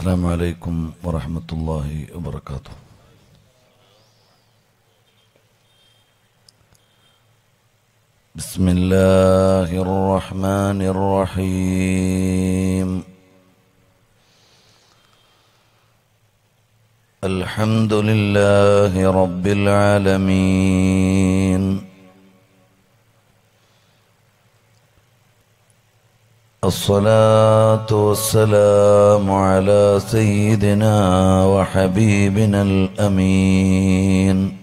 السلام عليكم ورحمة الله وبركاته بسم الله الرحمن الرحيم الحمد لله رب العالمين الصلاة والسلام على سيدنا وحبيبنا الأمين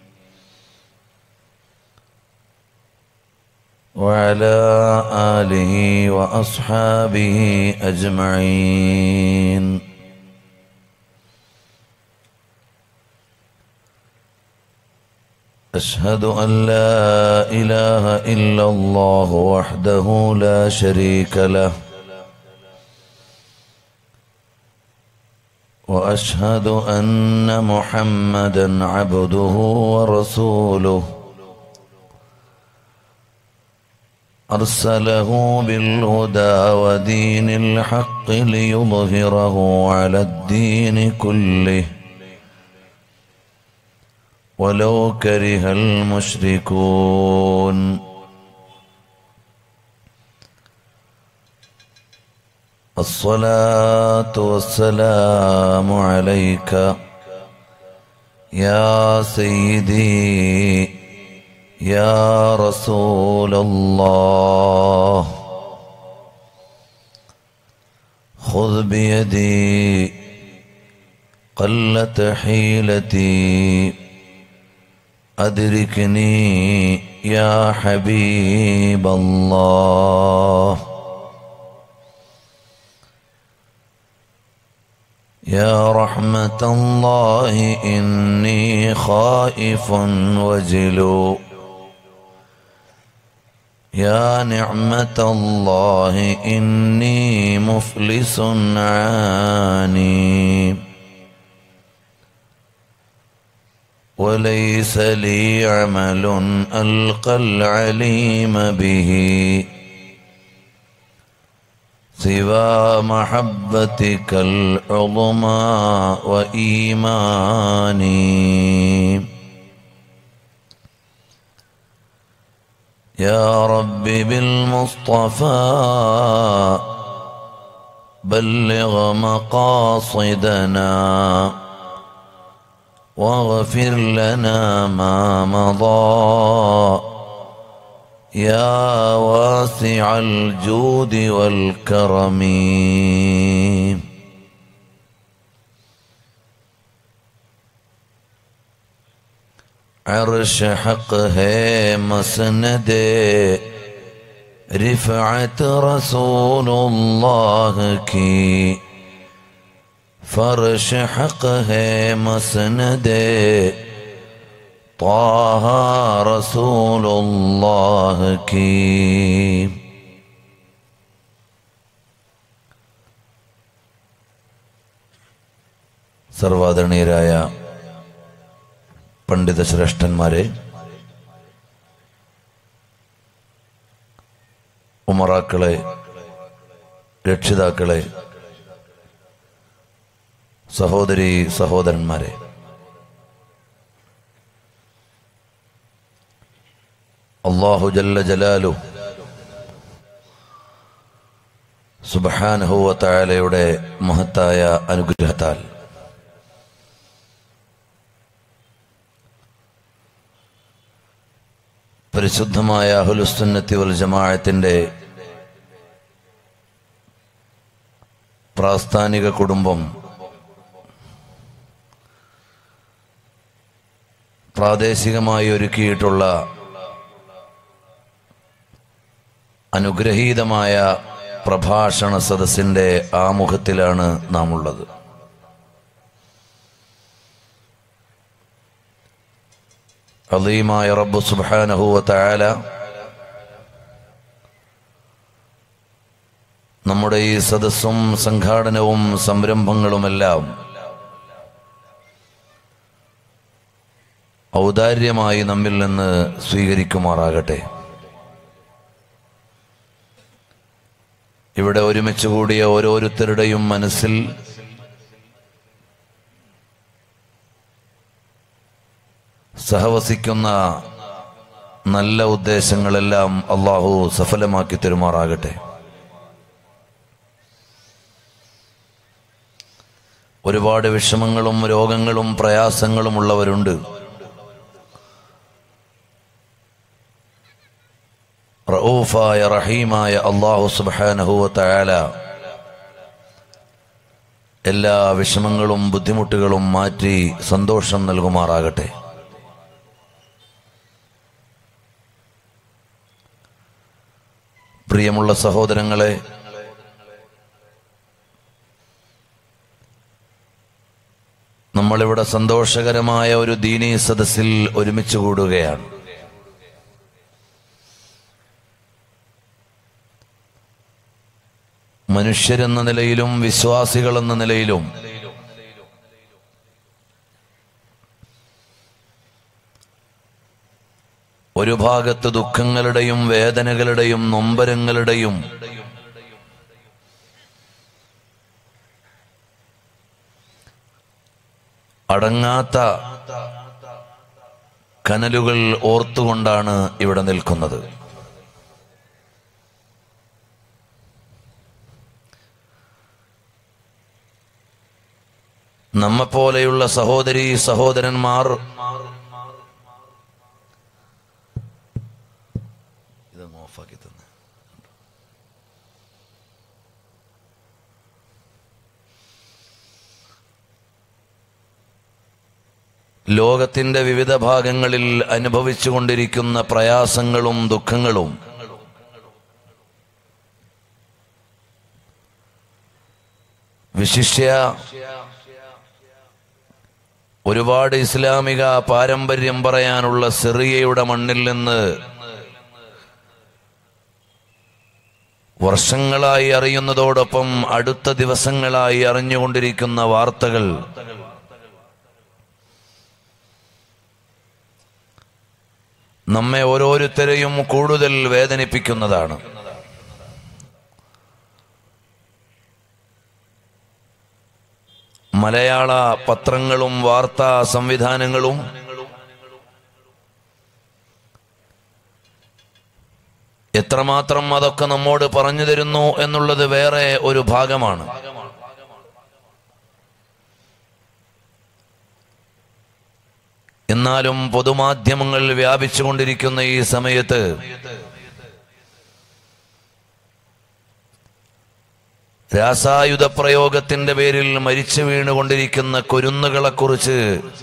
وعلى آله وأصحابه أجمعين أشهد أن لا إله إلا الله وحده لا شريك له وأشهد أن محمدا عبده ورسوله أرسله بالهدى ودين الحق ليظهره على الدين كله ولو كره المشركون الصلاة والسلام عليك يا سيدي يا رسول الله خذ بيدي قلت حيلتي أدركني يا حبيب الله يا رحمة الله إني خائف وجلو يا نعمة الله إني مفلس عاني وليس لي عمل ألقى العليم به سوى محبتك العظمى وإيماني يا رب بالمصطفى بلغ مقاصدنا واغفر لنا ما مضى يا واسع الجود والكرم عرش حق ہے مسند رفعت رسول اللہ کی فرش حق ہے مسند طه رسول الله کی സർവാദരണീയരായ പണ്ഡിത ശ്രേഷ്ഠന്മാരെ ഉമറാക്കളെ രക്ഷിതാക്കളെ സഹോദരി സഹോദരന്മാരെ അള്ളാഹു ജല്ല ജലാലു സുബഹാനഹുവത്തായാലയുടെ മഹത്തായ അനുഗ്രഹത്താൽ പരിശുദ്ധമായ അഹുലുസുന്നത്തി വൽ ജമാഅത്തിന്റെ പ്രാസ്ഥാനിക കുടുംബം പ്രാദേശികമായി ഒരുക്കിയിട്ടുള്ള അനുഗ്രഹീതമായ പ്രഭാഷണ സദസ്സിന്റെ ആമുഖത്തിലാണ് നാം ഉള്ളത് അലീമായ റബ്ബു സുബാനഹുവ തയാല നമ്മുടെ ഈ സദസ്സും സംഘാടനവും സംരംഭങ്ങളുമെല്ലാം ഔദാര്യമായി നമ്മിൽ നിന്ന് സ്വീകരിക്കുമാറാകട്ടെ ഇവിടെ ഒരുമിച്ച് കൂടിയ ഓരോരുത്തരുടെയും മനസ്സിൽ സഹവസിക്കുന്ന നല്ല ഉദ്ദേശങ്ങളെല്ലാം അള്ളാഹു സഫലമാക്കി തരുമാറാകട്ടെ ഒരുപാട് വിഷമങ്ങളും രോഗങ്ങളും പ്രയാസങ്ങളും ഉള്ളവരുണ്ട് റഊഫായ റഹീമായ അള്ളാഹു സുബാനഹുവ തയാല എല്ലാ വിഷമങ്ങളും ബുദ്ധിമുട്ടുകളും മാറ്റി സന്തോഷം നൽകുമാറാകട്ടെ പ്രിയമുള്ള സഹോദരങ്ങളെ നമ്മളിവിടെ സന്തോഷകരമായ ഒരു ദീനീ സദസ്സിൽ ഒരുമിച്ച് കൂടുകയാണ് മനുഷ്യരെന്ന നിലയിലും വിശ്വാസികൾ എന്ന നിലയിലും ഒരു ഭാഗത്ത് ദുഃഖങ്ങളുടെയും വേദനകളുടെയും നൊമ്പരങ്ങളുടെയും അടങ്ങാത്ത കനലുകൾ ഓർത്തുകൊണ്ടാണ് ഇവിടെ നിൽക്കുന്നത് നമ്മെപ്പോലെയുള്ള സഹോദരി സഹോദരന്മാർ ഇതങ്ങ് ഓഫാക്കി തന്നെ ലോകത്തിന്റെ വിവിധ ഭാഗങ്ങളിൽ അനുഭവിച്ചുകൊണ്ടിരിക്കുന്ന പ്രയാസങ്ങളും ദുഃഖങ്ങളും വിശിഷ്യ ഒരുപാട് ഇസ്ലാമിക പാരമ്പര്യം പറയാനുള്ള സിറിയയുടെ മണ്ണിൽ നിന്ന് വർഷങ്ങളായി അറിയുന്നതോടൊപ്പം അടുത്ത ദിവസങ്ങളായി അറിഞ്ഞുകൊണ്ടിരിക്കുന്ന വാർത്തകൾ നമ്മെ ഓരോരുത്തരെയും കൂടുതൽ വേദനിപ്പിക്കുന്നതാണ് മലയാള പത്രങ്ങളും വാർത്താ സംവിധാനങ്ങളും എത്രമാത്രം അതൊക്കെ നമ്മോട് പറഞ്ഞു തരുന്നു എന്നുള്ളത് വേറെ ഒരു ഭാഗമാണ് എന്നാലും പൊതുമാധ്യമങ്ങൾ വ്യാപിച്ചുകൊണ്ടിരിക്കുന്ന ഈ സമയത്ത് രാസായുധ പ്രയോഗത്തിന്റെ പേരിൽ മരിച്ചു വീണുകൊണ്ടിരിക്കുന്ന കുരുന്നുകളെക്കുറിച്ച്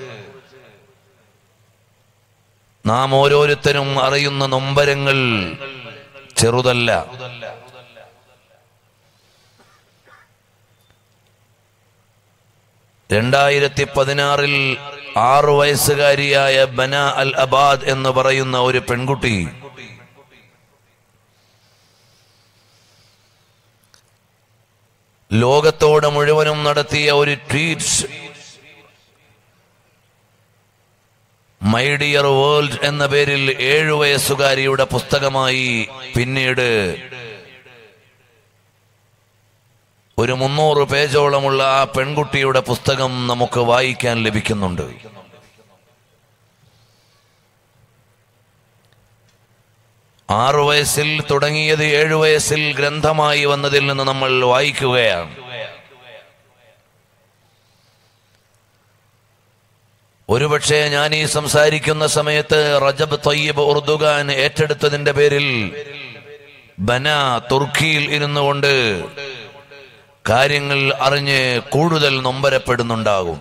നാം ഓരോരുത്തരും അറിയുന്ന നൊമ്പരങ്ങൾ ചെറുതല്ല രണ്ടായിരത്തി പതിനാറിൽ ആറു വയസ്സുകാരിയായ ബന അൽ അബാദ് എന്ന് പറയുന്ന ഒരു പെൺകുട്ടി ലോകത്തോട് മുഴുവനും നടത്തിയ ഒരു ട്വീറ്റ് മൈ ഡിയർ വേൾഡ് എന്ന പേരിൽ ഏഴു വയസ്സുകാരിയുടെ പുസ്തകമായി പിന്നീട് ഒരു മുന്നൂറ് പേജോളമുള്ള ആ പെൺകുട്ടിയുടെ പുസ്തകം നമുക്ക് വായിക്കാൻ ലഭിക്കുന്നുണ്ട് ആറു വയസ്സിൽ തുടങ്ങിയത് ഏഴു വയസ്സിൽ ഗ്രന്ഥമായി വന്നതിൽ നിന്ന് നമ്മൾ വായിക്കുകയാണ് ഒരുപക്ഷെ ഞാൻ ഈ സംസാരിക്കുന്ന സമയത്ത് റജബ് തയ്യബ് ഉർദുഗാൻ ഏറ്റെടുത്തതിന്റെ പേരിൽ ബന തുർക്കിയിൽ ഇരുന്നു കൊണ്ട് കാര്യങ്ങൾ അറിഞ്ഞ് കൂടുതൽ നൊമ്പരപ്പെടുന്നുണ്ടാകും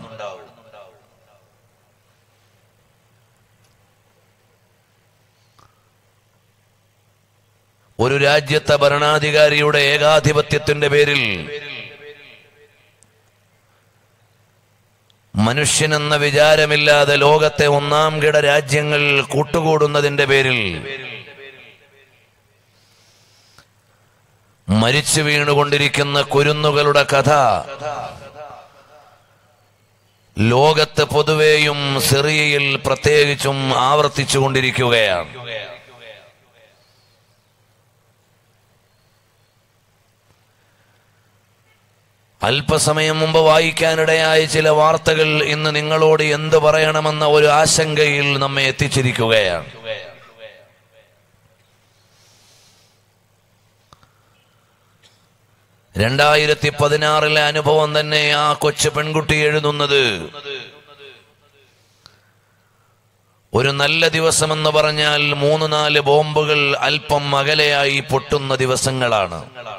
ഒരു രാജ്യത്തെ ഭരണാധികാരിയുടെ ഏകാധിപത്യത്തിന്റെ പേരിൽ മനുഷ്യനെന്ന വിചാരമില്ലാതെ ലോകത്തെ ഒന്നാം കിട രാജ്യങ്ങൾ കൂട്ടുകൂടുന്നതിന്റെ പേരിൽ മരിച്ചു വീണുകൊണ്ടിരിക്കുന്ന കുരുന്നുകളുടെ കഥ ലോകത്ത് പൊതുവെയും സിറിയയിൽ പ്രത്യേകിച്ചും ആവർത്തിച്ചുകൊണ്ടിരിക്കുകയാണ് അല്പസമയം മുമ്പ് വായിക്കാനിടയായ ചില വാർത്തകൾ ഇന്ന് നിങ്ങളോട് എന്ത് പറയണമെന്ന ഒരു ആശങ്കയിൽ നമ്മെ എത്തിച്ചിരിക്കുകയാണ് രണ്ടായിരത്തി പതിനാറിലെ അനുഭവം തന്നെ ആ കൊച്ചു പെൺകുട്ടി എഴുതുന്നത് ഒരു നല്ല ദിവസമെന്ന് പറഞ്ഞാൽ മൂന്ന് നാല് ബോംബുകൾ അല്പം അകലെയായി പൊട്ടുന്ന ദിവസങ്ങളാണ്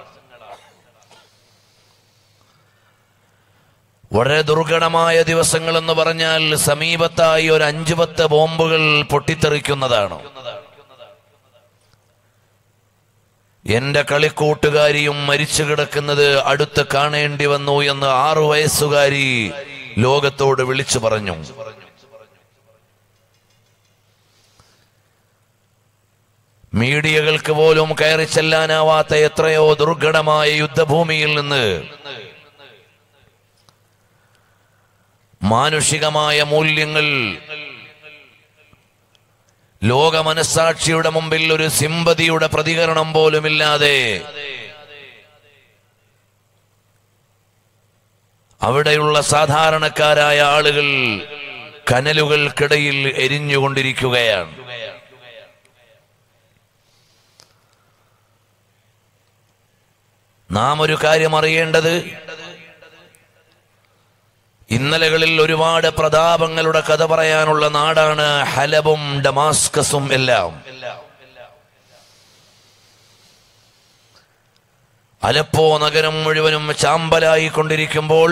വളരെ ദുർഘടമായ ദിവസങ്ങൾ എന്ന് പറഞ്ഞാൽ സമീപത്തായി ഒരു അഞ്ചു പത്ത് ബോംബുകൾ പൊട്ടിത്തെറിക്കുന്നതാണ് എന്റെ കളിക്കൂട്ടുകാരിയും മരിച്ചു കിടക്കുന്നത് അടുത്ത് കാണേണ്ടി വന്നു എന്ന് ആറു വയസ്സുകാരി ലോകത്തോട് വിളിച്ചു പറഞ്ഞു മീഡിയകൾക്ക് പോലും കയറി ചെല്ലാനാവാത്ത എത്രയോ ദുർഘടമായ യുദ്ധഭൂമിയിൽ നിന്ന് മാനുഷികമായ മൂല്യങ്ങൾ ലോക മനസാക്ഷിയുടെ മുമ്പിൽ ഒരു സിമ്പതിയുടെ പ്രതികരണം പോലുമില്ലാതെ അവിടെയുള്ള സാധാരണക്കാരായ ആളുകൾ കനലുകൾക്കിടയിൽ എരിഞ്ഞുകൊണ്ടിരിക്കുകയാണ് നാം ഒരു കാര്യം അറിയേണ്ടത് ഇന്നലകളിൽ ഒരുപാട് പ്രതാപങ്ങളുടെ കഥ പറയാനുള്ള നാടാണ് ഹലബും ഡമാസ്കസും എല്ലാം അലപ്പോ നഗരം മുഴുവനും ചാമ്പലായി കൊണ്ടിരിക്കുമ്പോൾ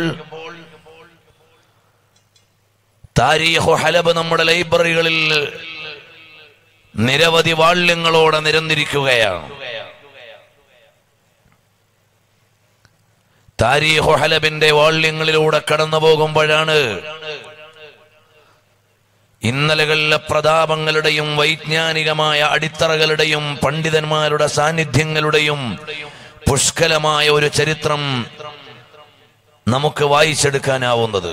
താരീഹു ഹലബ് നമ്മുടെ ലൈബ്രറികളിൽ നിരവധി വാള്യങ്ങളോടെ നിരന്നിരിക്കുകയാണ് താരീഹു ഹലബിന്റെ വാള്യങ്ങളിലൂടെ കടന്നു പോകുമ്പോഴാണ് ഇന്നലകളിലെ പ്രതാപങ്ങളുടെയും വൈജ്ഞാനികമായ അടിത്തറകളുടെയും പണ്ഡിതന്മാരുടെ സാന്നിധ്യങ്ങളുടെയും പുഷ്കലമായ ഒരു ചരിത്രം നമുക്ക് വായിച്ചെടുക്കാനാവുന്നത്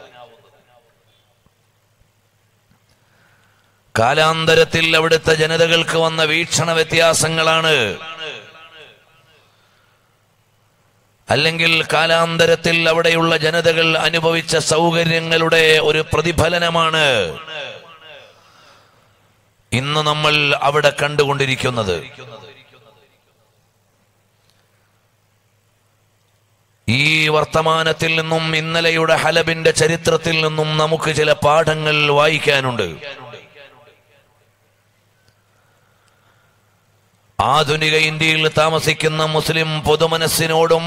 കാലാന്തരത്തിൽ അവിടുത്തെ ജനതകൾക്ക് വന്ന വീക്ഷണ വ്യത്യാസങ്ങളാണ് അല്ലെങ്കിൽ കാലാന്തരത്തിൽ അവിടെയുള്ള ജനതകൾ അനുഭവിച്ച സൗകര്യങ്ങളുടെ ഒരു പ്രതിഫലനമാണ് ഇന്ന് നമ്മൾ അവിടെ കണ്ടുകൊണ്ടിരിക്കുന്നത് ഈ വർത്തമാനത്തിൽ നിന്നും ഇന്നലെയുടെ ഹലബിന്റെ ചരിത്രത്തിൽ നിന്നും നമുക്ക് ചില പാഠങ്ങൾ വായിക്കാനുണ്ട് ആധുനിക ഇന്ത്യയിൽ താമസിക്കുന്ന മുസ്ലിം പൊതുമനസ്സിനോടും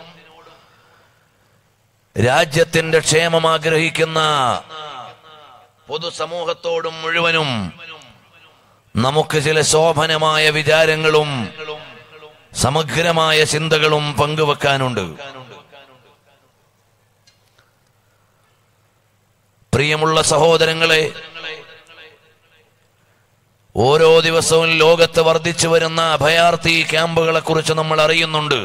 രാജ്യത്തിന്റെ ക്ഷേമം ആഗ്രഹിക്കുന്ന പൊതുസമൂഹത്തോടും മുഴുവനും നമുക്ക് ചില ശോഭനമായ വിചാരങ്ങളും സമഗ്രമായ ചിന്തകളും പങ്കുവെക്കാനുണ്ട് പ്രിയമുള്ള സഹോദരങ്ങളെ ഓരോ ദിവസവും ലോകത്ത് വർദ്ധിച്ചു വരുന്ന അഭയാർത്ഥി ക്യാമ്പുകളെ കുറിച്ച് നമ്മൾ അറിയുന്നുണ്ട്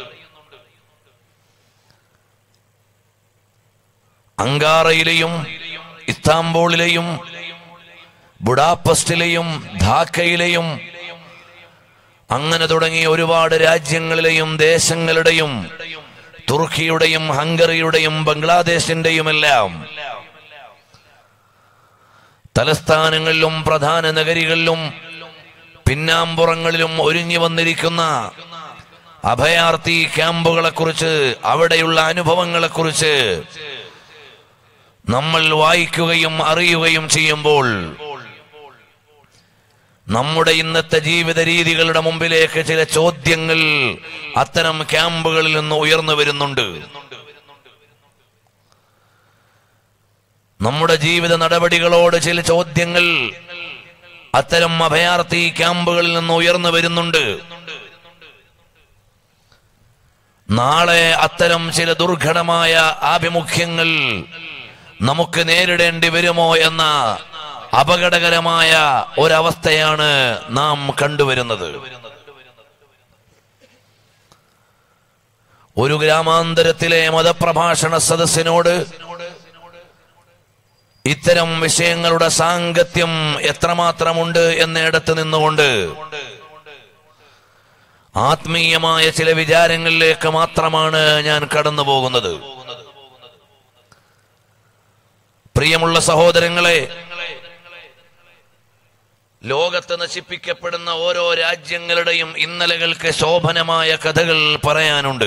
അങ്കാറയിലെയും ഇസ്താംബൂളിലെയും ബുഡാപസ്റ്റിലെയും ധാക്കയിലെയും അങ്ങനെ തുടങ്ങിയ ഒരുപാട് രാജ്യങ്ങളിലെയും ദേശങ്ങളുടെയും തുർക്കിയുടെയും ഹംഗറിയുടെയും ബംഗ്ലാദേശിന്റെയും എല്ലാം തലസ്ഥാനങ്ങളിലും പ്രധാന നഗരികളിലും പിന്നാമ്പുറങ്ങളിലും ഒരുങ്ങി വന്നിരിക്കുന്ന അഭയാർത്ഥി ക്യാമ്പുകളെ കുറിച്ച് അവിടെയുള്ള അനുഭവങ്ങളെ കുറിച്ച് നമ്മൾ വായിക്കുകയും അറിയുകയും ചെയ്യുമ്പോൾ നമ്മുടെ ഇന്നത്തെ ജീവിത രീതികളുടെ മുമ്പിലേക്ക് ചില ചോദ്യങ്ങൾ അത്തരം ക്യാമ്പുകളിൽ നിന്ന് ഉയർന്നു വരുന്നുണ്ട് നമ്മുടെ ജീവിത നടപടികളോട് ചില ചോദ്യങ്ങൾ അത്തരം അഭയാർത്ഥി ക്യാമ്പുകളിൽ നിന്ന് ഉയർന്നു വരുന്നുണ്ട് നാളെ അത്തരം ചില ദുർഘടമായ ആഭിമുഖ്യങ്ങൾ നമുക്ക് നേരിടേണ്ടി വരുമോ എന്ന അപകടകരമായ ഒരവസ്ഥയാണ് നാം കണ്ടുവരുന്നത് ഒരു ഗ്രാമാന്തരത്തിലെ മതപ്രഭാഷണ സദസ്സിനോട് ഇത്തരം വിഷയങ്ങളുടെ സാങ്കത്യം എത്രമാത്രമുണ്ട് എന്നിടത്ത് നിന്നുകൊണ്ട് ആത്മീയമായ ചില വിചാരങ്ങളിലേക്ക് മാത്രമാണ് ഞാൻ കടന്നു പോകുന്നത് പ്രിയമുള്ള സഹോദരങ്ങളെ ലോകത്ത് നശിപ്പിക്കപ്പെടുന്ന ഓരോ രാജ്യങ്ങളുടെയും ഇന്നലകൾക്ക് ശോഭനമായ കഥകൾ പറയാനുണ്ട്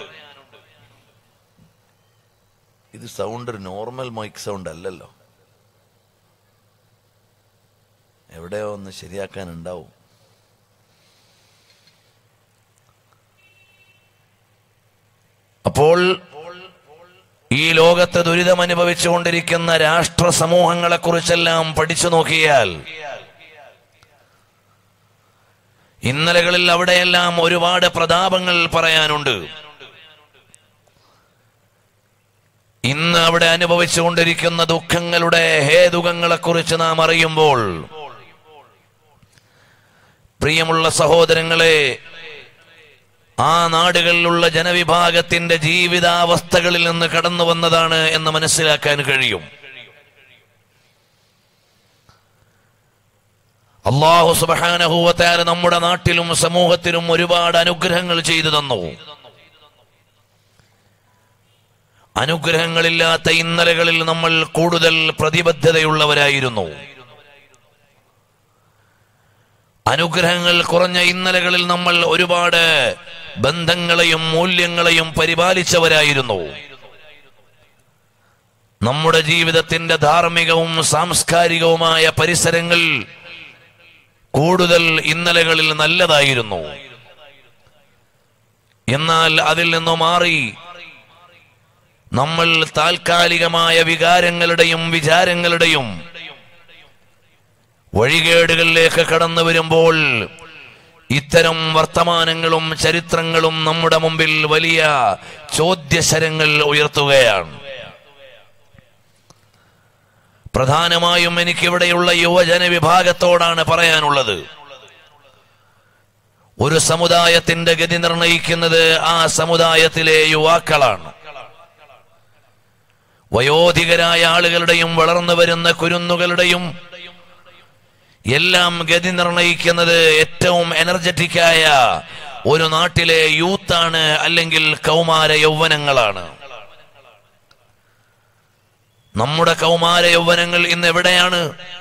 ഇത് സൗണ്ട് ഒരു നോർമൽ മൈക്ക് സൗണ്ട് അല്ലല്ലോ എവിടെയോ ഒന്ന് ശരിയാക്കാനുണ്ടാവും അപ്പോൾ ഈ ലോകത്ത് ദുരിതം അനുഭവിച്ചുകൊണ്ടിരിക്കുന്ന രാഷ്ട്ര സമൂഹങ്ങളെ കുറിച്ചെല്ലാം പഠിച്ചു നോക്കിയാൽ ഇന്നലകളിൽ അവിടെയെല്ലാം ഒരുപാട് പ്രതാപങ്ങൾ പറയാനുണ്ട് ഇന്ന് അവിടെ അനുഭവിച്ചുകൊണ്ടിരിക്കുന്ന ദുഃഖങ്ങളുടെ ഹേതുകങ്ങളെ കുറിച്ച് നാം അറിയുമ്പോൾ പ്രിയമുള്ള സഹോദരങ്ങളെ ആ നാടുകളിലുള്ള ജനവിഭാഗത്തിന്റെ ജീവിതാവസ്ഥകളിൽ നിന്ന് കടന്നു വന്നതാണ് എന്ന് മനസ്സിലാക്കാൻ കഴിയും അള്ളാഹു സുബാനഹൂവത്താര നമ്മുടെ നാട്ടിലും സമൂഹത്തിലും ഒരുപാട് അനുഗ്രഹങ്ങൾ ചെയ്തു തന്നു അനുഗ്രഹങ്ങളില്ലാത്ത ഇന്നലകളിൽ നമ്മൾ കൂടുതൽ പ്രതിബദ്ധതയുള്ളവരായിരുന്നു അനുഗ്രഹങ്ങൾ കുറഞ്ഞ ഇന്നലകളിൽ നമ്മൾ ഒരുപാട് ബന്ധങ്ങളെയും മൂല്യങ്ങളെയും പരിപാലിച്ചവരായിരുന്നു നമ്മുടെ ജീവിതത്തിന്റെ ധാർമ്മികവും സാംസ്കാരികവുമായ പരിസരങ്ങൾ കൂടുതൽ ഇന്നലകളിൽ നല്ലതായിരുന്നു എന്നാൽ അതിൽ നിന്നു മാറി നമ്മൾ താൽക്കാലികമായ വികാരങ്ങളുടെയും വിചാരങ്ങളുടെയും വഴികേടുകളിലേക്ക് കടന്നു വരുമ്പോൾ ഇത്തരം വർത്തമാനങ്ങളും ചരിത്രങ്ങളും നമ്മുടെ മുമ്പിൽ വലിയ ചോദ്യശരങ്ങൾ ഉയർത്തുകയാണ് പ്രധാനമായും എനിക്കിവിടെയുള്ള യുവജന വിഭാഗത്തോടാണ് പറയാനുള്ളത് ഒരു സമുദായത്തിന്റെ ഗതി നിർണയിക്കുന്നത് ആ സമുദായത്തിലെ യുവാക്കളാണ് വയോധികരായ ആളുകളുടെയും വളർന്നു വരുന്ന കുരുന്നുകളുടെയും എല്ലാം ഗതി നിർണയിക്കുന്നത് ഏറ്റവും എനർജറ്റിക്കായ ഒരു നാട്ടിലെ യൂത്താണ് അല്ലെങ്കിൽ കൗമാര യൗവനങ്ങളാണ് നമ്മുടെ കൗമാര യൗവനങ്ങൾ ഇന്ന് എവിടെയാണ്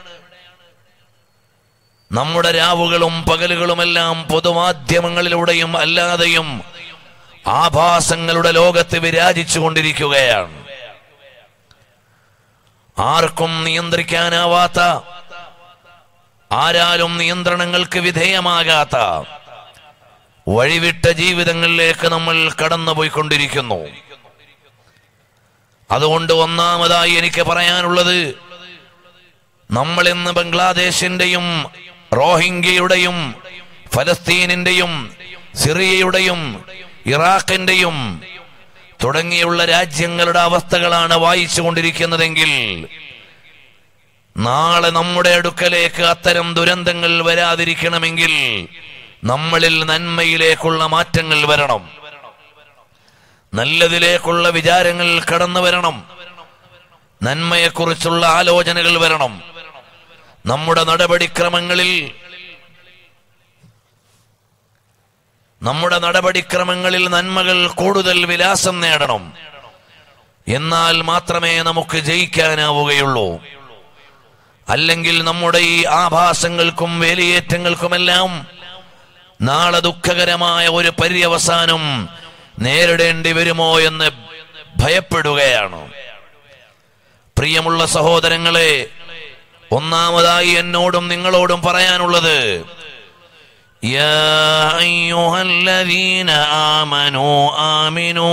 നമ്മുടെ രാവുകളും പകലുകളുമെല്ലാം പൊതുമാധ്യമങ്ങളിലൂടെയും അല്ലാതെയും ആഭാസങ്ങളുടെ ലോകത്ത് വിരാജിച്ചു കൊണ്ടിരിക്കുകയാണ് ആർക്കും നിയന്ത്രിക്കാനാവാത്ത ആരാലും നിയന്ത്രണങ്ങൾക്ക് വിധേയമാകാത്ത വഴിവിട്ട ജീവിതങ്ങളിലേക്ക് നമ്മൾ കടന്നുപോയിക്കൊണ്ടിരിക്കുന്നു അതുകൊണ്ട് ഒന്നാമതായി എനിക്ക് പറയാനുള്ളത് നമ്മൾ ഇന്ന് ബംഗ്ലാദേശിന്റെയും റോഹിംഗ്യയുടെയും ഫലസ്തീനിന്റെയും സിറിയയുടെയും ഇറാഖിന്റെയും തുടങ്ങിയുള്ള രാജ്യങ്ങളുടെ അവസ്ഥകളാണ് വായിച്ചു കൊണ്ടിരിക്കുന്നതെങ്കിൽ നാളെ നമ്മുടെ അടുക്കലേക്ക് അത്തരം ദുരന്തങ്ങൾ വരാതിരിക്കണമെങ്കിൽ നമ്മളിൽ നന്മയിലേക്കുള്ള മാറ്റങ്ങൾ വരണം നല്ലതിലേക്കുള്ള വിചാരങ്ങൾ കടന്നു വരണം നന്മയെക്കുറിച്ചുള്ള ആലോചനകൾ വരണം നമ്മുടെ നടപടിക്രമങ്ങളിൽ നമ്മുടെ നടപടിക്രമങ്ങളിൽ നന്മകൾ കൂടുതൽ വിലാസം നേടണം എന്നാൽ മാത്രമേ നമുക്ക് ജയിക്കാനാവുകയുള്ളൂ അല്ലെങ്കിൽ നമ്മുടെ ഈ ആഭാസങ്ങൾക്കും വേലിയേറ്റങ്ങൾക്കുമെല്ലാം നാളെ ദുഃഖകരമായ ഒരു പര്യവസാനം നേരിടേണ്ടി വരുമോ എന്ന് ഭയപ്പെടുകയാണ് പ്രിയമുള്ള സഹോദരങ്ങളെ ഒന്നാമതായി എന്നോടും നിങ്ങളോടും പറയാനുള്ളത് യാ അയ്യുഹല്ലദീന ആമനൂ ആമിനൂ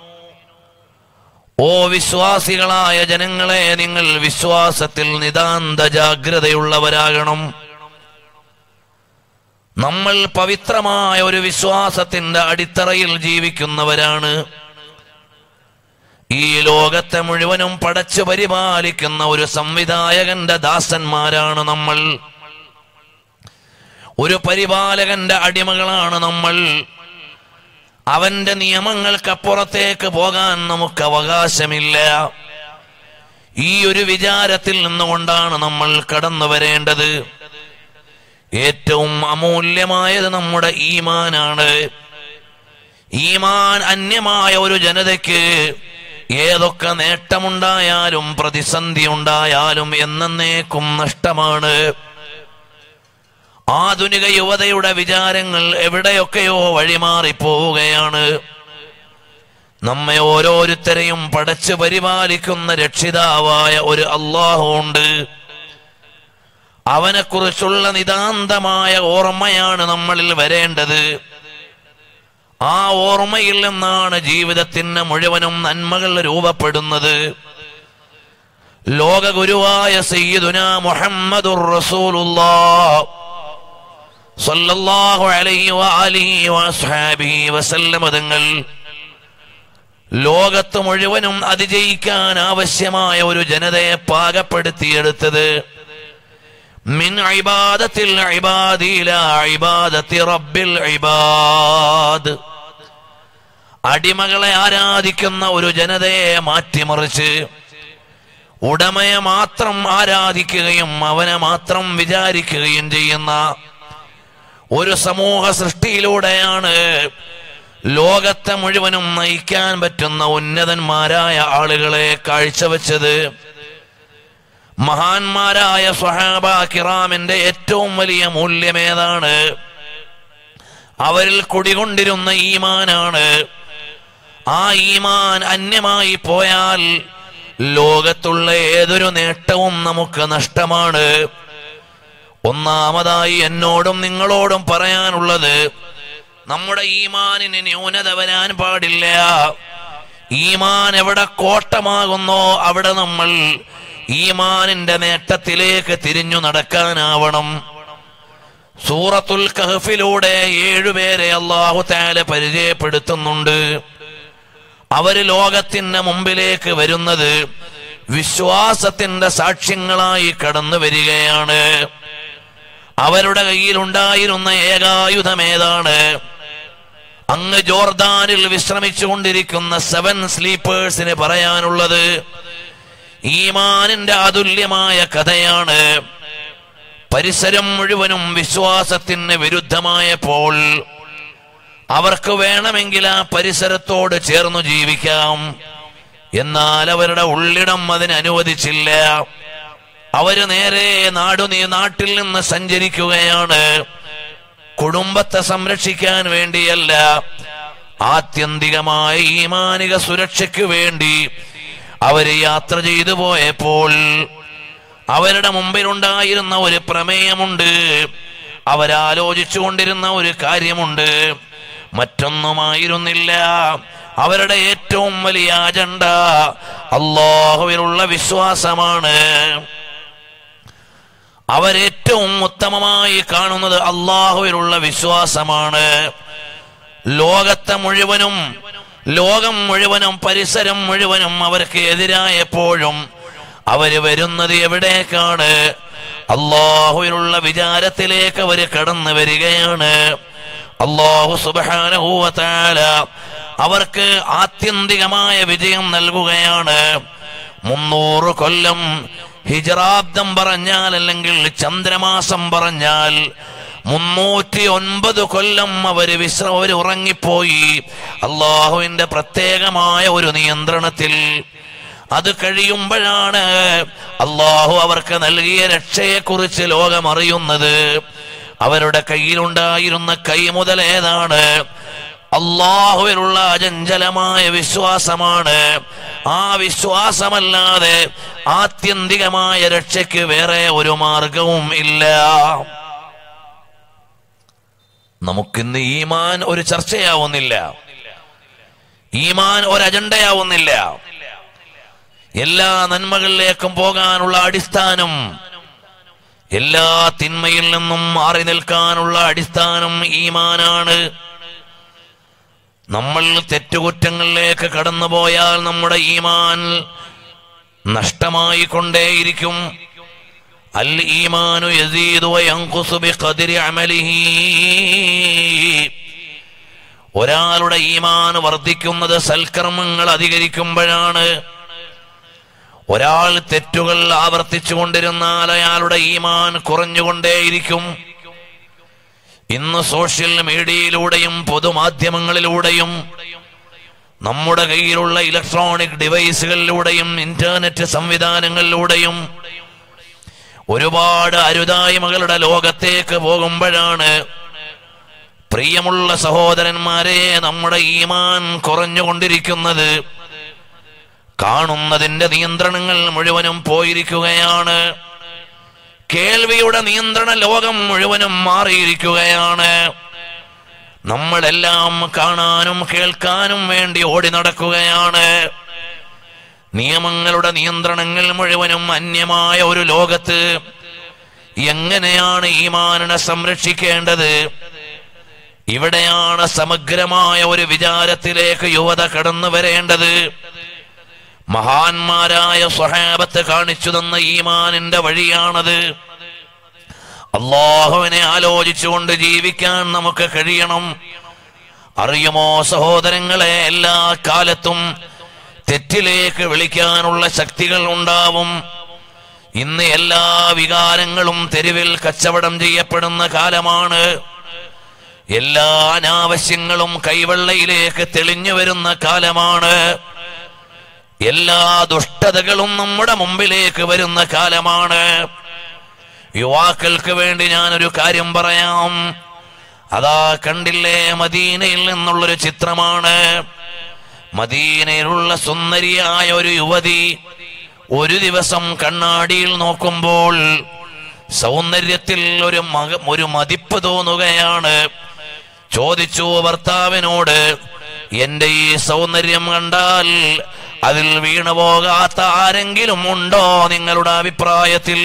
ഓ വിശ്വാസികളായ ജനങ്ങളെ നിങ്ങൾ വിശ്വാസത്തിൽ നിതാന്ത ജാഗ്രതയുള്ളവരാകണം നമ്മൾ പവിത്രമായ ഒരു വിശ്വാസത്തിന്റെ അടിത്തറയിൽ ജീവിക്കുന്നവരാണ് ഈ ലോകത്തെ മുഴുവനും പടച്ചു പരിപാലിക്കുന്ന ഒരു സംവിധായകന്റെ ദാസന്മാരാണ് നമ്മൾ ഒരു പരിപാലകന്റെ അടിമകളാണ് നമ്മൾ അവന്റെ നിയമങ്ങൾക്കപ്പുറത്തേക്ക് പോകാൻ നമുക്ക് അവകാശമില്ല ഈ ഒരു വിചാരത്തിൽ നിന്നുകൊണ്ടാണ് നമ്മൾ കടന്നു വരേണ്ടത് ഏറ്റവും അമൂല്യമായത് നമ്മുടെ ഈമാനാണ് ഈമാൻ അന്യമായ ഒരു ജനതയ്ക്ക് ഏതൊക്കെ നേട്ടമുണ്ടായാലും പ്രതിസന്ധി ഉണ്ടായാലും എന്നേക്കും നഷ്ടമാണ് ആധുനിക യുവതയുടെ വിചാരങ്ങൾ എവിടെയൊക്കെയോ വഴിമാറിപ്പോവുകയാണ് നമ്മെ ഓരോരുത്തരെയും പടച്ചു പരിപാലിക്കുന്ന രക്ഷിതാവായ ഒരു അള്ളാഹു ഉണ്ട് അവനെക്കുറിച്ചുള്ള നിതാന്തമായ ഓർമ്മയാണ് നമ്മളിൽ വരേണ്ടത് ആ ഓർമ്മയിൽ നിന്നാണ് ജീവിതത്തിന് മുഴുവനും നന്മകൾ രൂപപ്പെടുന്നത് ലോകഗുരുവായ സയ്യിദുന മുഹമ്മദുർ റസൂലുള്ളാഹ് സല്ലല്ലാഹു അലൈഹി വആലിഹി വഅസ്ഹാബിഹി വസല്ലമ തങ്ങൾ ലോകത്ത് മുഴുവനും അതിജയിക്കാൻ ആവശ്യമായ ഒരു ജനതയെ പാകപ്പെടുത്തിയെടുത്തത് മിൻ ഇബാദത്തിൽ ഇബാദില ഇബാദത്തി റബ്ബിൽ ഇബാദ് അടിമകളെ ആരാധിക്കുന്ന ഒരു ജനതയെ മാറ്റിമറിച്ച് ഉടമയെ മാത്രം ആരാധിക്കുകയും അവനെ മാത്രം വിചാരിക്കുകയും ചെയ്യുന്ന ഒരു സമൂഹ സൃഷ്ടിയിലൂടെയാണ് ലോകത്തെ മുഴുവനും നയിക്കാൻ പറ്റുന്ന ഉന്നതന്മാരായ ആളുകളെ കാഴ്ചവെച്ചത് മഹാന്മാരായ സ്വഹാബ കിറാമിന്റെ ഏറ്റവും വലിയ മൂല്യമേതാണ് അവരിൽ കുടികൊണ്ടിരുന്ന ഈമാനാണ് ആ ഈമാൻ അന്യമായി പോയാൽ ലോകത്തുള്ള ഏതൊരു നേട്ടവും നമുക്ക് നഷ്ടമാണ് ഒന്നാമതായി എന്നോടും നിങ്ങളോടും പറയാനുള്ളത് നമ്മുടെ ഈമാനിന് ന്യൂനത വരാൻ പാടില്ല ഈമാൻ എവിടെ കോട്ടമാകുന്നോ അവിടെ നമ്മൾ ഈമാനിന്റെ നേട്ടത്തിലേക്ക് തിരിഞ്ഞു നടക്കാനാവണം സൂറത്തുൽ കഹഫിലൂടെ ഏഴുപേരെ അള്ളാഹു താല പരിചയപ്പെടുത്തുന്നുണ്ട് അവര് ലോകത്തിന്റെ മുമ്പിലേക്ക് വരുന്നത് വിശ്വാസത്തിന്റെ സാക്ഷ്യങ്ങളായി കടന്നു വരികയാണ് അവരുടെ കയ്യിലുണ്ടായിരുന്ന ഏകായുധം ഏതാണ് അങ്ങ് ജോർദാനിൽ വിശ്രമിച്ചു കൊണ്ടിരിക്കുന്ന സെവൻ സ്ലീപ്പേഴ്സിന് പറയാനുള്ളത് ഈമാനിന്റെ അതുല്യമായ കഥയാണ് പരിസരം മുഴുവനും വിശ്വാസത്തിന് വിരുദ്ധമായപ്പോൾ അവർക്ക് വേണമെങ്കിൽ ആ പരിസരത്തോട് ചേർന്നു ജീവിക്കാം എന്നാൽ അവരുടെ ഉള്ളിടം അതിന് അനുവദിച്ചില്ല അവര് നേരെ നാടു നീ നാട്ടിൽ നിന്ന് സഞ്ചരിക്കുകയാണ് കുടുംബത്തെ സംരക്ഷിക്കാൻ വേണ്ടിയല്ല ആത്യന്തികമായ ഈമാനിക സുരക്ഷയ്ക്ക് വേണ്ടി അവര് യാത്ര ചെയ്തു പോയപ്പോൾ അവരുടെ മുമ്പിലുണ്ടായിരുന്ന ഒരു പ്രമേയമുണ്ട് അവരാലോചിച്ചു കൊണ്ടിരുന്ന ഒരു കാര്യമുണ്ട് മറ്റൊന്നുമായിരുന്നില്ല അവരുടെ ഏറ്റവും വലിയ അജണ്ട അള്ളാഹുവിലുള്ള വിശ്വാസമാണ് അവരേറ്റവും ഉത്തമമായി കാണുന്നത് അള്ളാഹുവിലുള്ള വിശ്വാസമാണ് ലോകത്തെ മുഴുവനും ലോകം മുഴുവനും പരിസരം മുഴുവനും അവർക്ക് എതിരായപ്പോഴും അവര് വരുന്നത് എവിടേക്കാണ് അള്ളാഹുവിനുള്ള വിചാരത്തിലേക്ക് അവര് കടന്നു വരികയാണ് അള്ളാഹു സുബാനഹൂവത്താല അവർക്ക് ആത്യന്തികമായ വിജയം നൽകുകയാണ് മുന്നൂറ് കൊല്ലം ഹിജറാബ്ദം പറഞ്ഞാൽ അല്ലെങ്കിൽ ചന്ദ്രമാസം പറഞ്ഞാൽ മുന്നൂറ്റി ഒൻപത് കൊല്ലം അവര് വിശ്ര അവര് ഉറങ്ങിപ്പോയി അള്ളാഹുവിന്റെ പ്രത്യേകമായ ഒരു നിയന്ത്രണത്തിൽ അത് കഴിയുമ്പോഴാണ് അള്ളാഹു അവർക്ക് നൽകിയ രക്ഷയെക്കുറിച്ച് ലോകം അറിയുന്നത് അവരുടെ കയ്യിലുണ്ടായിരുന്ന കൈ മുതൽ ഏതാണ് അള്ളാഹുവിനുള്ള അചഞ്ചലമായ വിശ്വാസമാണ് ആ വിശ്വാസമല്ലാതെ ആത്യന്തികമായ രക്ഷയ്ക്ക് വേറെ ഒരു മാർഗവും ഇല്ല നമുക്കിന്ന് ഈമാൻ ഒരു ചർച്ചയാവുന്നില്ല ഈമാൻ ഒരു അജണ്ടയാവുന്നില്ല എല്ലാ നന്മകളിലേക്കും പോകാനുള്ള അടിസ്ഥാനം എല്ലാ തിന്മയിൽ നിന്നും മാറി നിൽക്കാനുള്ള അടിസ്ഥാനം ഈമാനാണ് നമ്മൾ തെറ്റുകുറ്റങ്ങളിലേക്ക് കടന്നുപോയാൽ നമ്മുടെ ഈമാൻ നഷ്ടമായി കൊണ്ടേയിരിക്കും അൽ ഈമാനു യസീദു വയൻഖുസു ബിഖദ്രി അമലിഹി ഒരാളുടെ ഈമാൻ വർദ്ധിക്കുന്നത് സൽക്കർമ്മങ്ങൾ അധികരിക്കുമ്പോഴാണ് ഒരാൾ തെറ്റുകൾ ആവർത്തിച്ചു കൊണ്ടിരുന്നാൽ അയാളുടെ ഈമാൻ കുറഞ്ഞുകൊണ്ടേയിരിക്കും ഇന്ന് സോഷ്യൽ മീഡിയയിലൂടെയും പൊതുമാധ്യമങ്ങളിലൂടെയും നമ്മുടെ കയ്യിലുള്ള ഇലക്ട്രോണിക് ഡിവൈസുകളിലൂടെയും ഇന്റർനെറ്റ് സംവിധാനങ്ങളിലൂടെയും ഒരുപാട് അരുതായ്മകളുടെ ലോകത്തേക്ക് പോകുമ്പോഴാണ് പ്രിയമുള്ള സഹോദരന്മാരെ നമ്മുടെ ഈമാൻ കുറഞ്ഞുകൊണ്ടിരിക്കുന്നത് കാണുന്നതിന്റെ നിയന്ത്രണങ്ങൾ മുഴുവനും പോയിരിക്കുകയാണ് കേൾവിയുടെ നിയന്ത്രണ ലോകം മുഴുവനും മാറിയിരിക്കുകയാണ് നമ്മളെല്ലാം കാണാനും കേൾക്കാനും വേണ്ടി ഓടി നടക്കുകയാണ് നിയമങ്ങളുടെ നിയന്ത്രണങ്ങൾ മുഴുവനും അന്യമായ ഒരു ലോകത്ത് എങ്ങനെയാണ് ഈമാനിനെ സംരക്ഷിക്കേണ്ടത് ഇവിടെയാണ് സമഗ്രമായ ഒരു വിചാരത്തിലേക്ക് യുവത കടന്നു വരേണ്ടത് മഹാന്മാരായ സ്വഹാബത്ത് കാണിച്ചു തന്ന ഈമാനിന്റെ വഴിയാണത് അള്ളാഹുവിനെ ആലോചിച്ചുകൊണ്ട് ജീവിക്കാൻ നമുക്ക് കഴിയണം അറിയുമോ സഹോദരങ്ങളെ എല്ലാ കാലത്തും തെറ്റിലേക്ക് വിളിക്കാനുള്ള ശക്തികൾ ഉണ്ടാവും ഇന്ന് എല്ലാ വികാരങ്ങളും തെരുവിൽ കച്ചവടം ചെയ്യപ്പെടുന്ന കാലമാണ് എല്ലാ അനാവശ്യങ്ങളും കൈവെള്ളയിലേക്ക് തെളിഞ്ഞു വരുന്ന കാലമാണ് എല്ലാ ദുഷ്ടതകളും നമ്മുടെ മുമ്പിലേക്ക് വരുന്ന കാലമാണ് യുവാക്കൾക്ക് വേണ്ടി ഞാനൊരു കാര്യം പറയാം അതാ കണ്ടില്ലേ മദീനയിൽ നിന്നുള്ളൊരു ചിത്രമാണ് മദീനയിലുള്ള സുന്ദരിയായ ഒരു യുവതി ഒരു ദിവസം കണ്ണാടിയിൽ നോക്കുമ്പോൾ സൗന്ദര്യത്തിൽ ഒരു മക ഒരു മതിപ്പ് തോന്നുകയാണ് ചോദിച്ചു ഭർത്താവിനോട് എന്റെ ഈ സൗന്ദര്യം കണ്ടാൽ അതിൽ വീണുപോകാത്ത ആരെങ്കിലും ഉണ്ടോ നിങ്ങളുടെ അഭിപ്രായത്തിൽ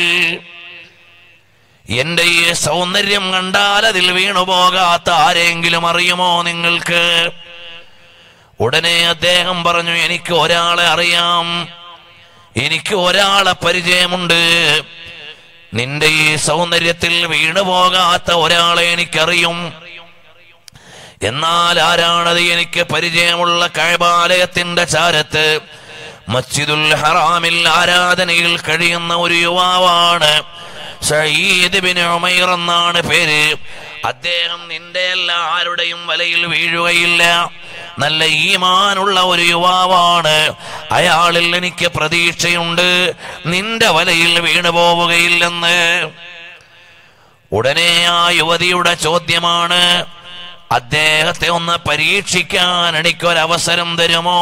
എന്റെ ഈ സൗന്ദര്യം കണ്ടാൽ അതിൽ വീണുപോകാത്ത ആരെങ്കിലും അറിയുമോ നിങ്ങൾക്ക് ഉടനെ അദ്ദേഹം പറഞ്ഞു എനിക്ക് ഒരാളെ അറിയാം എനിക്ക് ഒരാളെ പരിചയമുണ്ട് നിന്റെ ഈ സൗന്ദര്യത്തിൽ വീണുപോകാത്ത ഒരാളെ എനിക്കറിയും എന്നാൽ ആരാണത് എനിക്ക് പരിചയമുള്ള കഴബാലയത്തിന്റെ ചാരത്ത് മസ്ജിദുൽ ഹറാമിൽ ആരാധനയിൽ കഴിയുന്ന ഒരു യുവാവാണ് സയ്യിദ് ബിൻ ഉമൈർ എന്നാണ് പേര് അദ്ദേഹം നിന്റെ എല്ലാ ആരുടെയും വലയിൽ വീഴുകയില്ല നല്ല ഈമാനുള്ള ഒരു യുവാവാണ് അയാളിൽ എനിക്ക് പ്രതീക്ഷയുണ്ട് നിന്റെ വലയിൽ വീണു പോവുകയില്ലെന്ന് ഉടനെ ആ യുവതിയുടെ ചോദ്യമാണ് അദ്ദേഹത്തെ ഒന്ന് പരീക്ഷിക്കാൻ എനിക്കൊരവസരം തരുമോ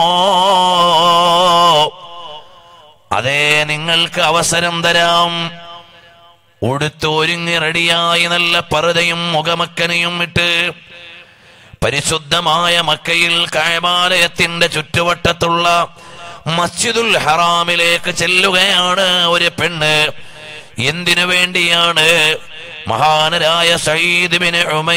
അതെ നിങ്ങൾക്ക് അവസരം തരാം ഉടുത്തൊരുങ്ങി റെഡിയായി നല്ല പറുതയും മുഖമക്കനയും ഇട്ട് പരിശുദ്ധമായ മക്കയിൽ കായമാലയത്തിന്റെ ചുറ്റുവട്ടത്തുള്ള മസ്ജിദുൽ ഹറാമിലേക്ക് ചെല്ലുകയാണ് ഒരു പെണ്ണ് എന്തിനു വേണ്ടിയാണ് മഹാനരായ സയ്യിദ് ബിൻ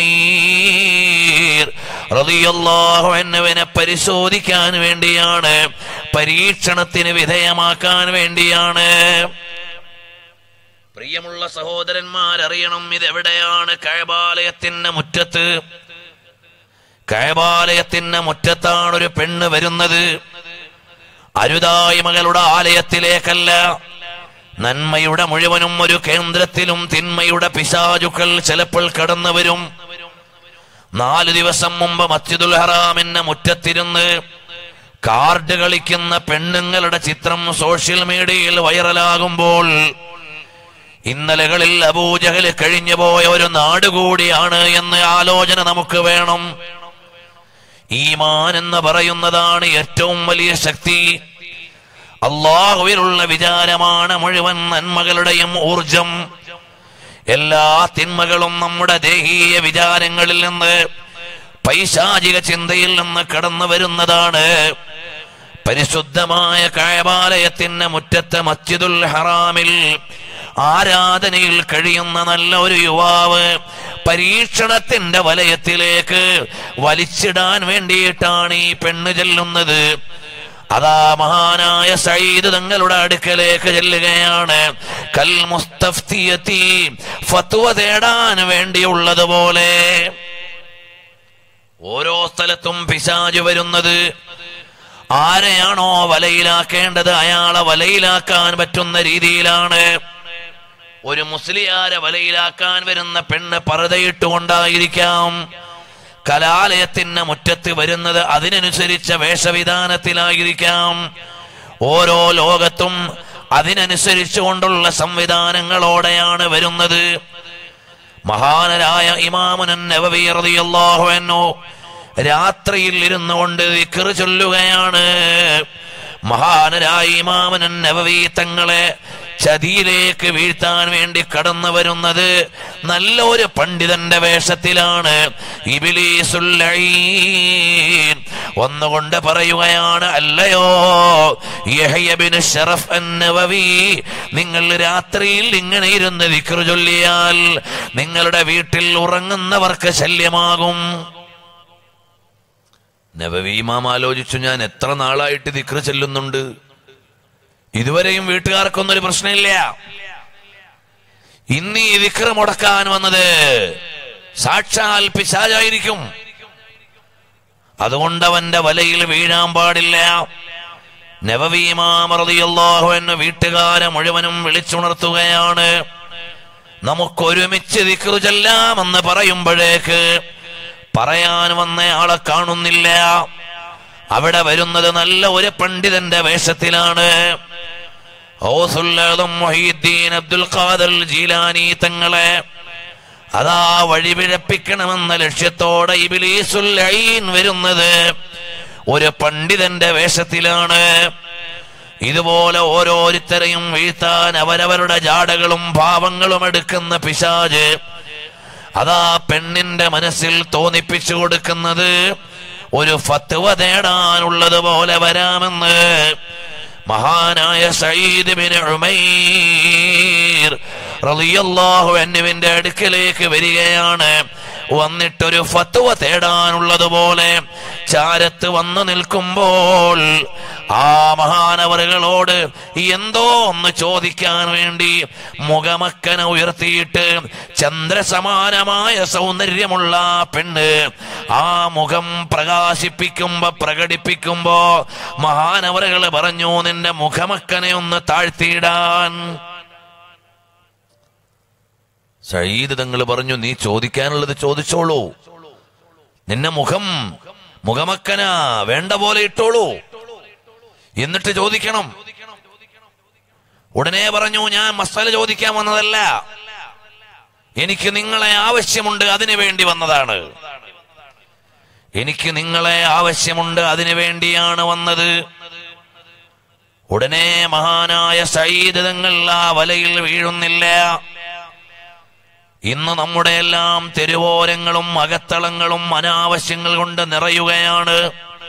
ഉമൈർ റളിയല്ലാഹു അൻഹുവിനെ പരിശോധിക്കാൻ വേണ്ടിയാണ് പരീക്ഷണത്തിന് വിധേയമാക്കാൻ വേണ്ടിയാണ് പ്രിയമുള്ള സഹോദരന്മാരറിയണം ഇതെവിടെയാണ് കഴബാലയത്തിന്റെ മുറ്റത്ത് കഴബാലയത്തിന്റെ മുറ്റത്താണ് ഒരു പെണ്ണ് വരുന്നത് അരുതായ്മകളുടെ ആലയത്തിലേക്കല്ല നന്മയുടെ മുഴുവനും ഒരു കേന്ദ്രത്തിലും തിന്മയുടെ പിശാചുക്കൾ ചിലപ്പോൾ കടന്നു വരും നാല് ദിവസം മുമ്പ് മസ്ജിദുൽ ഹറാമിന്റെ മുറ്റത്തിരുന്ന് കാർഡ് കളിക്കുന്ന പെണ്ണുങ്ങളുടെ ചിത്രം സോഷ്യൽ മീഡിയയിൽ വൈറലാകുമ്പോൾ ഇന്നലകളിൽ അബൂജഹൽ കഴിഞ്ഞുപോയ ഒരു നാട് കൂടിയാണ് എന്ന് ആലോചന നമുക്ക് വേണം ഈമാൻ എന്ന് പറയുന്നതാണ് ഏറ്റവും വലിയ ശക്തി അള്ളാഹുവിലുള്ള വിചാരമാണ് മുഴുവൻ നന്മകളുടെയും ഊർജം എല്ലാ തിന്മകളും നമ്മുടെ ദേഹീയ വിചാരങ്ങളിൽ നിന്ന് പൈശാചിക ചിന്തയിൽ നിന്ന് കടന്നു വരുന്നതാണ് പരിശുദ്ധമായ കായപാലയത്തിന്റെ മുറ്റത്തെ മസ്ജിദുൽ ഹറാമിൽ ആരാധനയിൽ കഴിയുന്ന നല്ല ഒരു യുവാവ് പരീക്ഷണത്തിന്റെ വലയത്തിലേക്ക് വലിച്ചിടാൻ വേണ്ടിയിട്ടാണ് ഈ പെണ്ണ് ചെല്ലുന്നത് അതാ മഹാനായ സയ്യിദ് തങ്ങളുടെ അടുക്കലേക്ക് ചെല്ലുകയാണ് കൽ മുസ്തഫ്തിയത്തി ഫത്വ തേടാൻ വേണ്ടിയുള്ളതുപോലെ ഓരോ സ്ഥലത്തും പിശാജ് വരുന്നത് ആരെയാണോ വലയിലാക്കേണ്ടത് അയാളെ വലയിലാക്കാൻ പറ്റുന്ന രീതിയിലാണ് ഒരു മുസ്ലിയാരെ വലയിലാക്കാൻ വരുന്ന പെണ്ണ് പറുതയിട്ടുകൊണ്ടായിരിക്കാം കലാലയത്തിന് മുറ്റത്ത് വരുന്നത് അതിനനുസരിച്ച വേഷവിധാനത്തിലായിരിക്കാം ഓരോ ലോകത്തും അതിനനുസരിച്ചുകൊണ്ടുള്ള സംവിധാനങ്ങളോടെയാണ് വരുന്നത് മഹാനരായ ഇമാമുനൻ നബവി റളിയല്ലാഹു അൻഹു രാത്രിയിൽ ഇരുന്നു കൊണ്ട് ദിക്ർ ചൊല്ലുകയാണ് മഹാനരായ ഇമാമുനൻ നബവി തങ്ങളെ ചതിയിലേക്ക് വീഴ്ത്താൻ വേണ്ടി കടന്നു വരുന്നത് നല്ല ഒരു പണ്ഡിതന്റെ വേഷത്തിലാണ് ഇബിലീസുൽ ലഈൻ ഒന്നുകൊണ്ട് പറയുകയാണ് അല്ലയോ യഹ്യബിന് ഷറഫ് അന്നവവി നിങ്ങൾ രാത്രിയിൽ ഇങ്ങനെ ഇരുന്ന് ദിക്ർ ചൊല്ലിയാൽ നിങ്ങളുടെ വീട്ടിൽ ഉറങ്ങുന്നവർക്ക് ശല്യമാകും നബവി ഇമാം ആലോചിച്ചു ഞാൻ എത്ര നാളായിട്ട് ദിക്ർ ചെല്ലുന്നുണ്ട് ഇതുവരെയും വീട്ടുകാർക്കൊന്നും ഒരു പ്രശ്നമില്ല ഇന്ന് ഈ ദിക്ർ മുടക്കാൻ വന്നത് സാക്ഷാൽ പിശാചായിരിക്കും അതുകൊണ്ട് അവന്റെ വലയിൽ വീഴാൻ പാടില്ല നവവീമാമറിയല്ലാഹു എന്ന വീട്ടുകാരെ മുഴുവനും വിളിച്ചുണർത്തുകയാണ് നമുക്കൊരുമിച്ച് ദിക്റു ചെല്ലാമെന്ന് പറയുമ്പോഴേക്ക് പറയാൻ വന്നയാളെ കാണുന്നില്ല അവിടെ വരുന്നത് നല്ല ഒരു പണ്ഡിതന്റെ വേഷത്തിലാണ് ഔസുല്ലദും മുഹീദ്ദീൻ അബ്ദുൽ ഖാദർ ജീലാനി തങ്ങളെ അതാ വഴിപിഴപ്പിക്കണമെന്ന ലക്ഷ്യത്തോടെ ഇബിലീസുൽ ലഈൻ വരുന്നത് ഒരു പണ്ഡിതന്റെ വേഷത്തിലാണ് ഇതുപോലെ ഓരോരുത്തരെയും വീഴ്ത്താൻ അവരവരുടെ ജാടകളും ഭാവങ്ങളും എടുക്കുന്ന പിശാജ് അതാ പെണ്ണിന്റെ മനസ്സിൽ തോന്നിപ്പിച്ചു കൊടുക്കുന്നത് ഒരു ഫത്വ നേടാനുള്ളത് പോലെ വരാമെന്ന് മഹാനായ സയ്യിദ് ബിൻ ഉമൈർ റളിയല്ലാഹു അൻഹുവിന്റെ അടുക്കലേക്ക് വരികയാണ് വന്നിട്ടൊരു ഫത്വ തേടാനുള്ളതുപോലെ ചാരത്ത് വന്നു നിൽക്കുമ്പോൾ ആ മഹാനവറുകളോട് എന്തോ ഒന്ന് ചോദിക്കാൻ വേണ്ടി മുഖമക്കന ഉയർത്തിയിട്ട് ചന്ദ്രസമാനമായ സൗന്ദര്യമുള്ള ആ പെണ്ണ് ആ മുഖം പ്രകാശിപ്പിക്കുമ്പോ പ്രകടിപ്പിക്കുമ്പോ മഹാനവറുകൾ പറഞ്ഞു നിന്റെ മുഖമക്കനെ ഒന്ന് താഴ്ത്തിയിടാൻ സയ്യിദ് തങ്ങൾ പറഞ്ഞു നീ ചോദിക്കാനുള്ളത് ചോദിച്ചോളൂ നിന്നെ മുഖം മുഖമക്കന വേണ്ട പോലെ ഇട്ടോളൂ എന്നിട്ട് ചോദിക്കണം ഉടനെ പറഞ്ഞു ഞാൻ മസാല ചോദിക്കാൻ വന്നതല്ല എനിക്ക് നിങ്ങളെ ആവശ്യമുണ്ട് അതിനു വേണ്ടി വന്നതാണ് എനിക്ക് നിങ്ങളെ ആവശ്യമുണ്ട് അതിനു വേണ്ടിയാണ് വന്നത് ഉടനെ മഹാനായ സയ്യിദ് തങ്ങൾ ആ വലയിൽ വീഴുന്നില്ല ഇന്ന് നമ്മുടെ എല്ലാം തെരുവോരങ്ങളും അകത്തളങ്ങളും അനാവശ്യങ്ങൾ കൊണ്ട് നിറയുകയാണ്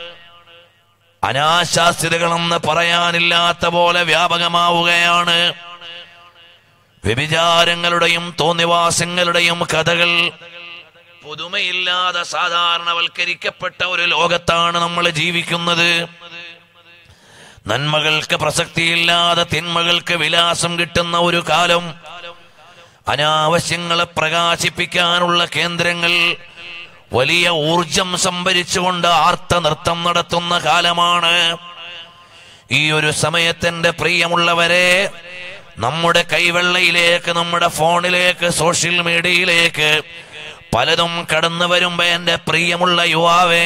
അനാശാസ്യതകളെന്ന് പറയാനില്ലാത്ത പോലെ വ്യാപകമാവുകയാണ് വ്യഭിചാരങ്ങളുടെയും തോന്നിവാസങ്ങളുടെയും കഥകൾ പുതുമയില്ലാതെ സാധാരണവൽക്കരിക്കപ്പെട്ട ഒരു ലോകത്താണ് നമ്മൾ ജീവിക്കുന്നത് നന്മകൾക്ക് പ്രസക്തിയില്ലാതെ തിന്മകൾക്ക് വിലാസം കിട്ടുന്ന ഒരു കാലം അനാവശ്യങ്ങളെ പ്രകാശിപ്പിക്കാനുള്ള കേന്ദ്രങ്ങൾ വലിയ ഊർജം സംഭരിച്ചുകൊണ്ട് ആർത്ത നൃത്തം നടത്തുന്ന കാലമാണ് ഈ ഒരു സമയത്തിന്റെ പ്രിയമുള്ളവരെ നമ്മുടെ കൈവെള്ളയിലേക്ക് നമ്മുടെ ഫോണിലേക്ക് സോഷ്യൽ മീഡിയയിലേക്ക് പലതും കടന്നു വരുമ്പോ എന്റെ പ്രിയമുള്ള യുവാവേ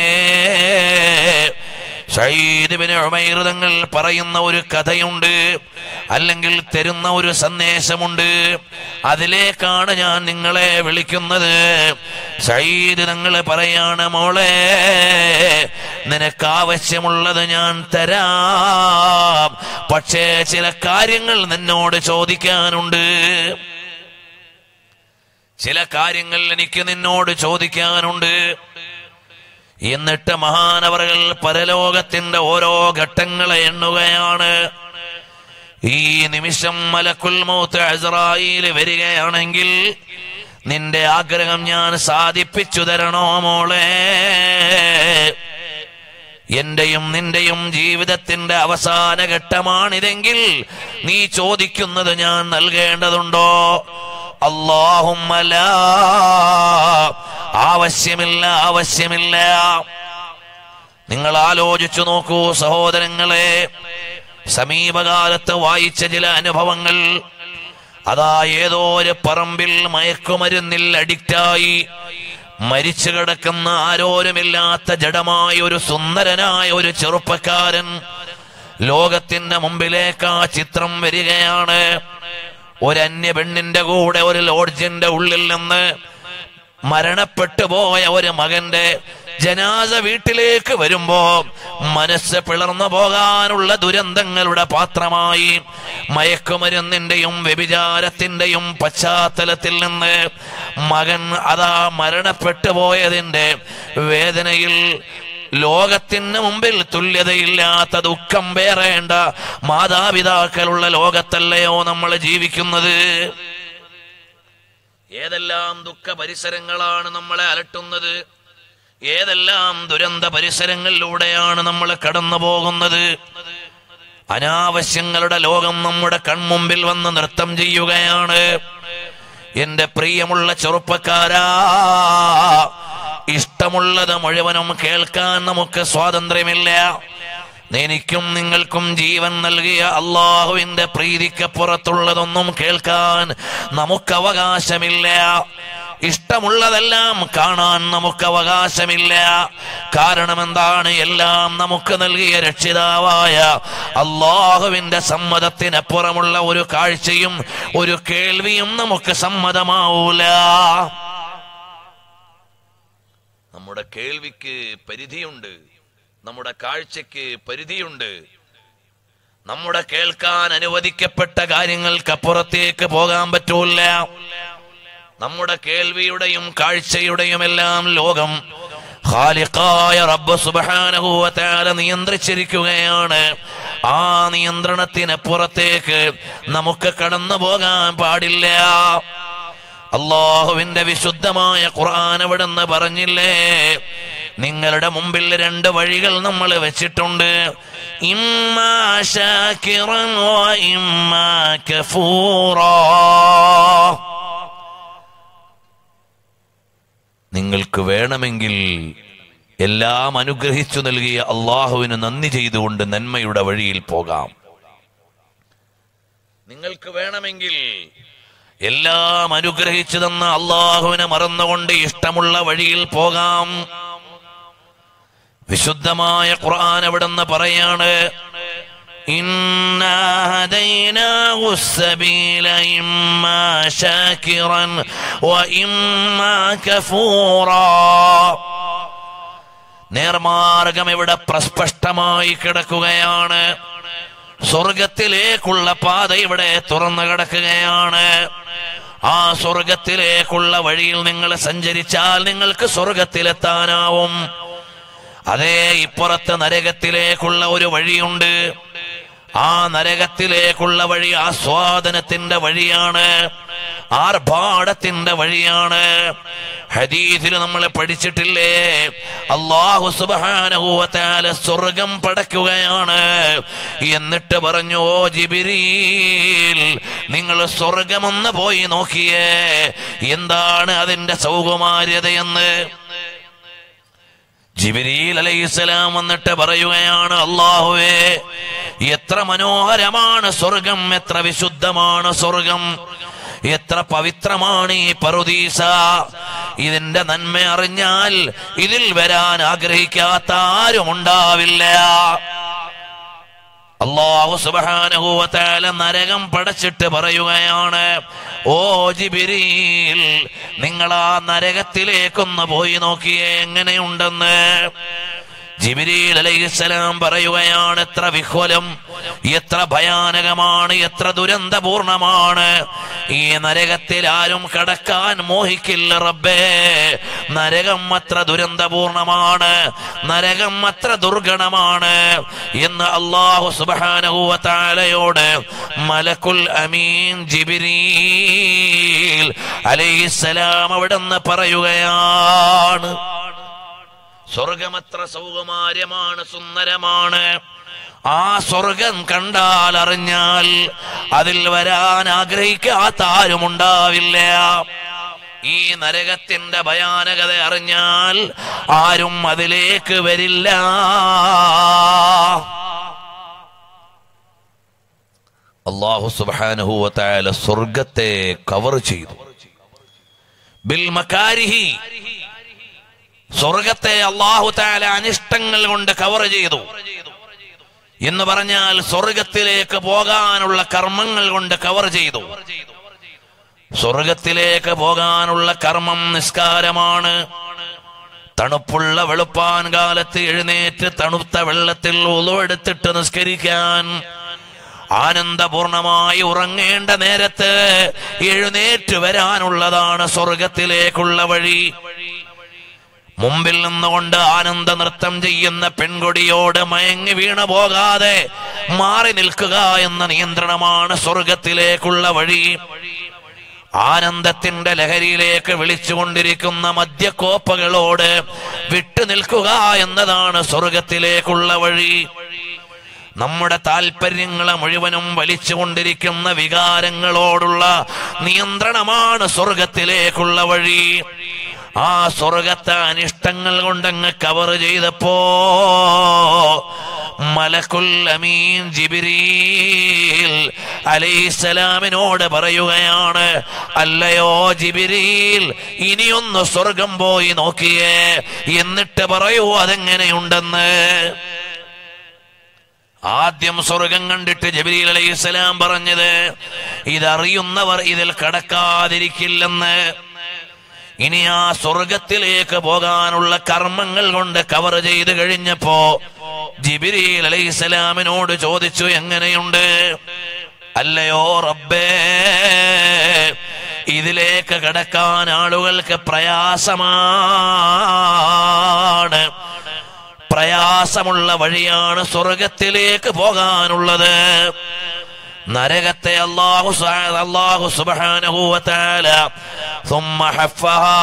ഷഹീദിബിന് ഉമൈറുതങ്ങൾ പറയുന്ന ഒരു കഥയുണ്ട് അല്ലെങ്കിൽ തരുന്ന ഒരു സന്ദേശമുണ്ട് അതിലേക്കാണ് ഞാൻ നിങ്ങളെ വിളിക്കുന്നത് ഷഹീദ് തങ്ങൾ പറയാണ് മോളെ നിനക്ക് ആവശ്യമുള്ളത് ഞാൻ തരാം പക്ഷേ ചില കാര്യങ്ങൾ നിന്നോട് ചോദിക്കാനുണ്ട് ചില കാര്യങ്ങൾ എനിക്ക് നിന്നോട് ചോദിക്കാനുണ്ട് എന്നിട്ട് മഹാനവറുകൾ പരലോകത്തിന്റെ ഓരോ ഘട്ടങ്ങളെ എണ്ണുകയാണ് ഈ നിമിഷം മലക്കുൽ മൗത്ത് അസ്രായിൽ വരികയാണെങ്കിൽ നിന്റെ ആഗ്രഹം ഞാൻ സാധിപ്പിച്ചു തരണോ മോളെ എന്റെയും നിന്റെയും ജീവിതത്തിന്റെ അവസാന ഘട്ടമാണിതെങ്കിൽ നീ ചോദിക്കുന്നത് ഞാൻ നൽകേണ്ടതുണ്ടോ അള്ളാഹുമ്മല ആവശ്യമില്ല ആവശ്യമില്ല നിങ്ങൾ ആലോചിച്ചു നോക്കൂ സഹോദരങ്ങളെ സമീപകാലത്ത് വായിച്ച ചില അനുഭവങ്ങൾ അതാ ഏതോ ഒരു പറമ്പിൽ മയക്കുമരുന്നിൽ അഡിക്റ്റായി മരിച്ചു കിടക്കുന്ന ആരോരുമില്ലാത്ത ജഡമായ ഒരു സുന്ദരനായ ഒരു ചെറുപ്പക്കാരൻ ലോകത്തിന്റെ മുമ്പിലേക്ക് ആ ചിത്രം വരികയാണ് ഒരു അന്യ പെണ്ണിന്റെ കൂടെ ഒരു ലോഡ്ജിന്റെ ഉള്ളിൽ നിന്ന് മരണപ്പെട്ടു പോയ ഒരു മകന്റെ ജനാസ വീട്ടിലേക്ക് വരുമ്പോ മനസ്സ് പിളർന്നു പോകാനുള്ള ദുരന്തങ്ങളുടെ പാത്രമായി മയക്കുമരുന്നിന്റെയും വ്യഭിചാരത്തിന്റെയും പശ്ചാത്തലത്തിൽ നിന്ന് മകൻ അതാ മരണപ്പെട്ടു പോയതിന്റെ വേദനയിൽ ലോകത്തിന് മുമ്പിൽ തുല്യതയില്ലാത്ത ദുഃഖം വേറേണ്ട മാതാപിതാക്കളുള്ള ലോകത്തല്ലയോ നമ്മൾ ജീവിക്കുന്നത് ഏതെല്ലാം ദുഃഖ പരിസരങ്ങളാണ് നമ്മളെ അലട്ടുന്നത് ഏതെല്ലാം ദുരന്ത പരിസരങ്ങളിലൂടെയാണ് നമ്മൾ കടന്നു പോകുന്നത് അനാവശ്യങ്ങളുടെ ലോകം നമ്മുടെ കൺമുമ്പിൽ വന്ന് നൃത്തം ചെയ്യുകയാണ് എന്റെ പ്രിയമുള്ള ചെറുപ്പക്കാരാ ഇഷ്ടമുള്ളത് മുഴുവനും കേൾക്കാൻ നമുക്ക് സ്വാതന്ത്ര്യമില്ല എനിക്കും നിങ്ങൾക്കും ജീവൻ നൽകിയ അള്ളാഹുവിന്റെ പ്രീതിക്കപ്പുറത്തുള്ളതൊന്നും കേൾക്കാൻ നമുക്ക് അവകാശമില്ല ഇഷ്ടമുള്ളതെല്ലാം കാണാൻ നമുക്ക് അവകാശമില്ല കാരണം എന്താണ് എല്ലാം നമുക്ക് നൽകിയ രക്ഷിതാവായ അള്ളാഹുവിന്റെ സമ്മതത്തിനപ്പുറമുള്ള ഒരു കാഴ്ചയും ഒരു കേൾവിയും നമുക്ക് സമ്മതമാവൂല നമ്മുടെ കേൾവിക്ക് പരിധിയുണ്ട് നമ്മുടെ കാഴ്ചയ്ക്ക് പരിധിയുണ്ട് നമ്മുടെ കേൾക്കാൻ അനുവദിക്കപ്പെട്ട കാര്യങ്ങൾക്കപ്പുറത്തേക്ക് പോകാൻ പറ്റൂല നമ്മുടെ കേൾവിയുടെയും കാഴ്ചയുടെയും എല്ലാം ലോകം ഖാലിഖായ റബ്ബ് സുബ്ഹാനഹു വ തആല നിയന്ത്രിച്ചിരിക്കുകയാണ് ആ നിയന്ത്രണത്തിനപ്പുറത്തേക്ക് നമുക്ക് കടന്നു പോകാൻ പാടില്ല അള്ളാഹുവിന്റെ വിശുദ്ധമായ ഖുർആൻ അവിടുന്ന് പറഞ്ഞില്ലേ നിങ്ങളുടെ മുമ്പിൽ രണ്ട് വഴികൾ നമ്മൾ വെച്ചിട്ടുണ്ട് ഇമ്മാ ശാകിറൻ വ ഇമ്മാ കഫൂറാ നിങ്ങൾക്ക് വേണമെങ്കിൽ എല്ലാം അനുഗ്രഹിച്ചു നൽകിയ അള്ളാഹുവിന് നന്ദി ചെയ്തുകൊണ്ട് നന്മയുടെ വഴിയിൽ പോകാം നിങ്ങൾക്ക് വേണമെങ്കിൽ എല്ലാം അനുഗ്രഹിച്ചു തന്ന അള്ളാഹുവിനെ മറന്നുകൊണ്ട് ഇഷ്ടമുള്ള വഴിയിൽ പോകാം വിശുദ്ധമായ ഖുർആൻ എവിടെന്ന് പറയാണ് إنا هديناه السبيل إما شاكرا وإما كفورا നേർമാർഗം ഇവിടെ പ്രസ്പഷ്ടമായി കിടക്കുകയാണ് സ്വർഗത്തിലേക്കുള്ള പാത ഇവിടെ തുറന്നു കിടക്കുകയാണ് ആ സ്വർഗത്തിലേക്കുള്ള വഴിയിൽ നിങ്ങൾ സഞ്ചരിച്ചാൽ നിങ്ങൾക്ക് സ്വർഗത്തിലെത്താനാവും അതേ ഇപ്പുറത്ത് നരകത്തിലേക്കുള്ള ഒരു വഴിയുണ്ട് ആ നരകത്തിലേക്കുള്ള വഴി ആസ്വാദനത്തിന്റെ വഴിയാണ് ആർഭാടത്തിന്റെ വഴിയാണ് ഹദീസിൽ നമ്മൾ പഠിച്ചിട്ടില്ലേ അള്ളാഹു സുബാനഹുവത്താല സ്വർഗം പടയ്ക്കുകയാണ് എന്നിട്ട് പറഞ്ഞു ഓ ജിബിരിൽ നിങ്ങൾ സ്വർഗമൊന്ന് പോയി നോക്കിയേ എന്താണ് അതിന്റെ സൗകുമാര്യതയെന്ന് ജിബിരിൽ അലൈഹിസ്സലാം വന്നിട്ട് പറയുകയാണ് അള്ളാഹുവേ എത്ര മനോഹരമാണ് സ്വർഗം എത്ര വിശുദ്ധമാണ് സ്വർഗം എത്ര പവിത്രമാണ് ഈ പറുദീസ ഇതിന്റെ നന്മ അറിഞ്ഞാൽ ഇതിൽ വരാൻ ആഗ്രഹിക്കാത്ത ആരും ഉണ്ടാവില്ല അള്ളാഹു സുബാനഹുവത്താല നരകം പടച്ചിട്ട് പറയുകയാണ് ഓ ജിബിരിൽ നിങ്ങൾ ആ നരകത്തിലേക്കൊന്ന് പോയി നോക്കിയേ എങ്ങനെയുണ്ടെന്ന് ജിബിരിൽ അലൈഹിസ്സലാം പറയുകയാണ് എത്ര വിഹ്വലം എത്ര ഭയാനകമാണ് എത്ര ദുരന്തപൂർണമാണ് ഈ നരകത്തിൽ ആരും കടക്കാൻ മോഹിക്കില്ല റബ്ബേ നരകം അത്ര ദുരന്തപൂർണമാണ് നരകം അത്ര ദുർഗണമാണ് എന്ന് അള്ളാഹു സുബാനഹുവത്താലയോട് മലക്കുൽ അമീൻ ജിബിരീൽ അലൈഹിസ്സലാം അവിടുന്ന് പറയുകയാണ് സ്വർഗമത്ര സൗകുമാര്യമാണ് സുന്ദരമാണ് ആ സ്വർഗം കണ്ടാൽ അറിഞ്ഞാൽ അതിൽ വരാൻ ആഗ്രഹിക്കാത്ത ആരും ഉണ്ടാവില്ല ഈ നരകത്തിന്റെ ഭയാനകത അറിഞ്ഞാൽ ആരും അതിലേക്ക് വരില്ല അള്ളാഹു സുബാനുഹൂവത്തായ സ്വർഗത്തെ കവർ ചെയ്തു ബിൽ മക്കാരിഹി സ്വർഗത്തെ അള്ളാഹു താല അനിഷ്ടങ്ങൾ കൊണ്ട് കവർ ചെയ്തു എന്ന് പറഞ്ഞാൽ സ്വർഗത്തിലേക്ക് പോകാനുള്ള കർമ്മങ്ങൾ കൊണ്ട് കവർ ചെയ്തു സ്വർഗത്തിലേക്ക് പോകാനുള്ള കർമ്മം നിസ്കാരമാണ് തണുപ്പുള്ള വെളുപ്പാൻ കാലത്ത് എഴുന്നേറ്റ് തണുത്ത വെള്ളത്തിൽ ഉളവെടുത്തിട്ട് നിസ്കരിക്കാൻ ആനന്ദപൂർണമായി ഉറങ്ങേണ്ട നേരത്ത് എഴുന്നേറ്റ് വരാനുള്ളതാണ് സ്വർഗത്തിലേക്കുള്ള വഴി മുമ്പിൽ നിന്നുകൊണ്ട് ആനന്ദ നൃത്തം ചെയ്യുന്ന പെൺകൊടിയോട് മയങ്ങി വീണു പോകാതെ മാറി നിൽക്കുക എന്ന നിയന്ത്രണമാണ് സ്വർഗത്തിലേക്കുള്ള വഴി ആനന്ദത്തിന്റെ ലഹരിയിലേക്ക് വിളിച്ചുകൊണ്ടിരിക്കുന്ന മദ്യക്കോപ്പകളോട് വിട്ടു നിൽക്കുക എന്നതാണ് സ്വർഗത്തിലേക്കുള്ള വഴി നമ്മുടെ താല്പര്യങ്ങളെ മുഴുവനും വലിച്ചുകൊണ്ടിരിക്കുന്ന വികാരങ്ങളോടുള്ള നിയന്ത്രണമാണ് സ്വർഗത്തിലേക്കുള്ള വഴി ആ സ്വർഗത്തെ അനിഷ്ടങ്ങൾ കൊണ്ടങ്ങ് കവർ ചെയ്തപ്പോ മലക്കുൽ അമീൻ ജിബിരീൽ അലൈസലാമിനോട് പറയുകയാണ് അല്ലയോ ജിബിരീൽ ഇനിയൊന്ന് സ്വർഗം പോയി നോക്കിയേ എന്നിട്ട് പറയൂ അതെങ്ങനെയുണ്ടെന്ന് ആദ്യം സ്വർഗം കണ്ടിട്ട് ജബരീൽ അലൈഹിസ്സലാം പറഞ്ഞത് ഇതറിയുന്നവർ ഇതിൽ കടക്കാതിരിക്കില്ലെന്ന് ഇനി ആ സ്വർഗത്തിലേക്ക് പോകാനുള്ള കർമ്മങ്ങൾ കൊണ്ട് കവർ ചെയ്ത് കഴിഞ്ഞപ്പോ ജിബിരിൽ അലൈഹിസ്സലാമിനോട് ചോദിച്ചു എങ്ങനെയുണ്ട് അല്ലയോ റബ്ബേ ഇതിലേക്ക് കടക്കാൻ ആളുകൾക്ക് പ്രയാസമാണ് പ്രയാസമുള്ള വഴിയാണ് സ്വർഗത്തിലേക്ക് പോകാനുള്ളത് നരകത്തെ അള്ളാഹു സ- അള്ളാഹു സുബ്ഹാനഹു വ തആല ثم حفها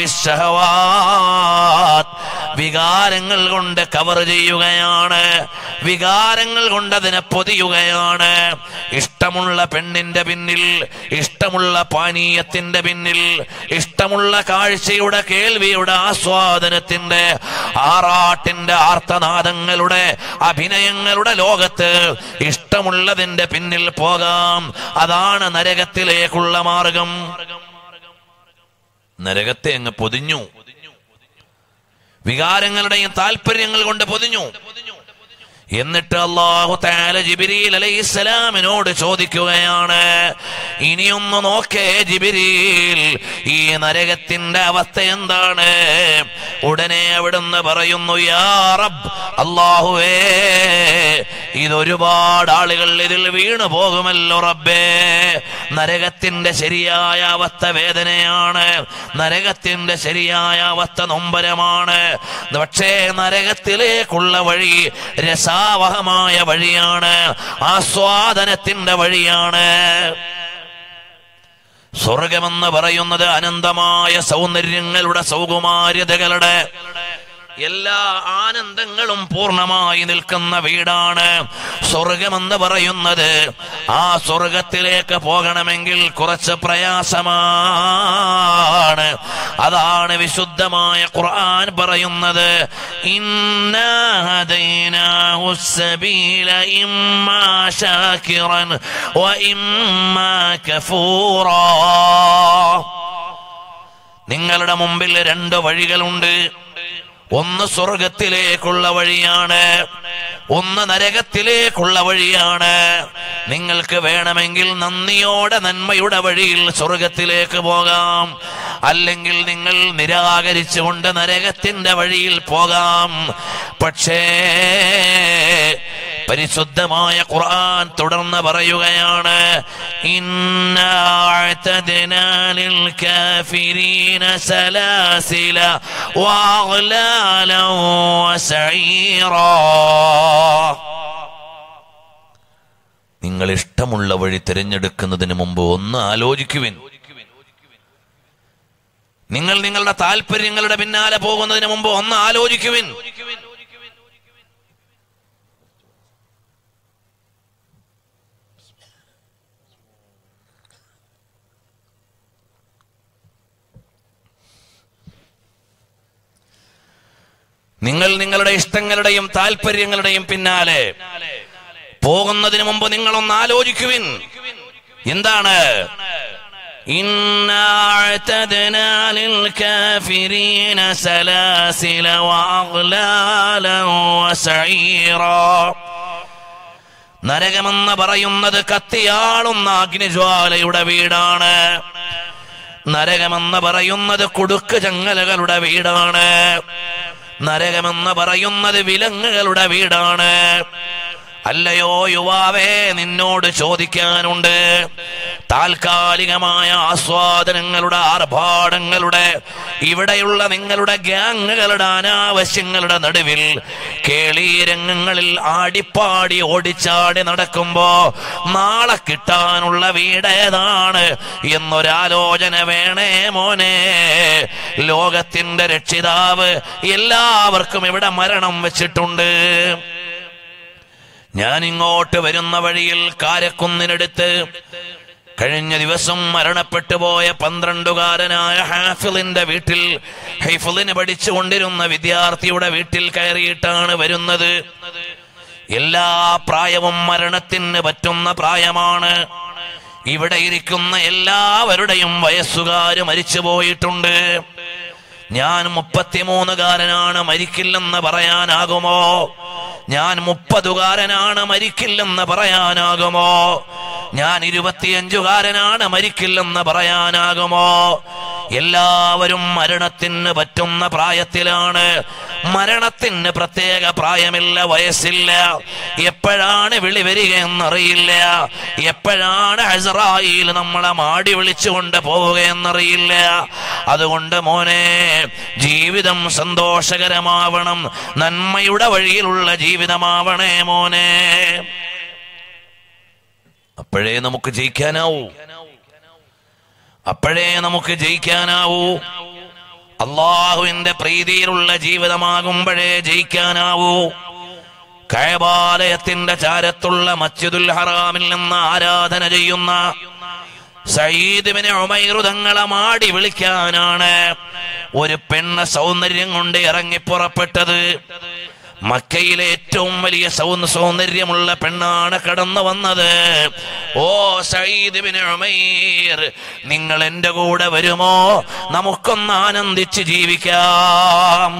بالشهوات വികാരങ്ങൾ കൊണ്ട് കവർ ചെയ്യുകയാണ് വികാരങ്ങൾ കൊണ്ട് അതിനെ പൊതിയുകയാണ് ഇഷ്ടമുള്ള പെണ്ണിന്റെ പിന്നിൽ ഇഷ്ടമുള്ള പാനീയത്തിന്റെ പിന്നിൽ ഇഷ്ടമുള്ള കാഴ്ചയുടെ കേൾവിയുടെ ആസ്വാദനത്തിന്റെ ആറാട്ടിന്റെ ആർത്തനാദങ്ങളുടെ അഭിനയങ്ങളുടെ ലോകത്ത് ഇഷ്ടമുള്ളതിന്റെ പിന്നിൽ പോകാം അതാണ് നരകത്തിലേക്കുള്ള മാർഗം നരകത്തെ അങ്ങ് പൊതിഞ്ഞു വികാരങ്ങളുടെയും താല്പര്യങ്ങൾ കൊണ്ട് പൊതിഞ്ഞു എന്നിട്ട് അള്ളാഹു താല ജിബിരിൽ അലൈഹിസ്സലാമിനോട് ചോദിക്കുകയാണ് ഇനിയൊന്ന് നോക്കേ ജിബിരിൽ ഈ നരകത്തിന്റെ അവസ്ഥ എന്താണ് ഉടനെ അവിടുന്ന് പറയുന്നു യാ റബ്ബ് അള്ളാഹുവേ ഇതൊരുപാട് ആളുകൾ ഇതിൽ വീണു പോകുമല്ലോ റബ്ബേ നരകത്തിന്റെ ശരിയായ അവസ്ഥ വേദനയാണ് നരകത്തിന്റെ ശരിയായ അവസ്ഥ നൊമ്പരമാണ് പക്ഷേ നരകത്തിലേക്കുള്ള വഴി രസാവഹമായ വഴിയാണ് ആസ്വാദനത്തിന്റെ വഴിയാണ് സ്വർഗമെന്ന് പറയുന്നത് അനന്തമായ സൗന്ദര്യങ്ങളുടെ സൗകുമാര്യതകളുടെ എല്ലാ ആനന്ദങ്ങളും പൂർണ്ണമായി നിൽക്കുന്ന വീടാണ് സ്വർഗമെന്ന് പറയുന്നത് ആ സ്വർഗത്തിലേക്ക് പോകണമെങ്കിൽ കുറച്ച് പ്രയാസമാണ് അതാണ് വിശുദ്ധമായ ഖുർആൻ പറയുന്നത് ഇന്നാ ഹദൈനാഹു السبيل إما شاكرا وإما كفورا നിങ്ങളുടെ മുമ്പിൽ രണ്ട് വഴികളുണ്ട് ഒന്ന് സ്വർഗത്തിലേക്കുള്ള വഴിയാണ് ഒന്ന് നരകത്തിലേക്കുള്ള വഴിയാണ് നിങ്ങൾക്ക് വേണമെങ്കിൽ നന്ദിയോടെ നന്മയുടെ വഴിയിൽ സ്വർഗത്തിലേക്ക് പോകാം അല്ലെങ്കിൽ നിങ്ങൾ നിരാകരിച്ചുകൊണ്ട് നരകത്തിന്റെ വഴിയിൽ പോകാം പക്ഷേ പരിശുദ്ധമായ ഖുർആൻ തുടർന്ന് പറയുകയാണ് ഇന്നാ അഅ്തദ്നാ ലിൽ കാഫിരീന സലാസില വഅഗ്ലാലൻ വസഈറാ നിങ്ങൾ ഇഷ്ടമുള്ള വഴി തിരഞ്ഞെടുക്കുന്നതിന് മുമ്പ് ഒന്ന് ആലോചിക്കുവിൻ നിങ്ങൾ നിങ്ങളുടെ താല്പര്യങ്ങളുടെ പിന്നാലെ പോകുന്നതിന് മുമ്പ് ഒന്ന് ആലോചിക്കുവിൻ നിങ്ങൾ നിങ്ങളുടെ ഇഷ്ടങ്ങളുടെയും താല്പര്യങ്ങളുടെയും പിന്നാലെ പോകുന്നതിന് മുമ്പ് നിങ്ങളൊന്ന് ആലോചിക്കുവിൻ എന്താണ് إنا اعتدنا للكافرين سلاسل وأغلالا وسعيرا നരകമെന്ന് പറയുന്നത് കത്തിയാളുന്ന അഗ്നിജ്വാലയുടെ വീടാണ് നരകമെന്ന് പറയുന്നത് കുടുക്ക് ചങ്ങലകളുടെ വീടാണ് നരകമെന്ന് പറയുന്നത് വിലങ്ങുകളുടെ വീടാണ് അല്ലയോ യുവാവേ നിന്നോട് ചോദിക്കാനുണ്ട് താൽക്കാലികമായ ആസ്വാദനങ്ങളുടെ ആർഭാടങ്ങളുടെ ഇവിടെയുള്ള നിങ്ങളുടെ ഗ്യാങ്ങുകളുടെ അനാവശ്യങ്ങളുടെ നടുവിൽ കേളീരംഗങ്ങളിൽ ആടിപ്പാടി ഓടിച്ചാടി നടക്കുമ്പോ നാളെ കിട്ടാനുള്ള വീടേതാണ് എന്നൊരാലോചന വേണേ മോനെ ലോകത്തിന്റെ രക്ഷിതാവ് എല്ലാവർക്കും ഇവിടെ മരണം വെച്ചിട്ടുണ്ട് ഞാൻ ഇങ്ങോട്ട് വരുന്ന വഴിയിൽ കാരക്കുന്നിനടുത്ത് കഴിഞ്ഞ ദിവസം മരണപ്പെട്ടു പോയ പന്ത്രണ്ടുകാരനായ ഹാഫിളിന്റെ വീട്ടിൽ ഹൈഫിളിന് പഠിച്ചുകൊണ്ടിരുന്ന വിദ്യാർത്ഥിയുടെ വീട്ടിൽ കയറിയിട്ടാണ് വരുന്നത് എല്ലാ പ്രായവും മരണത്തിന് പറ്റുന്ന പ്രായമാണ് ഇവിടെ ഇരിക്കുന്ന എല്ലാവരുടെയും വയസ്സുകാര് മരിച്ചു പോയിട്ടുണ്ട് ഞാൻ മുപ്പത്തിമൂന്നുകാരനാണ് മരിക്കില്ലെന്ന് പറയാനാകുമോ ഞാൻ മുപ്പതുകാരനാണ് മരിക്കില്ലെന്ന് പറയാനാകുമോ ഞാൻ ഇരുപത്തിയഞ്ചുകാരനാണ് മരിക്കില്ലെന്ന് പറയാനാകുമോ എല്ലാവരും മരണത്തിന് പറ്റുന്ന പ്രായത്തിലാണ് മരണത്തിന് പ്രത്യേക പ്രായമില്ല വയസ്സില്ല എപ്പോഴാണ് വിളി വരിക എന്നറിയില്ല എപ്പോഴാണ് ഹസറായിൽ നമ്മളെ മാടി വിളിച്ചുകൊണ്ട് പോവുക എന്നറിയില്ല അതുകൊണ്ട് മോനെ ജീവിതം സന്തോഷകരമാവണം നന്മയുടെ വഴിയിലുള്ള ജീവിതമാവണേ മോനെ അപ്പോഴേ നമുക്ക് ജയിക്കാനാവൂ അപ്പോഴേ നമുക്ക് ജയിക്കാനാവൂ അള്ളാഹുവിന്റെ പ്രീതിയിലുള്ള ജീവിതമാകുമ്പോഴേ ജയിക്കാനാവൂ കഴബാലയത്തിന്റെ ചാരത്തുള്ള മസ്ജിദുൽ ഹറാമിൽ നിന്ന് ആരാധന ചെയ്യുന്ന സയ്യിദിനെ ഉമൈറുതങ്ങളെ മാടി വിളിക്കാനാണ് ഒരു പെണ്ണ് സൗന്ദര്യം കൊണ്ട് ഇറങ്ങി പുറപ്പെട്ടത് മക്കയിലെ ഏറ്റവും വലിയ സൗന്ദ സൗന്ദര്യമുള്ള പെണ്ണാണ് കടന്നു വന്നത് ഓ സയ്യിദിന് ഉമൈർ നിങ്ങൾ എന്റെ കൂടെ വരുമോ നമുക്കൊന്ന് ആനന്ദിച്ച് ജീവിക്കാം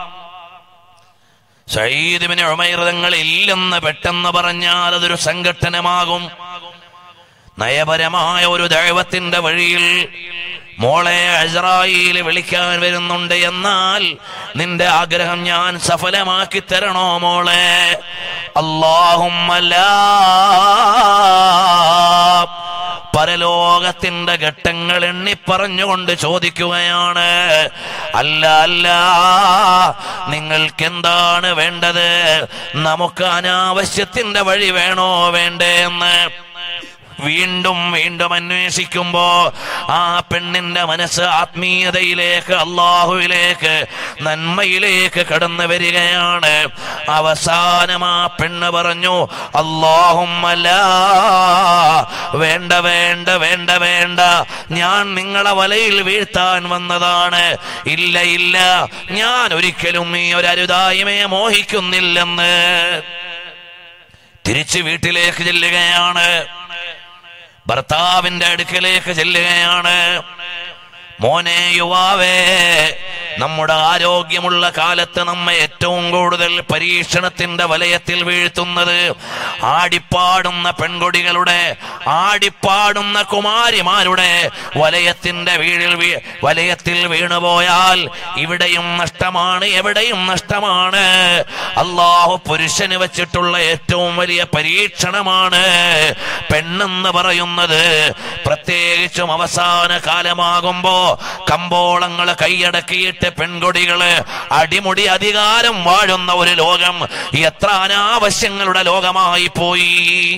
സയ്യിദിന് ഉമൈർ തങ്ങൾ ഇല്ലെന്ന് പെട്ടെന്ന് പറഞ്ഞാൽ അതൊരു സംഘട്ടനമാകും നയപരമായ ഒരു ദൈവത്തിന്റെ വഴിയിൽ മോളെ അസ്രായിൽ വിളിക്കാൻ വരുന്നുണ്ട് എന്നാൽ നിന്റെ ആഗ്രഹം ഞാൻ സഫലമാക്കി തരണോ മോളെ അള്ളാഹുമ്മല പരലോകത്തിന്റെ ഘട്ടങ്ങൾ എണ്ണി പറഞ്ഞുകൊണ്ട് ചോദിക്കുകയാണ് അല്ല അല്ല നിങ്ങൾക്ക് എന്താണ് വേണ്ടത് നമുക്ക് അനാവശ്യത്തിന്റെ വഴി വേണോ വേണ്ടേ എന്ന് വീണ്ടും വീണ്ടും അന്വേഷിക്കുമ്പോ ആ പെണ്ണിന്റെ മനസ്സ് ആത്മീയതയിലേക്ക് അള്ളാഹുവിലേക്ക് നന്മയിലേക്ക് കടന്നു വരികയാണ് അവസാനം ആ പെണ്ണ് പറഞ്ഞു അള്ളാഹുമ്മല വേണ്ട വേണ്ട വേണ്ട വേണ്ട ഞാൻ നിങ്ങളെ വലയിൽ വീഴ്ത്താൻ വന്നതാണ് ഇല്ല ഇല്ല ഞാൻ ഒരിക്കലും ഈ ഒരു അരുതായ്മയെ മോഹിക്കുന്നില്ലെന്ന് തിരിച്ച് വീട്ടിലേക്ക് ചെല്ലുകയാണ് ഭർത്താവിന്റെ അടുക്കലേക്ക് ചെല്ലുകയാണ് മോനെ യുവാവേ നമ്മുടെ ആരോഗ്യമുള്ള കാലത്ത് നമ്മെ ഏറ്റവും കൂടുതൽ പരീക്ഷണത്തിന്റെ വലയത്തിൽ വീഴ്ത്തുന്നത് ആടിപ്പാടുന്ന പെൺകൊടികളുടെ ആടിപ്പാടുന്ന കുമാരിമാരുടെ വലയത്തിന്റെ വീഴിൽ വീ- വലയത്തിൽ വീണുപോയാൽ ഇവിടെയും നഷ്ടമാണ് എവിടെയും നഷ്ടമാണ് അള്ളാഹു പുരുഷന് വെച്ചിട്ടുള്ള ഏറ്റവും വലിയ പരീക്ഷണമാണ് പെണ്ണെന്ന് പറയുന്നത് പ്രത്യേകിച്ചും അവസാന കാലമാകുമ്പോ കമ്പോളങ്ങൾ കൈയടക്കിയിട്ട് പെൺകൊടികള് അടിമുടി അധികാരം വാഴുന്ന ഒരു ലോകം എത്ര അനാവശ്യങ്ങളുടെ ലോകമായി പോയി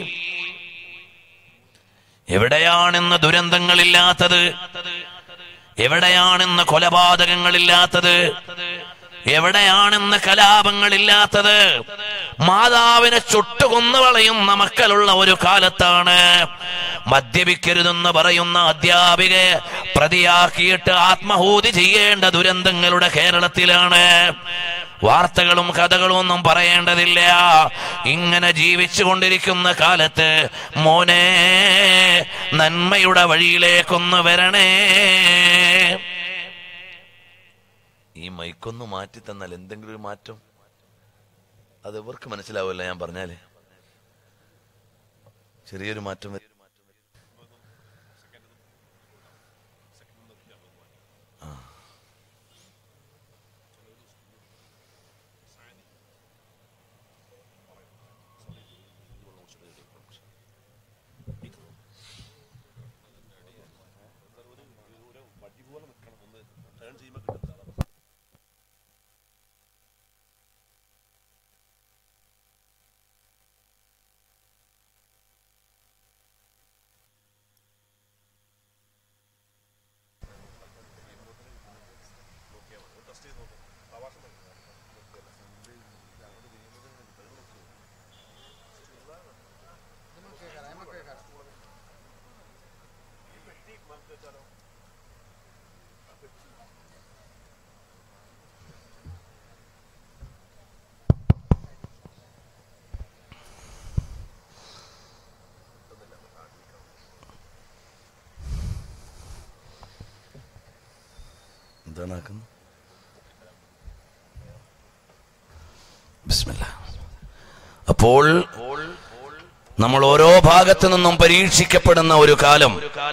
എവിടെയാണിന്ന് ദുരന്തങ്ങളില്ലാത്തത് എവിടെയാണിന്ന് കൊലപാതകങ്ങളില്ലാത്തത് എവിടെയാണിന്ന് കലാപങ്ങളില്ലാത്തത് മാതാവിനെ ചുട്ടുകൊന്നു കളയുന്ന മക്കളുള്ള ഒരു കാലത്താണ് മദ്യപിക്കരുതെന്ന് പറയുന്ന അധ്യാപികയെ പ്രതിയാക്കിയിട്ട് ആത്മഹൂതി ചെയ്യേണ്ട ദുരന്തങ്ങളുടെ കേരളത്തിലാണ് വാർത്തകളും കഥകളും ഒന്നും പറയേണ്ടതില്ല ഇങ്ങനെ ജീവിച്ചു കൊണ്ടിരിക്കുന്ന കാലത്ത് മോനെ നന്മയുടെ വഴിയിലേക്കൊന്ന് വരണേ ഈ മൈക്കൊന്ന് മാറ്റി തന്നാൽ എന്തെങ്കിലും ഒരു മാറ്റം അത് ഇവർക്ക് മനസ്സിലാവില്ല ഞാൻ പറഞ്ഞാല് ചെറിയൊരു മാറ്റം വരും ആ. എന്താണ് ആക്കുന്നത് ബിസ്മില്ല അപ്പോൾ നമ്മൾ ഓരോ ഭാഗത്തു നിന്നും പരീക്ഷിക്കപ്പെടുന്ന ഒരു കാലം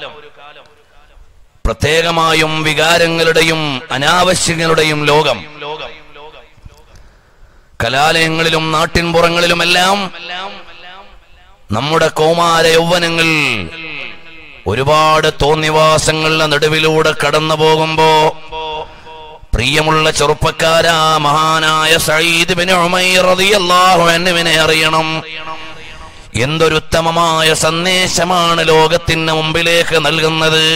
പ്രത്യേകമായും വികാരങ്ങളുടെയും അനാവശ്യങ്ങളുടെയും ലോകം കലാലയങ്ങളിലും നാട്ടിൻപുറങ്ങളിലുമെല്ലാം നമ്മുടെ കൗമാര യൗവനങ്ങൾ ഒരുപാട് തോന്നിവാസങ്ങളുടെ നടുവിലൂടെ കടന്നു പോകുമ്പോ പ്രിയമുള്ള ചെറുപ്പക്കാരാ മഹാനായ സയ്യിദ് ബിൻ ഉമൈർ റളിയല്ലാഹു അൻഹുവിനെ അറിയണം എന്തൊരുത്തമമായ സന്ദേശമാണ് ലോകത്തിന് മുമ്പിലേക്ക് നൽകുന്നത്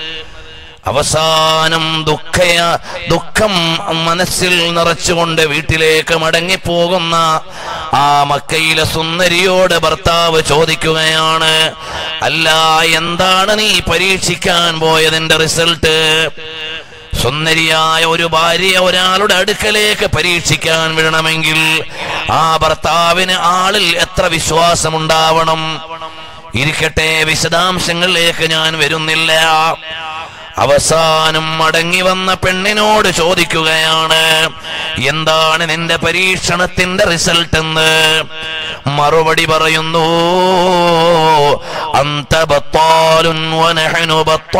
അവസാനം ദുഃഖയ ദുഃഖം മനസ്സിൽ നിറച്ചുകൊണ്ട് വീട്ടിലേക്ക് മടങ്ങിപ്പോകുന്ന ആ മക്കയിലെ സുന്ദരിയോട് ഭർത്താവ് ചോദിക്കുകയാണ് അല്ല എന്താണ് നീ പരീക്ഷിക്കാൻ പോയതിന്റെ റിസൾട്ട് സുന്ദരിയായ ഒരു ഭാര്യ ഒരാളുടെ അടുക്കലേക്ക് പരീക്ഷിക്കാൻ വിടണമെങ്കിൽ ആ ഭർത്താവിന് ആളിൽ എത്ര വിശ്വാസമുണ്ടാവണം ഇരിക്കട്ടെ വിശദാംശങ്ങളിലേക്ക് ഞാൻ വരുന്നില്ല അവസാനം മടങ്ങി വന്ന പെണ്ണിനോട് ചോദിക്കുകയാണ് എന്താണ് നിന്റെ പരീക്ഷണത്തിന്റെ റിസൾട്ട് എന്ന് മറുപടി പറയുന്നു അന്ത ബത്താലുൻ വനഹനു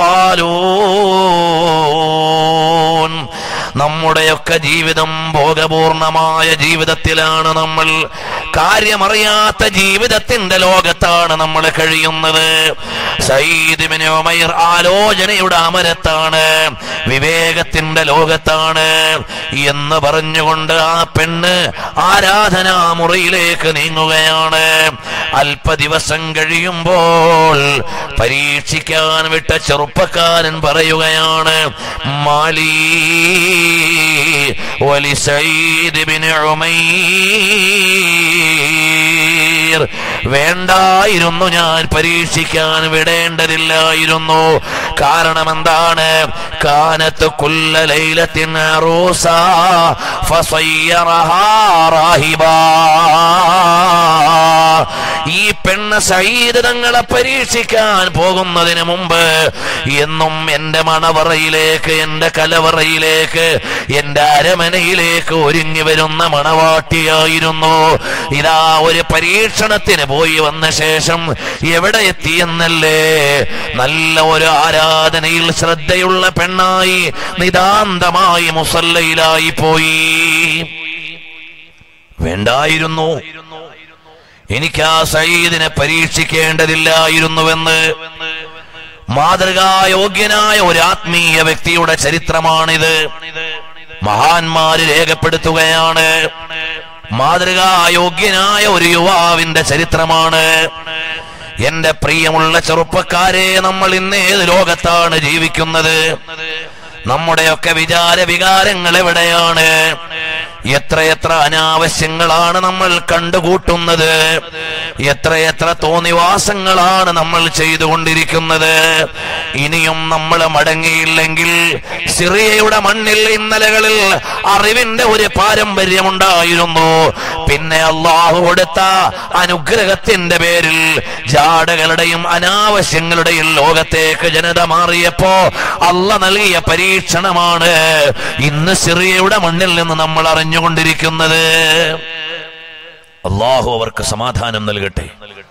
ബത്താലൂൻ നമ്മുടെയൊക്കെ ജീവിതം ഭോഗപൂർണമായ ജീവിതത്തിലാണ് നമ്മൾ കാര്യമറിയാത്ത ജീവിതത്തിന്റെ ലോകത്താണ് നമ്മൾ കഴിയുന്നത് സയ്യിദ് ഇബ്നു ഉമൈർ ആലോചനയുടെ അമരത്താണ് വിവേകത്തിന്റെ ലോകത്താണ് എന്ന് പറഞ്ഞുകൊണ്ട് ആ പെണ്ണ് ആരാധനാ മുറിയിലേക്ക് നീങ്ങുകയാണ് അല്പ ദിവസം കഴിയുമ്പോൾ പരീക്ഷിക്കാൻ വിട്ട ചെറുപ്പക്കാരൻ പറയുകയാണ് മാലി വലി സയ്യിദ് ഇബ്നു ഉമൈർ വേണ്ടായിരുന്നു ഞാൻ പരീക്ഷിക്കാൻ വിടേണ്ടതില്ലായിരുന്നു കാരണം എന്താണ് കാനത്ത് കുല്ല ലൈലത്തിൻ അറൂസ ഫസയ്യറഹാ റാഹിബാ ഈ പെണ്ണ് സയ്യിദ് തങ്ങളെ പരീക്ഷിക്കാൻ പോകുന്നതിന് മുമ്പ് എന്നും എന്റെ മണവറയിലേക്ക് എന്റെ കലവറയിലേക്ക് എന്റെ അരമനയിലേക്ക് ഒരുങ്ങി വരുന്ന മണവാട്ടിയായിരുന്നു ഇതാ ഒരു പരീക്ഷണത്തിന് പോയി വന്ന ശേഷം എവിടെ എത്തിയെന്നല്ലേ നല്ല ഒരു ആരാധനയിൽ ശ്രദ്ധയുള്ള പെണ്ണായി നിതാന്തമായി മുസല്ലയിലായി പോയി വേണ്ടായിരുന്നു എനിക്ക് ആ സയ്യിദിനെ പരീക്ഷിക്കേണ്ടതില്ലായിരുന്നുവെന്ന് മാതൃകായോഗ്യനായ ഒരു ആത്മീയ വ്യക്തിയുടെ ചരിത്രമാണിത് മഹാന്മാര് രേഖപ്പെടുത്തുകയാണ് മാതൃകായോഗ്യനായ ഒരു യുവാവിന്റെ ചരിത്രമാണ് എന്റെ പ്രിയമുള്ള ചെറുപ്പക്കാരെ നമ്മൾ ഇന്ന് ഏത് ലോകത്താണ് ജീവിക്കുന്നത് നമ്മുടെയൊക്കെ വിചാര വികാരങ്ങൾ എവിടെയാണ് എത്രയെത്ര അനാവശ്യങ്ങളാണ് നമ്മൾ കണ്ടുകൂട്ടുന്നത് എത്രയെത്ര തോന്നിവാസങ്ങളാണ് നമ്മൾ ചെയ്തുകൊണ്ടിരിക്കുന്നത് ഇനിയും നമ്മൾ മടങ്ങിയില്ലെങ്കിൽ സിറിയയുടെ മണ്ണിൽ ഇന്നലകളിൽ അറിവിന്റെ ഒരു പാരമ്പര്യമുണ്ടായിരുന്നു പിന്നെ അള്ളാഹു കൊടുത്ത അനുഗ്രഹത്തിന്റെ പേരിൽ ജാടകളുടെയും അനാവശ്യങ്ങളുടെയും ലോകത്തേക്ക് ജനത മാറിയപ്പോ അല്ല നൽകിയ പരീക്ഷണമാണ് ഇന്ന് സിറിയയുടെ മണ്ണിൽ നിന്ന് നമ്മൾ അറിഞ്ഞുകൊണ്ടിരിക്കുന്നത് അള്ളാഹു അവർക്ക് സമാധാനം നൽകട്ടെ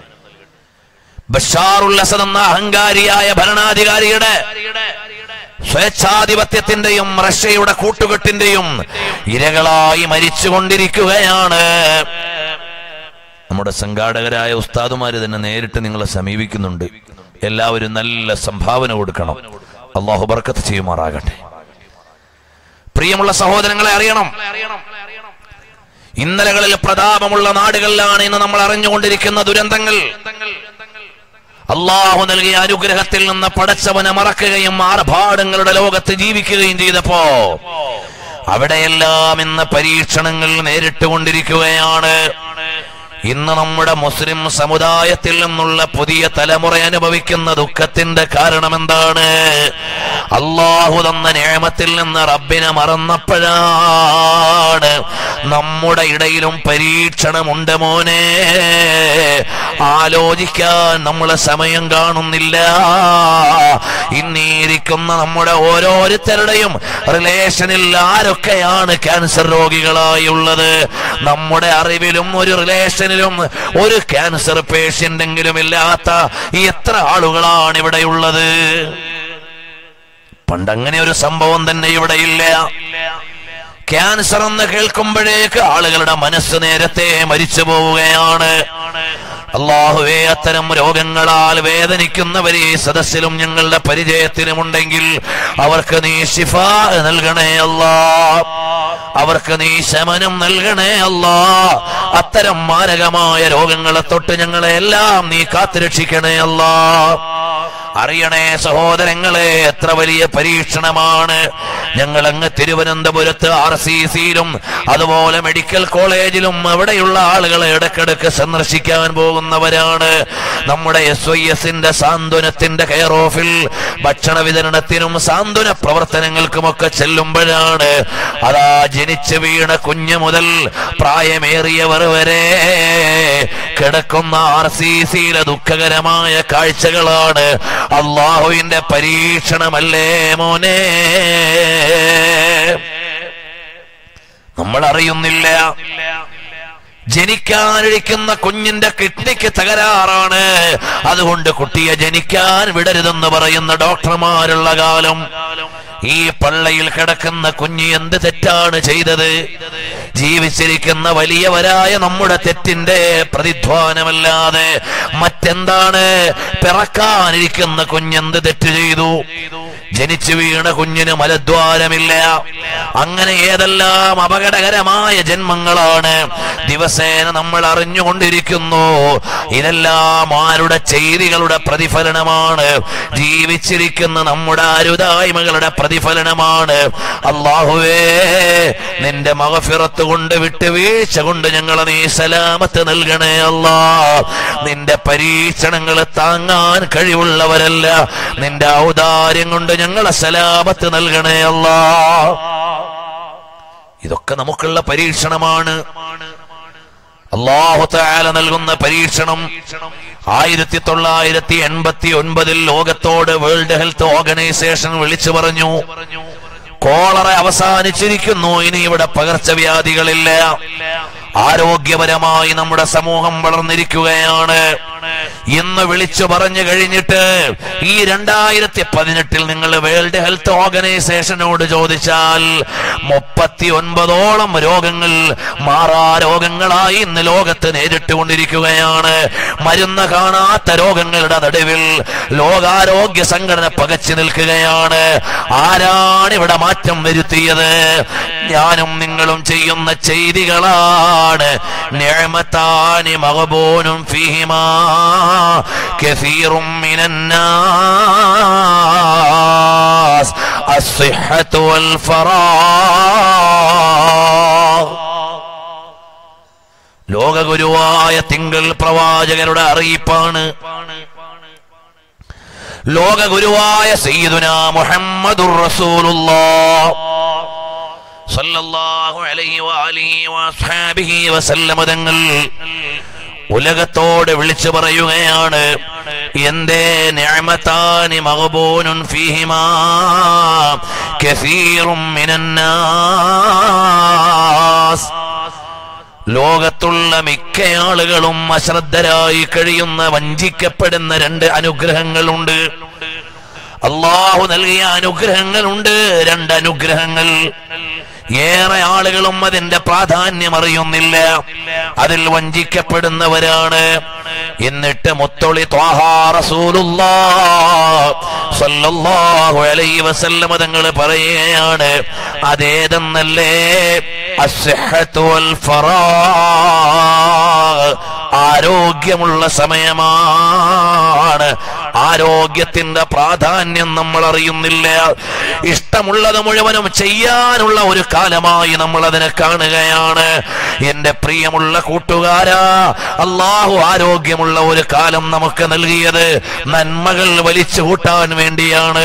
ബഷാറുൽ അസദ് എന്ന അഹങ്കാരിയായ ഭരണാധികാരിയുടെ സ്വേച്ഛാധിപത്യത്തിന്റെയും റഷ്യയുടെ കൂട്ടുകെട്ടിന്റെയും ഇരകളായി മരിച്ചുകൊണ്ടിരിക്കുകയാണ് നമ്മുടെ സംഘാടകരായ ഉസ്താദുമാര് തന്നെ നേരിട്ട് നിങ്ങളെ സമീപിക്കുന്നുണ്ട് എല്ലാവരും നല്ല സംഭാവന കൊടുക്കണം അള്ളാഹു ബർക്കത്ത് ചെയ്യുമാറാകട്ടെ പ്രിയമുള്ള സഹോദരങ്ങളെ അറിയണം ഇന്നലകളിൽ പ്രതാപമുള്ള നാടുകളിലാണ് ഇന്ന് നമ്മൾ അറിഞ്ഞുകൊണ്ടിരിക്കുന്ന ദുരന്തങ്ങൾ അള്ളാഹു നൽകിയ അനുഗ്രഹത്തിൽ നിന്ന് പടച്ചവനെ മറക്കുകയും ആർഭാടങ്ങളുടെ ലോകത്ത് ജീവിക്കുകയും ചെയ്തപ്പോ അവിടെയെല്ലാം ഇന്ന് പരീക്ഷണങ്ങൾ നേരിട്ടുകൊണ്ടിരിക്കുകയാണ് ഇന്ന് നമ്മുടെ മുസ്ലിം സമുദായത്തിൽ നിന്നുള്ള പുതിയ തലമുറ അനുഭവിക്കുന്ന ദുഃഖത്തിന്റെ കാരണം എന്താണ് അള്ളാഹു തന്ന നിയമത്തിൽ നിന്ന് റബ്ബിനെ മറന്നപ്പോഴാണ് നമ്മുടെ ഇടയിലും പരീക്ഷണമുണ്ട് മോനെ ആലോചിക്കാൻ നമ്മളെ സമയം കാണുന്നില്ല ഇന്നിരിക്കുന്ന നമ്മുടെ ഓരോരുത്തരുടെയും റിലേഷനിൽ ആരൊക്കെയാണ് ക്യാൻസർ രോഗികളായി ഉള്ളത് നമ്മുടെ അറിവിലും ഒരു റിലേഷനിലും ഒരു ക്യാൻസർ പേഷ്യന്റ് എങ്കിലും ഇല്ലാത്ത ഈ എത്ര ആളുകളാണ് ഇവിടെയുള്ളത് പണ്ടങ്ങനെ ഒരു സംഭവം തന്നെ ഇവിടെ ഇല്ല ക്യാൻസർ എന്ന് കേൾക്കുമ്പോഴേക്ക് ആളുകളുടെ മനസ്സ് നേരത്തെ മരിച്ചു പോവുകയാണ് അള്ളാഹുവേ അത്തരം രോഗങ്ങളാൽ വേദനിക്കുന്നവരെ ഈ സദസ്സിലും ഞങ്ങളുടെ പരിചയത്തിലുമുണ്ടെങ്കിൽ അവർക്ക് നീ ശിഫ നൽകണേ അല്ലാ അവർക്ക് നീ ശമനം നൽകണേ അല്ലാ അത്തരം മാരകമായ രോഗങ്ങളെ തൊട്ട് ഞങ്ങളെ എല്ലാം നീ കാത്തുരക്ഷിക്കണേ അല്ലാ അറിയണേ സഹോദരങ്ങളെ എത്ര വലിയ പരീക്ഷണമാണ് ഞങ്ങൾ അങ്ങ് തിരുവനന്തപുരത്ത് ആർ സി സിയിലും അതുപോലെ മെഡിക്കൽ കോളേജിലും അവിടെയുള്ള ആളുകളെ ഇടക്കിടക്ക് സന്ദർശിക്കാൻ പോകുന്നവരാണ് നമ്മുടെ എസ് ഐ എസിന്റെ സാന്ത്വനത്തിന്റെ കെയർ ഓഫിൽ ഭക്ഷണ വിതരണത്തിനും സാന്ത്വന പ്രവർത്തനങ്ങൾക്കുമൊക്കെ ചെല്ലുമ്പോഴാണ് അതാ ജനിച്ചു വീണ കുഞ്ഞു മുതൽ പ്രായമേറിയവർ വരെ കിടക്കുന്ന ആർ സി സിയിലെ ദുഃഖകരമായ കാഴ്ചകളാണ് അള്ളാഹുവിന്റെ പരീക്ഷണമല്ലേ മോനെ നമ്മൾ അറിയുന്നില്ല ജനിക്കാനിരിക്കുന്ന കുഞ്ഞിന്റെ കിഡ്നിക്ക് തകരാറാണ് അതുകൊണ്ട് കുട്ടിയെ ജനിക്കാൻ വിടരുതെന്ന് പറയുന്ന ഡോക്ടർമാരുള്ള കാലം ഈ പള്ളയിൽ കിടക്കുന്ന കുഞ്ഞ് എന്ത് തെറ്റാണ് ചെയ്തത് ജീവിച്ചിരിക്കുന്ന വലിയവരായ നമ്മുടെ തെറ്റിന്റെ പ്രതിധ്വാനമല്ലാതെ മറ്റെന്താണ് പിറക്കാനിരിക്കുന്ന കുഞ്ഞെന്ത് തെറ്റ് ചെയ്തു ജനിച്ചു വീണ കുഞ്ഞിന് മലദ്വാരമില്ല അങ്ങനെ ഏതെല്ലാം അപകടകരമായ ജന്മങ്ങളാണ് ദിവസേന നമ്മൾ അറിഞ്ഞുകൊണ്ടിരിക്കുന്നു ഇതെല്ലാം ആരുടെ ചെയ്തികളുടെ പ്രതിഫലനമാണ് ജീവിച്ചിരിക്കുന്ന നമ്മുടെ അരുതായ്മകളുടെ പ്രതിഫലനമാണ് അള്ളാഹുവേ നിന്റെ മകഫിറത്ത് കൊണ്ട് വിട്ടുവീഴ്ച കൊണ്ട് ഞങ്ങളെ നീ സലാമത്ത് നൽകണേ അല്ലാ നിന്റെ പരീക്ഷണങ്ങൾ താങ്ങാൻ കഴിവുള്ളവരല്ല നിന്റെ ഔദാര്യം കൊണ്ട് ഞങ്ങളെ സലാമത്ത് നൽകണേ അല്ലാ ഇതൊക്കെ നമുക്കുള്ള പരീക്ഷണമാണ് അള്ളാഹു താല നൽകുന്ന പരീക്ഷണം ആയിരത്തി തൊള്ളായിരത്തി എൺപത്തി ഒൻപതിൽ ലോകത്തോട് വേൾഡ് ഹെൽത്ത് ഓർഗനൈസേഷൻ വിളിച്ചു പറഞ്ഞു കോളറ അവസാനിച്ചിരിക്കുന്നു ഇനി ഇവിടെ പകർച്ചവ്യാധികളില്ല ആരോഗ്യപരമായി നമ്മുടെ സമൂഹം വളർന്നിരിക്കുകയാണ് എന്ന് വിളിച്ചു പറഞ്ഞു കഴിഞ്ഞിട്ട് ഈ രണ്ടായിരത്തി പതിനെട്ടിൽ നിങ്ങൾ വേൾഡ് ഹെൽത്ത് ഓർഗനൈസേഷനോട് ചോദിച്ചാൽ മുപ്പത്തി ഒൻപതോളം രോഗങ്ങൾ മാറാ രോഗങ്ങളായി ഇന്ന് ലോകത്ത് നേരിട്ടുകൊണ്ടിരിക്കുകയാണ് മരുന്ന് കാണാത്ത രോഗങ്ങളുടെ നടുവിൽ ലോകാരോഗ്യ സംഘടന പകച്ചു നിൽക്കുകയാണ് ആരാണ് ഇവിടെ മാറ്റം വരുത്തിയത് ഞാനും നിങ്ങളും ചെയ്യുന്ന ചെയ്തികളാണ് നിഅമതാനി മഗ്ബൂനും ഫീഹിമാ കസീറും മിനന്നാസ് അസ്സിഹ്ഹത്തു വൽ ഫറാഗ് ലോകഗുരുവായ തിങ്കൾ പ്രവാചകരുടെ അറിയിപ്പാണ് ലോകഗുരുവായ സയ്യിദുന മുഹമ്മദുർ റസൂലുള്ളാഹ് സല്ലല്ലാഹു അലൈഹി വഅലിഹി വഅസ്ഹാബിഹി വസല്ലമ തങ്ങൾ ഉലകത്തോട് വിളിച്ചു പറയുകയാണ് എന്തേ നിഅമതാനി മഗ്ബൂനുൻ ഫീഹിമാ കസീറും മിനന്നാസ് ലോകത്തുള്ള മിക്ക ആളുകളും അശ്രദ്ധരായി കഴിയുന്ന വഞ്ചിക്കപ്പെടുന്ന രണ്ട് അനുഗ്രഹങ്ങളുണ്ട് അള്ളാഹു നൽകിയ അനുഗ്രഹങ്ങളുണ്ട് രണ്ട് അനുഗ്രഹങ്ങൾ ഏറെ ആളുകളും അതിന്റെ പ്രാധാന്യം അറിയുന്നില്ല അതിൽ വഞ്ചിക്കപ്പെടുന്നവരാണ് എന്നിട്ട് മുത്തൊളി ത്വാഹാ റസൂലുള്ളാഹ് സ്വല്ലല്ലാഹു അലൈഹി വസല്ലമ തങ്ങൾ പറയുകയാണ് അതേതെന്നല്ലേ അസ്സഹത്തു വൽ ഫറാഗ് ആരോഗ്യമുള്ള സമയമാണ് ആരോഗ്യത്തിന്റെ പ്രാധാന്യം നമ്മൾ അറിയുന്നില്ല ഇഷ്ടമുള്ളത് മുഴുവനും ചെയ്യാനുള്ള ഒരു കാലമായി നമ്മൾ അതിനെ കാണുകയാണ് എന്റെ പ്രിയമുള്ള കൂട്ടുകാരാ അള്ളാഹു ആരോഗ്യമുള്ള ഒരു കാലം നമുക്ക് നൽകിയത് നന്മകൾ വലിച്ചു കൂട്ടാൻ വേണ്ടിയാണ്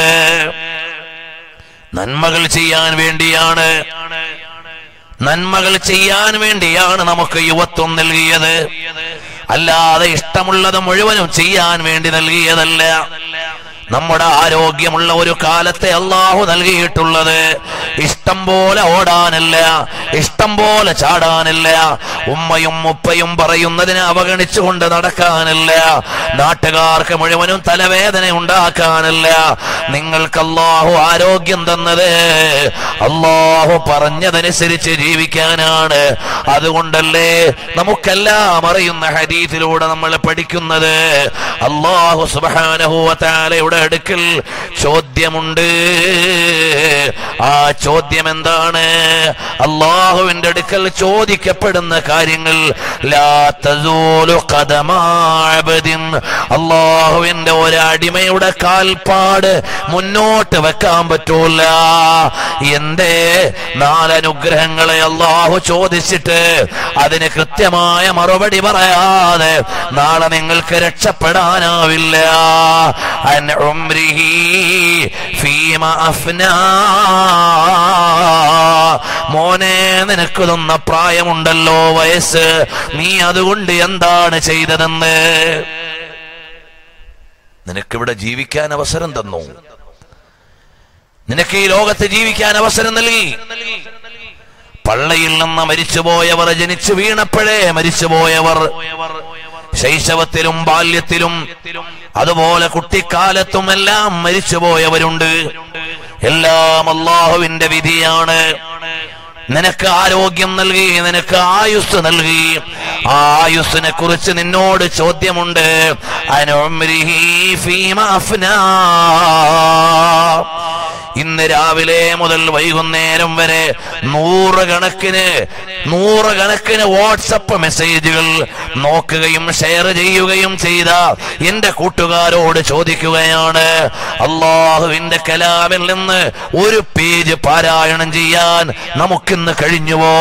നന്മകൾ ചെയ്യാൻ വേണ്ടിയാണ് നന്മകൾ ചെയ്യാൻ വേണ്ടിയാണ് നമുക്ക് യുവത്വം നൽകിയത് അല്ലാതെ ഇഷ്ടമുള്ളത് മുഴുവനും ചെയ്യാൻ വേണ്ടി നൽകിയതല്ല നമ്മുടെ ആരോഗ്യമുള്ള ഒരു കാലത്തെ അള്ളാഹു നൽകിയിട്ടുള്ളത് ഇഷ്ടം പോലെ ഓടാനല്ല ഇഷ്ടം പോലെ ചാടാനല്ല ഉമ്മയും ഉപ്പയും പറയുന്നതിനെ അവഗണിച്ചുകൊണ്ട് നടക്കാനല്ല നാട്ടുകാർക്ക് മുഴുവനും തലവേദന ഉണ്ടാക്കാനല്ല നിങ്ങൾക്ക് അള്ളാഹു ആരോഗ്യം തന്നത് അള്ളാഹു പറഞ്ഞതനുസരിച്ച് ജീവിക്കാനാണ് അതുകൊണ്ടല്ലേ നമുക്കെല്ലാം അറിയുന്ന ഹദീസിലൂടെ നമ്മൾ പഠിക്കുന്നത് അള്ളാഹു സുബാനഹുവത്താലയുടെ അടുക്കൽ ചോദ്യമുണ്ട് ആ ചോദ്യം എന്താണ് അള്ളാഹുവിന്റെ അടുക്കൽ ചോദിക്കപ്പെടുന്ന കാര്യങ്ങൾ ലാ തസൂലു ഖദമാ അബ്ദിൻ. അള്ളാഹുവിന്റെ ഒരു അടിമയുടെ കാൽപ്പാട് മുന്നോട്ട് വെക്കാൻ പറ്റൂല എന്തേ നാലനുഗ്രഹങ്ങളെ അള്ളാഹു ചോദിച്ചിട്ട് അതിന് കൃത്യമായ മറുപടി പറയാതെ നാളെ നിങ്ങൾക്ക് രക്ഷപ്പെടാനാവില്ല അൻ ഉംരിഹി ഫീമ അഫ്നാ മോനെ നിനക്ക് തന്ന പ്രായമുണ്ടല്ലോ വയസ്സ് നീ അതുകൊണ്ട് എന്താണ് ചെയ്തതെന്ന് നിനക്കിവിടെ ജീവിക്കാൻ അവസരം തന്നു നിനക്ക് ഈ ലോകത്ത് ജീവിക്കാൻ അവസരം നൽകി പള്ളയിൽ നിന്ന് മരിച്ചുപോയവർ ജനിച്ചു വീണപ്പോഴേ മരിച്ചുപോയവർ ശൈശവത്തിലും ബാല്യത്തിലും അതുപോലെ കുട്ടിക്കാലത്തും എല്ലാം മരിച്ചുപോയവരുണ്ട് എല്ലാം അള്ളാഹുവിന്റെ വിധിയാണ് നിനക്ക് ആരോഗ്യം നൽകി നിനക്ക് ആയുസ് നൽകി ആ ആയുസ്സിനെ കുറിച്ച് നിന്നോട് ചോദ്യമുണ്ട് അനുമ്രിഹി ഫീമ അഫ്നാ. ഇന്ന് രാവിലെ മുതൽ വൈകുന്നേരം വരെ നൂറുകണക്കിന് നൂറുകണക്കിന് വാട്സപ്പ് മെസ്സേജുകൾ നോക്കുകയും ഷെയർ ചെയ്യുകയും ചെയ്ത എന്റെ കൂട്ടുകാരോട് ചോദിക്കുകയാണ് അള്ളാഹുവിന്റെ കലാമിൽ നിന്ന് ഒരു പേജ് പാരായണം ചെയ്യാൻ നമുക്കിന്ന് കഴിഞ്ഞുവോ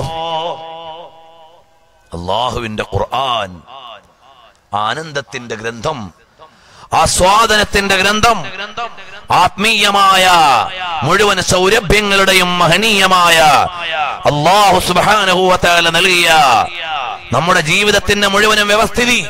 അള്ളാഹുവിന്റെ ഖുർആൻ ആനന്ദത്തിന്റെ ഗ്രന്ഥം ആസ്വാദനത്തിന്റെ ഗ്രന്ഥം ആത്മീയമായ മുഴുവൻ സൗരഭ്യങ്ങളുടെയും മഹനീയമായ അള്ളാഹു സുബാനുഭൂവത്താല നൽകിയ നമ്മുടെ ജീവിതത്തിന്റെ മുഴുവനും വ്യവസ്ഥിതി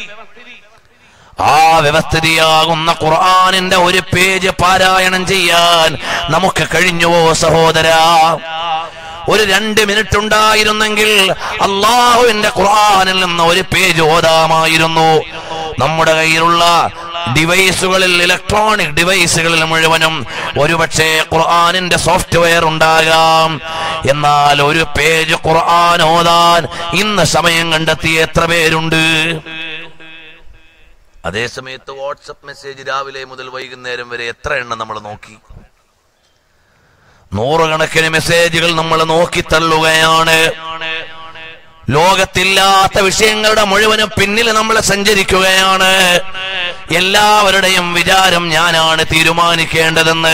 ആ വ്യവസ്ഥിതിയാകുന്ന ഖുർആാനിന്റെ ഒരു പേജ് പാരായണം ചെയ്യാൻ നമുക്ക് കഴിഞ്ഞുവോ സഹോദരാ ഒരു രണ്ട് മിനിറ്റ് ഉണ്ടായിരുന്നെങ്കിൽ അള്ളാഹുവിന്റെ ഖുർആനിൽ നിന്ന് ഒരു പേജ് ഓതാമായിരുന്നു നമ്മുടെ കയ്യിലുള്ള ഡിവൈസുകളിൽ ഇലക്ട്രോണിക് ഡിവൈസുകളിൽ മുഴുവനും ഒരുപക്ഷെ ഖുർആനിന്റെ സോഫ്റ്റ്വെയർ ഉണ്ടാകാം എന്നാൽ ഒരു പേജ് ഖുർആൻ ഓതാൻ ഇന്ന് സമയം കണ്ടെത്തി എത്ര പേരുണ്ട് അതേ സമയത്ത് വാട്സപ്പ് മെസ്സേജ് രാവിലെ മുതൽ വൈകുന്നേരം വരെ എത്ര എണ്ണം നമ്മൾ നോക്കി നൂറുകണക്കിന് മെസ്സേജുകൾ നമ്മൾ നോക്കി തള്ളുകയാണ് ലോകത്തില്ലാത്ത വിഷയങ്ങളുടെ മുഴുവനും പിന്നിൽ നമ്മൾ സഞ്ചരിക്കുകയാണ് എല്ലാവരുടെയും വിചാരം ഞാനാണ് തീരുമാനിക്കേണ്ടതെന്ന്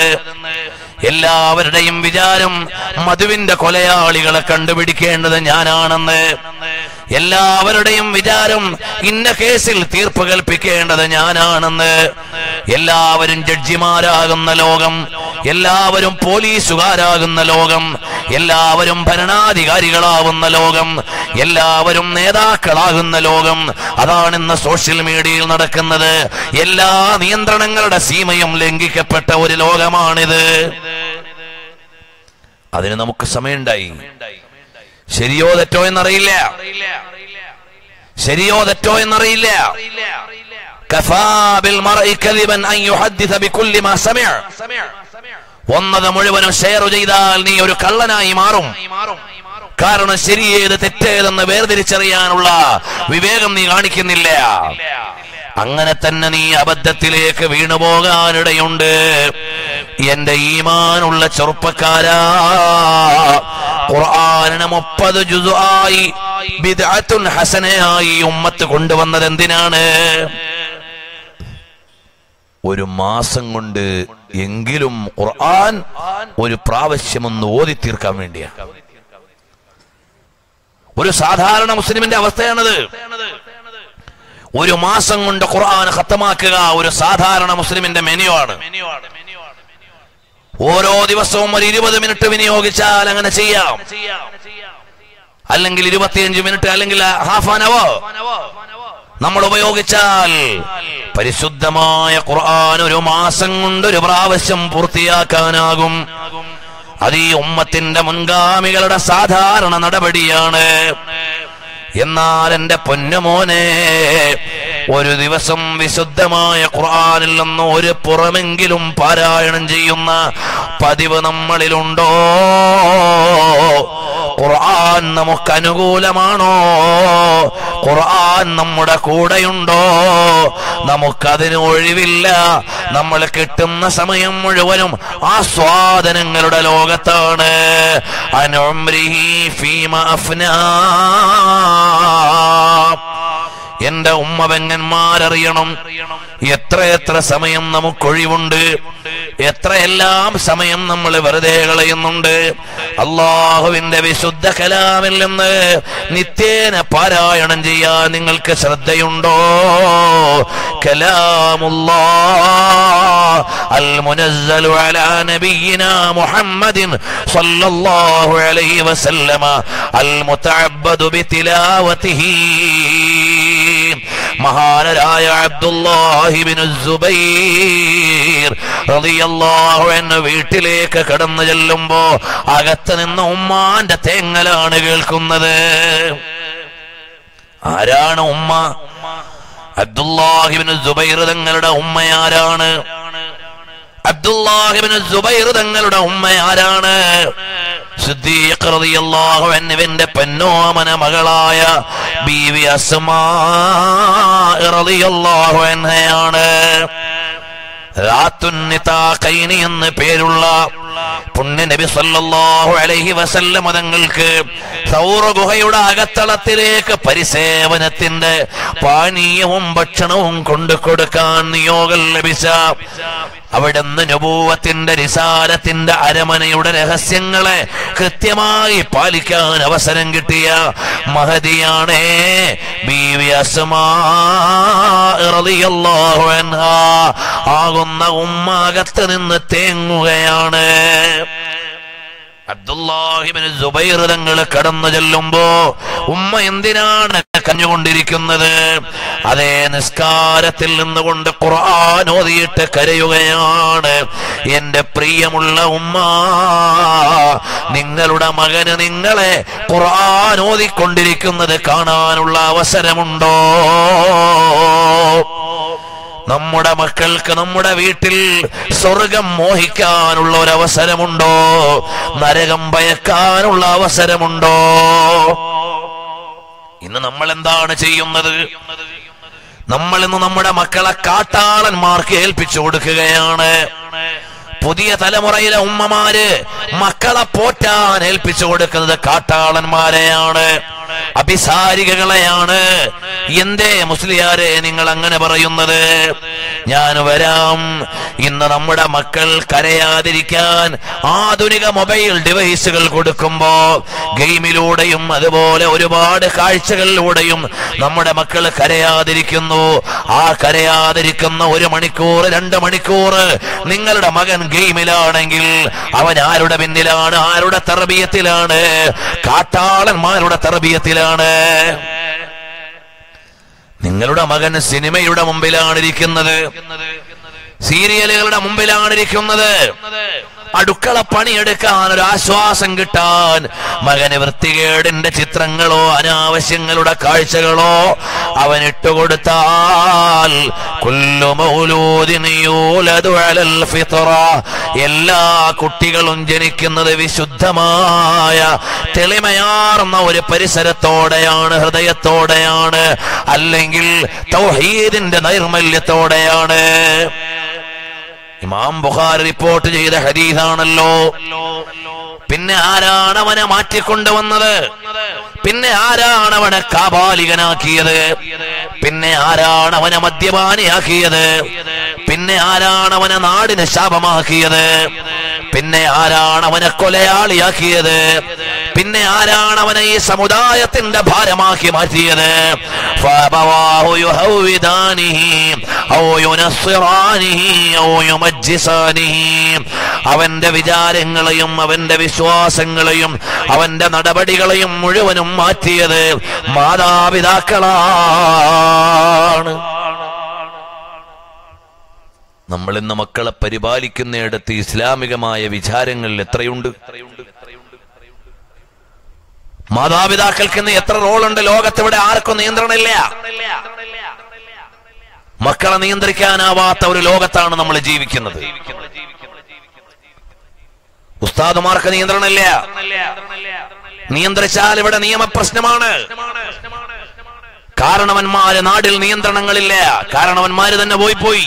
എല്ലാവരുടെയും വിചാരം മധുവിന്റെ കൊലയാളികളെ കണ്ടുപിടിക്കേണ്ടത് ഞാനാണെന്ന് എല്ലാവരുടെയും വിചാരം ഇന്ന കേസിൽ തീർപ്പ് കൽപ്പിക്കേണ്ടത് ഞാനാണെന്ന് എല്ലാവരും ജഡ്ജിമാരാകുന്ന ലോകം എല്ലാവരും പോലീസുകാരാകുന്ന ലോകം എല്ലാവരും ഭരണാധികാരികളാവുന്ന ലോകം എല്ലാവരും നേതാക്കളാകുന്ന ലോകം അതാണ് ഇന്ന് സോഷ്യൽ മീഡിയയിൽ നടക്കുന്നത് എല്ലാ നിയന്ത്രണങ്ങളുടെ സീമയും ലംഘിക്കപ്പെട്ട ഒരു ലോകമാണിത് അതിന് നമുക്ക് സമയമുണ്ടായി ശരിയോ തെറ്റോ എന്നറിയില്ല ശരിയോ തെറ്റോ എന്നറിയില്ല കഫാ ബിൽ മർഇ കദിബൻ അൻ യുഹദ്ദിസ ബികുല്ലി മാ സമിഅ വന്നത് മുഴുവനും ഷെയർ ചെയ്താൽ നീ ഒരു കള്ളനായി മാറും കാരണം ശരിയേത് തെറ്റേതെന്ന് വേർതിരിച്ചറിയാനുള്ള വിവേകം നീ കാണിക്കുന്നില്ല അങ്ങനെ തന്നെ നീ അബദ്ധത്തിലേക്ക് വീണുപോകാനിടയുണ്ട് എന്റെ ഈമാനുള്ള ചെറുപ്പക്കാരാ ഖുർആാനിന് മുപ്പത് ജുസുആയി ബിദ്അത്തുൻ ഹസനയായി ഉമ്മത്ത് കൊണ്ടുവന്നത് എന്തിനാണ് ഒരു മാസം കൊണ്ട് എങ്കിലും ഖുർആൻ ഒരു പ്രാവശ്യം ഒന്ന് ഓതി തീർക്കാൻ വേണ്ടിയാ ഒരു സാധാരണ മുസ്ലിമിന്റെ അവസ്ഥയാണത് ഒരു മാസം കൊണ്ട് ഖുർആൻ ഖത്തമാക്കുക ഒരു സാധാരണ മുസ്ലിമിന്റെ മെനു ആണ് ഓരോ ദിവസവും ഒരു ഇരുപത് മിനിറ്റ് വിനിയോഗിച്ചാൽ അങ്ങനെ ചെയ്യാം അല്ലെങ്കിൽ ഇരുപത്തിയഞ്ച് മിനിറ്റ് അല്ലെങ്കിൽ ഹാഫ് ആൻ അവർ നമ്മൾ ഉപയോഗിച്ചാൽ പരിശുദ്ധമായ ഖുർആൻ ഒരു മാസം കൊണ്ട് ഒരു പ്രാവശ്യം പൂർത്തിയാക്കാനാകും അത് ഈ ഉമ്മത്തിന്റെ മുൻഗാമികളുടെ സാധാരണ നടപടിയാണ് എന്നാൽ എന്റെ പൊന്നുമോനെ ഒരു ദിവസം വിശുദ്ധമായ ഖുർആനിൽ നിന്ന് ഒരു പുറമെങ്കിലും പാരായണം ചെയ്യുന്ന പതിവ് നമ്മളിലുണ്ടോ ഖുർആൻ നമുക്ക് അനുകൂലമാണോ ഖുർആൻ നമ്മുടെ കൂടെയുണ്ടോ നമുക്കതിന് ഒഴിവില്ല നമ്മൾ കിട്ടുന്ന സമയം മുഴുവനും ആസ്വാദനങ്ങളുടെ ലോകത്താണ് അനുംരിഹി ഫീമ അഫ്നാ എന്റെ ഉമ്മ പെങ്ങന്മാരറിയണം എത്രയെത്ര സമയം നമുക്കൊഴിവുണ്ട് എത്രയെല്ലാം സമയം നമ്മൾ വെറുതെ കളയുന്നുണ്ട് അള്ളാഹുവിന്റെ വിശുദ്ധ കലാമിൽ നിന്ന് നിത്യേന പാരായണം ചെയ്യാൻ നിങ്ങൾക്ക് ശ്രദ്ധയുണ്ടോ കലാമുല്ലാ അൽ മുനസ്സലു അലാ നബിയിനാ മുഹമ്മദിൻ സ്വല്ലല്ലാഹു അലൈഹി വസല്ലമ അൽ മുതഅബ്ബദു ബിതിലാവതിഹി മഹാനരായ അബ്ദുല്ലാഹിബിൻ സുബൈർ റളിയല്ലാഹു അൻഹു വീട്ടിലേക്ക് കടന്നു ചെല്ലുമ്പോ അകത്ത് നിന്ന് ഉമ്മാന്റെ തേങ്ങലാണ് കേൾക്കുന്നത് ആരാണ് ഉമ്മ അബ്ദുല്ലാഹിബിൻ സുബൈർ തങ്ങളുടെ ഉമ്മയാരാണ് അബ്ദുല്ലാഹിബിന് സുബൈർ തങ്ങളുടെ ഉമ്മ ആരാണ് സിദ്ദീഖ് റളിയല്ലാഹു അൻഹുവിന്റെ പൊന്നോമന മകളായ ബീവി അസ്മാ റളിയല്ലാഹു അൻഹയാണ് റാത്തുന്നിതാഖൈനി എന്ന് പേരുള്ള പുണ്യ നബി സല്ലല്ലാഹു അലൈഹി വസല്ലം തങ്ങൾക്ക് സൗറ ഗുഹയുടെ അകത്തളത്തിലേക്ക് പരിസേവനത്തിന്റെ പാനീയവും ഭക്ഷണവും കൊണ്ടു കൊടുക്കാൻ നിയോഗം ലഭിച്ച അവിടുന്ന് നബൂവത്തിന്റെ റിസാലത്തിന്റെ അരമനയുടെ രഹസ്യങ്ങളെ കൃത്യമായി പാലിക്കാൻ അവസരം കിട്ടിയ മഹതിയാണേ ബീവി അസ്മാ റളിയല്ലാഹു അൻഹാ ആകുന്ന ഉമ്മാകത്ത് നിന്ന് തേങ്ങുകയാണ് അബ്ദുല്ലാഹിബിന് സുബൈർ തങ്ങൾ കടന്നു ചെല്ലുമ്പോ ഉമ്മ എന്തിനാണ് കഞ്ഞുകൊണ്ടിരിക്കുന്നത് അതേ നിസ്കാരത്തിൽ നിന്നുകൊണ്ട് ഖുർആൻ ഓതിയിട്ട് കരയുകയാണ് എന്റെ പ്രിയമുള്ള ഉമ്മ നിങ്ങളുടെ മകന് നിങ്ങളെ ഖുർആൻ ഓതിക്കൊണ്ടിരിക്കുന്നത് കാണാനുള്ള അവസരമുണ്ടോ നമ്മുടെ മക്കൾക്ക് നമ്മുടെ വീട്ടിൽ സ്വർഗം മോഹിക്കാനുള്ള ഒരു അവസരമുണ്ടോ നരകം ഭയക്കാനുള്ള അവസരമുണ്ടോ ഇന്ന് നമ്മൾ എന്താണ് ചെയ്യുന്നത് നമ്മൾ ഇന്ന് നമ്മുടെ മക്കളെ കാട്ടാളന്മാർക്ക് ഏൽപ്പിച്ചു കൊടുക്കുകയാണ് പുതിയ തലമുറയിലെ ഉമ്മമാര് മക്കളെ പോറ്റാൻ ഏൽപ്പിച്ചു കൊടുക്കുന്നത് കാട്ടാളന്മാരെയാണ് അഭിസാരികകളെയാണ് എന്തേ മുസ്ലിയാരെ നിങ്ങൾ അങ്ങനെ പറയുന്നത് ഞാൻ വരാം ഇന്ന് നമ്മുടെ മക്കൾ കരയാതിരിക്കാൻ ആധുനിക മൊബൈൽ ഡിവൈസുകൾ കൊടുക്കുമ്പോ ഗെയിമിലൂടെയും അതുപോലെ ഒരുപാട് കാഴ്ചകളിലൂടെയും നമ്മുടെ മക്കൾ കരയാതിരിക്കുന്നു ആ കരയാതിരിക്കുന്ന ഒരു മണിക്കൂർ രണ്ട് മണിക്കൂർ നിങ്ങളുടെ മകൻ ഗെയിമിലാണെങ്കിൽ അവൻ ആരുടെ പിന്നിലാണ് ആരുടെ തെറബിയത്തിലാണ് കാട്ടാളന്മാരുടെ തെറബിയത്തിലാണ് നിങ്ങളുടെ മകൻ സിനിമയുടെ മുമ്പിലാണ് ഇരിക്കുന്നത് സീരിയലുകളുടെ മുമ്പിലാണ് ഇരിക്കുന്നത് അടുക്കള പണിയെടുക്കാൻ ഒരു ആശ്വാസം കിട്ടാൻ മകന് വൃത്തികേടിന്റെ ചിത്രങ്ങളോ അനാവശ്യങ്ങളുടെ കാഴ്ചകളോ അവൻ ഇട്ടുകൊടുത്താൽ കുല്ലു മൗലൂദിൻ യൂലദു അലൽ ഫിത്ര എല്ലാ കുട്ടികളും ജനിക്കുന്നത് വിശുദ്ധമായ തെളിമയാർന്ന ഒരു പരിസരത്തോടെയാണ് ഹൃദയത്തോടെയാണ് അല്ലെങ്കിൽ തൗഹീദിന്റെ നൈർമല്യത്തോടെയാണ് ഇമാം ബുഖാർ റിപ്പോർട്ട് ചെയ്ത ഹദീസാണല്ലോ പിന്നെ ആരാണ് അവനെ മാറ്റിക്കൊണ്ടുവന്നത് പിന്നെ ആരാണ് അവനെ കാപാലികനാക്കിയത് പിന്നെ ആരാണ് അവനെ മദ്യപാനിയാക്കിയത് പിന്നെ ആരാണ് അവനെ നാടിനെ ശാപമാക്കിയത് പിന്നെ ആരാണ് അവനെ കൊലയാളിയാക്കിയത് പിന്നെ ആരാണ് അവനെ ഈ സമുദായത്തിന്റെ ഭാരമാക്കി മാറ്റിയത് فأبواه يهودانه أو ينصرانه أو يمجسانه അവന്റെ വിചാരങ്ങളെയും അവന്റെ വിശ്വാസങ്ങളെയും അവന്റെ നടപടികളെയും മുഴുവനും മാറ്റിയത് മാതാപിതാക്കളാണ് നമ്മൾ ഇന്ന് മക്കളെ പരിപാലിക്കുന്നിടത്ത് ഇസ്ലാമികമായ വിചാരങ്ങൾ എത്രയുണ്ട് മാതാപിതാക്കൾക്ക് ഇന്ന് എത്ര റോളുണ്ട് ലോകത്ത് ഇവിടെ ആർക്കും നിയന്ത്രണമില്ല മക്കളെ നിയന്ത്രിക്കാനാവാത്ത ഒരു ലോകത്താണ് നമ്മൾ ജീവിക്കുന്നത് ഉസ്താദുമാർക്ക് നിയന്ത്രണമില്ല നിയന്ത്രിച്ചാൽ ഇവിടെ നിയമപ്രശ്നമാണ് കാരണവന്മാര് നാടിൽ നിയന്ത്രണങ്ങളില്ല കാരണവന്മാര് തന്നെ പോയി പോയി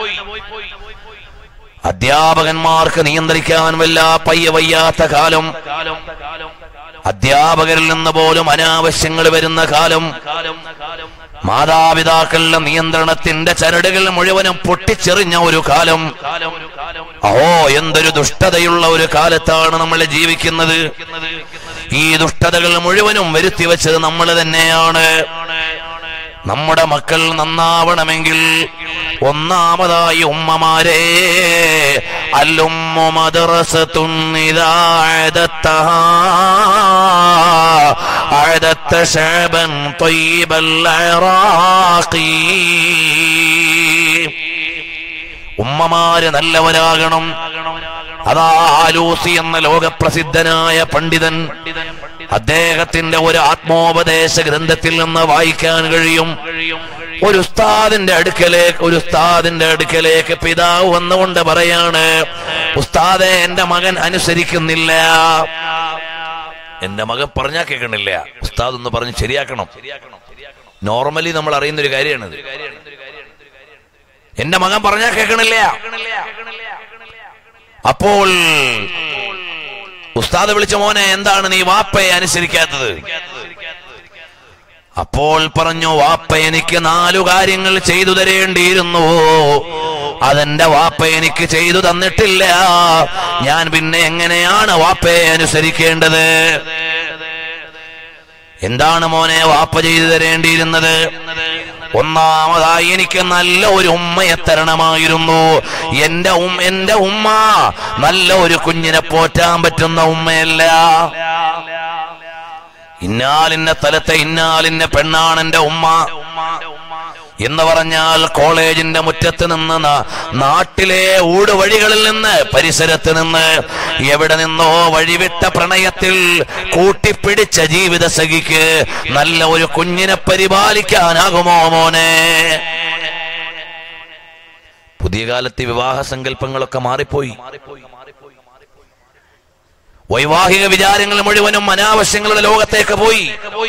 അധ്യാപകന്മാർക്ക് നിയന്ത്രിക്കാൻ വല്ല പയ്യ വയ്യാത്ത കാലം അധ്യാപകരിൽ നിന്ന് പോലും അനാവശ്യങ്ങൾ വരുന്ന കാലം മാതാപിതാക്കളുടെ നിയന്ത്രണത്തിന്റെ ചരടുകൾ മുഴുവനും പൊട്ടിച്ചെറിഞ്ഞ ഒരു കാലം അഹോ എന്തൊരു ദുഷ്ടതയുള്ള ഒരു കാലത്താണ് നമ്മൾ ജീവിക്കുന്നത് ഈ ദുഷ്ടതകൾ മുഴുവനും വരുത്തി വെച്ചത് നമ്മൾ തന്നെയാണ് നമ്മുടെ മക്കൾ നന്നാവണമെങ്കിൽ ഒന്നാമതായി ഉമ്മമാരെ അല്ലുമ്മു മദ്റസത്തുൻ ഇദാ അഅദത്തഹാ അഅദത്ത ശഅബൻ طيبൽ ഇറാഖി ഉമ്മമാര് നല്ലവരാകണം അതാ ആലൂസി എന്ന ലോകപ്രസിദ്ധനായ പണ്ഡിതൻ അദ്ദേഹത്തിന്റെ ഒരു ആത്മോപദേശ ഗ്രന്ഥത്തിൽ നിന്ന് വായിക്കാൻ കഴിയും ഒരു ഉസ്താദിന്റെ അടുക്കലേക്ക് ഒരു ഉസ്താദിന്റെ അടുക്കലേക്ക് പിതാവ് വന്നുകൊണ്ട് പറയാണ് ഉസ്താദെ എന്റെ മകൻ അനുസരിക്കുന്നില്ല എന്റെ മകൻ പറഞ്ഞാ കേൾക്കണില്ല ഉസ്താദ് ഒന്ന് പറഞ്ഞ് ശരിയാക്കണം നോർമലി നമ്മൾ അറിയുന്ന ഒരു കാര്യമാണിത് എന്റെ മകൻ പറഞ്ഞാ കേൾക്കണില്ല അപ്പോൾ ഉസ്താദ് വിളിച്ച മോനെ എന്താണ് നീ വാപ്പയെ അനുസരിക്കാത്തത് അപ്പോൾ പറഞ്ഞു വാപ്പ എനിക്ക് നാലു കാര്യങ്ങൾ ചെയ്തു തരേണ്ടിയിരുന്നു അതെന്റെ വാപ്പ എനിക്ക് ചെയ്തു തന്നിട്ടില്ല ഞാൻ പിന്നെ എങ്ങനെയാണ് വാപ്പയെ അനുസരിക്കേണ്ടത് എന്താണ് മോനെ വാപ്പ ചെയ്തു തരേണ്ടിയിരുന്നത് ഒന്നാമതായി എനിക്ക് നല്ല ഒരു ഉമ്മയെ തരണമായിരുന്നു എന്റെ ഉം എന്റെ ഉമ്മ നല്ല ഒരു കുഞ്ഞിനെ പോറ്റാൻ പറ്റുന്ന ഉമ്മയല്ല ഇന്നാലിന്ന സ്ഥലത്തെ ഇന്നാലിന്ന പെണ്ണാണ് എന്റെ ഉമ്മ എന്ന് പറഞ്ഞാൽ കോളേജിന്റെ മുറ്റത്ത് നിന്ന് ന- നാട്ടിലെ ഊടുവഴികളിൽ നിന്ന് പരിസരത്ത് നിന്ന് എവിടെ നിന്നോ വഴിവിട്ട പ്രണയത്തിൽ കൂട്ടിപ്പിടിച്ച ജീവിത സഖിക്ക് നല്ല ഒരു കുഞ്ഞിനെ പരിപാലിക്കാനാകുമോ മോനെ പുതിയ കാലത്തെ വിവാഹ സങ്കല്പങ്ങളൊക്കെ മാറിപ്പോയി വൈവാഹിക വിചാരങ്ങൾ മുഴുവനും അനാവശ്യങ്ങളുടെ ലോകത്തേക്ക് പോയി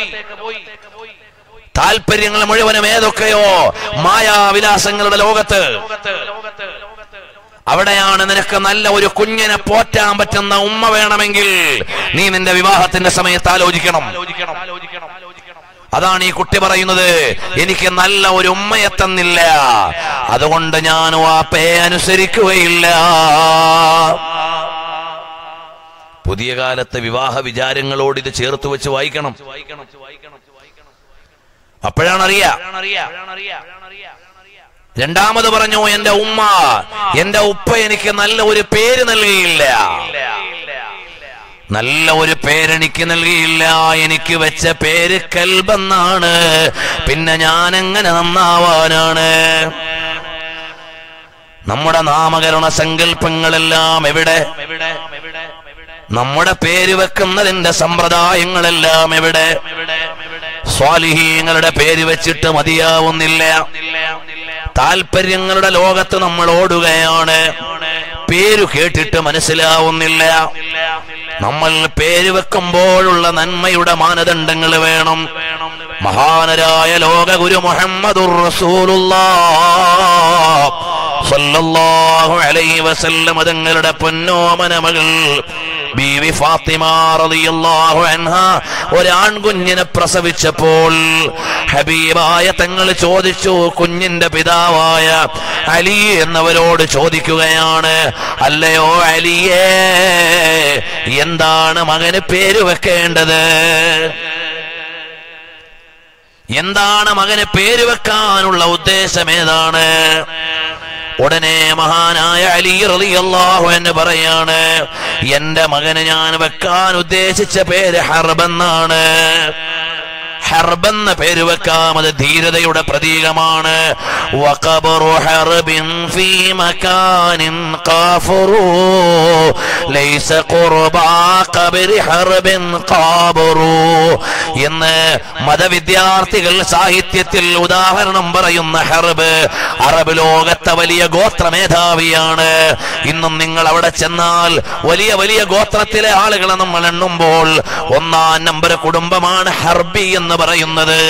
താല്പര്യങ്ങൾ മുഴുവനും ഏതൊക്കെയോ മായാവിലാസങ്ങളുടെ ലോകത്ത് അവിടെയാണ് നിനക്ക് നല്ല ഒരു കുഞ്ഞിനെ പോറ്റാൻ പറ്റുന്ന ഉമ്മ വേണമെങ്കിൽ നീ നിന്റെ വിവാഹത്തിന്റെ സമയത്ത് ആലോചിക്കണം അതാണ് ഈ കുട്ടി പറയുന്നത് എനിക്ക് നല്ല ഒരു ഉമ്മയെ തന്നില്ല അതുകൊണ്ട് ഞാൻ വാപ്പയെ അനുസരിക്കുകയില്ല പുതിയ കാലത്തെ വിവാഹ വിചാരങ്ങളോട് ഇത് ചേർത്ത് വെച്ച് വായിക്കണം അപ്പോഴാണ് അറിയാ രണ്ടാമത് പറഞ്ഞു എന്റെ ഉമ്മ എന്റെ ഉപ്പ എനിക്ക് നല്ല ഒരു പേര് നൽകിയില്ല നല്ല ഒരു പേരെനിക്ക് നൽകിയില്ല എനിക്ക് വെച്ച പേര് കൽബെന്നാണ് പിന്നെ ഞാൻ എങ്ങനെ നന്നാവാനാണ് നമ്മുടെ നാമകരണ സങ്കല്പങ്ങളെല്ലാം എവിടെ നമ്മുടെ പേര് വെക്കുന്നതിന്റെ സമ്പ്രദായങ്ങളെല്ലാം എവിടെ സ്വാലിഹീങ്ങളുടെ പേര് വെച്ചിട്ട് മതിയാവുന്നില്ല താല്പര്യങ്ങളുടെ ലോകത്ത് നമ്മൾ ഓടുകയാണ് പേരു കേട്ടിട്ട് മനസ്സിലാവുന്നില്ല നമ്മൾ പേര് വെക്കുമ്പോഴുള്ള നന്മയുടെ മാനദണ്ഡങ്ങൾ വേണം മഹാനരായ ലോകഗുരു മുഹമ്മദുർ റസൂലുള്ളാഹ് സല്ലല്ലാഹു അലൈഹി വസല്ലം തങ്ങളുടെ പൊന്നോമന മകൾ ബീവി ഫാത്തിമ റളിയല്ലാഹു അൻഹ ഒരാൺകുഞ്ഞിനെ പ്രസവിച്ചപ്പോൾ ഹബീബായ തങ്ങൾ ചോദിച്ചു കുഞ്ഞിന്റെ പിതാവായ അലി എന്നവരോട് ചോദിക്കുകയാണ് അല്ലയോ അലിയേ എന്താണ് മകന് പേര് വെക്കേണ്ടത് എന്താണ് മകന് പേര് വെക്കാനുള്ള ഉദ്ദേശം ഏതാണ് ഉടനെ മഹാനായ അലി റളിയല്ലാഹു എന്ന് പറയാണ് എന്റെ മകന് ഞാൻ വെക്കാൻ ഉദ്ദേശിച്ച പേര് ഹർബെന്നാണ് ഹർബെന്ന പേര് വെക്കാം അത് ധീരതയുടെ പ്രതീകമാണ് വഖബറു ഹർബിൻ ഫീ മകാനിൻ ഖാഫറു ലൈസ ഖുർബാ ഖബരി ഹർബിൻ ഖാബറു എന്ന് മതവിദ്യാർത്ഥികൾ സാഹിത്യത്തിൽ ഉദാഹരണം പറയുന്ന ഹർബ് അറബ് ലോകത്തെ വലിയ ഗോത്ര മേധാവിയാണ് ഇന്നും നിങ്ങൾ അവിടെ ചെന്നാൽ വലിയ വലിയ ഗോത്രത്തിലെ ആളുകളെ നമ്മൾ എണ്ണുമ്പോൾ ഒന്നാം നമ്പർ കുടുംബമാണ് ഹർബി എന്ന് പറയുന്നത്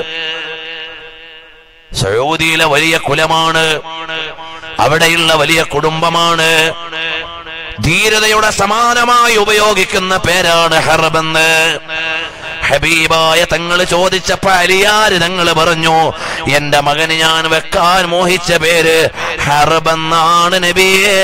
സൗദിയിലെ വലിയ കുലമാണ് അവിടെയുള്ള വലിയ കുടുംബമാണ് ധീരതയുടെ സമാനമായി ഉപയോഗിക്കുന്ന പേരാണ് ഹർബെന്ന് ഹബീബായ തങ്ങൾ ചോദിച്ചപ്പോ അലിയാര് തങ്ങൾ പറഞ്ഞു എന്റെ മകന് ഞാൻ വെക്കാൻ മോഹിച്ച പേര് ഹർബെന്നാണ് നബിയേ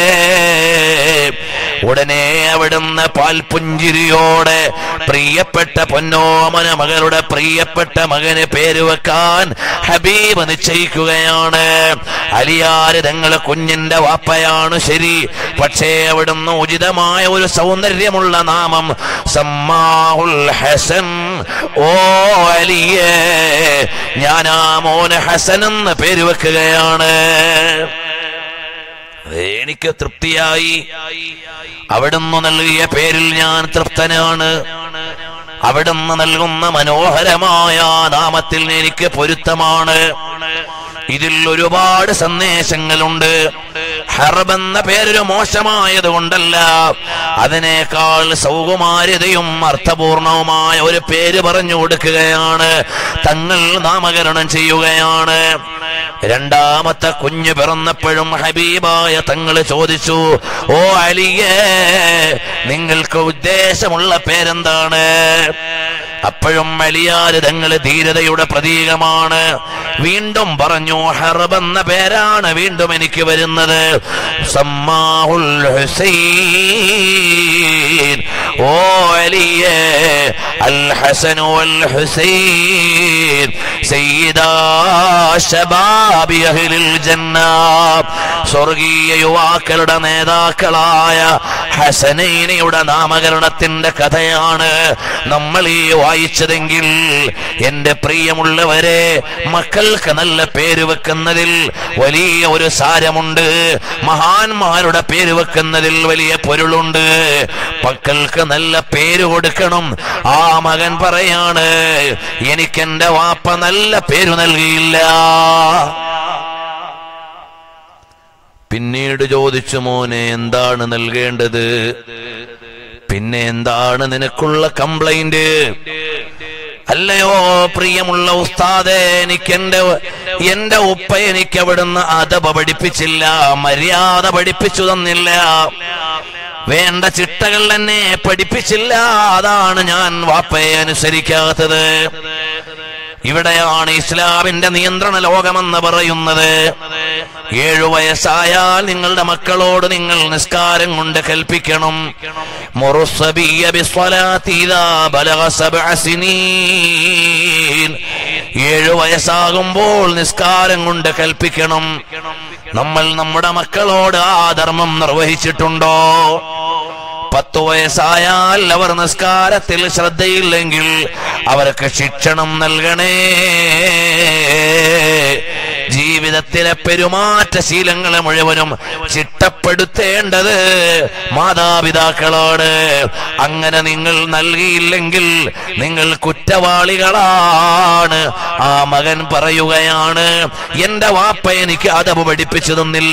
ഉടനെ അവിടുന്ന് പാൽപുഞ്ചിരിയോടെ പ്രിയപ്പെട്ട പൊന്നോമന മകളുടെ പ്രിയപ്പെട്ട മകന് പേര് വെക്കാൻ ഹബീബ് നിശ്ചയിക്കുകയാണ് അലിയാര് തങ്ങള് കുഞ്ഞിന്റെ വാപ്പയാണ് ശരി പക്ഷേ അവിടുന്ന് ഉചിതമായ ഒരു സൗന്ദര്യമുള്ള നാമം സമ്മാഹുൽ ഹസൻ ഓ അലിയേ ഞാൻ ആ മോന് ഹസൻ എന്ന് പേര് വെക്കുകയാണ് എനിക്ക് തൃപ്തിയായി അവിടുന്ന് നൽകിയ പേരിൽ ഞാൻ തൃപ്തനാണ് അവിടുന്ന് നൽകുന്ന മനോഹരമായ നാമത്തിൽ എനിക്ക് പൊരുത്തമാണ് ഇതിൽ ഒരുപാട് സന്ദേശങ്ങളുണ്ട് ഹർബ് എന്ന പേരൊരു മോശമായത് കൊണ്ടല്ല അതിനേക്കാൾ സൗകുമാര്യതയും അർത്ഥപൂർണവുമായ ഒരു പേര് പറഞ്ഞു കൊടുക്കുകയാണ് തങ്ങൾ നാമകരണം ചെയ്യുകയാണ് രണ്ടാമത്തെ കുഞ്ഞ് പിറന്നപ്പോഴും ഹബീബായ തങ്ങൾ ചോദിച്ചു ഓ അലിയേ നിങ്ങൾക്ക് ഉദ്ദേശമുള്ള പേരെന്താണ് അപ്പോഴും അലിയാര് തങ്ങൾ ധീരതയുടെ പ്രതീകമാണ് വീണ്ടും പറഞ്ഞു ഹർബ് എന്ന പേരാണ് വീണ്ടും എനിക്ക് വരുന്നത് സമ്മാഹുൽ ഹുസൈൻ ഓ അലിയേ അൽ ഹസൻ വൽ ഹുസൈൻ സയ്യിദാ ശബാബി അഹ്ലിൽ ജന്ന സ്വർഗീയ യുവാക്കളുടെ നേതാക്കളായ ഹസനൈനയുടെ നാമകരണത്തിന്റെ കഥയാണ് നമ്മൾ ഈ വായിച്ചതെങ്കിൽ എന്റെ പ്രിയമുള്ളവരെ മക്കൾക്ക് നല്ല പേര് വെക്കുന്നതിൽ വലിയ ഒരു സാരമുണ്ട് മഹാന്മാരുടെ പേര് വെക്കുന്നതിൽ വലിയ പൊരുളുണ്ട് മക്കൾക്ക് നല്ല പേര് കൊടുക്കണം ആ മകൻ പറയാണ് എനിക്കെന്റെ വാപ്പ നല്ല പേര് നൽകിയില്ല പിന്നീട് ചോദിച്ചു മോനെ എന്താണ് നൽകേണ്ടത് പിന്നെ എന്താണ് നിനക്കുള്ള കംപ്ലൈന്റ് അല്ലയോ പ്രിയമുള്ള ഉസ്താദെ എനിക്ക് എന്റെ എന്റെ ഉപ്പ എനിക്ക് അവിടുന്ന് അതപ പഠിപ്പിച്ചില്ല മര്യാദ പഠിപ്പിച്ചു തന്നില്ല വേണ്ട ചിട്ടകൾ എന്നെ പഠിപ്പിച്ചില്ല അതാണ് ഞാൻ വാപ്പയെ അനുസരിക്കാത്തത് ഇവിടെയാണ് ഇസ്ലാമിന്റെ നിയന്ത്രണ ലോകമെന്ന് പറയുന്നത് ഏഴു വയസ്സായാൽ നിങ്ങളുടെ മക്കളോട് നിങ്ങൾ നിസ്കാരം കൊണ്ട് കൽപ്പിക്കണം മുറുസ്സബിയ ബിസ്വലാത്തി ഇദാ ബലഗ സബ്അ സിനീൻ. ഏഴു വയസ്സാകുമ്പോൾ നിസ്കാരം കൊണ്ട് കൽപ്പിക്കണം നമ്മൾ നമ്മുടെ മക്കളോട് ആ ധർമ്മം നിർവഹിച്ചിട്ടുണ്ടോ പത്തു വയസ്സായാൽ അവർ നിസ്കാരത്തിൽ ശ്രദ്ധയില്ലെങ്കിൽ അവർക്ക് ശിക്ഷണം നൽകണേ ജീവിതത്തിലെ പെരുമാറ്റ ശീലങ്ങളെ മുഴുവനും ചിട്ടപ്പെടുത്തേണ്ടത് മാതാപിതാക്കളോട് അങ്ങനെ നിങ്ങൾ നൽകിയില്ലെങ്കിൽ നിങ്ങൾ കുറ്റവാളികളാണ് ആ മകൻ പറയുകയാണ് എന്റെ വാപ്പ എനിക്ക് അതവ് പഠിപ്പിച്ചു തന്നില്ല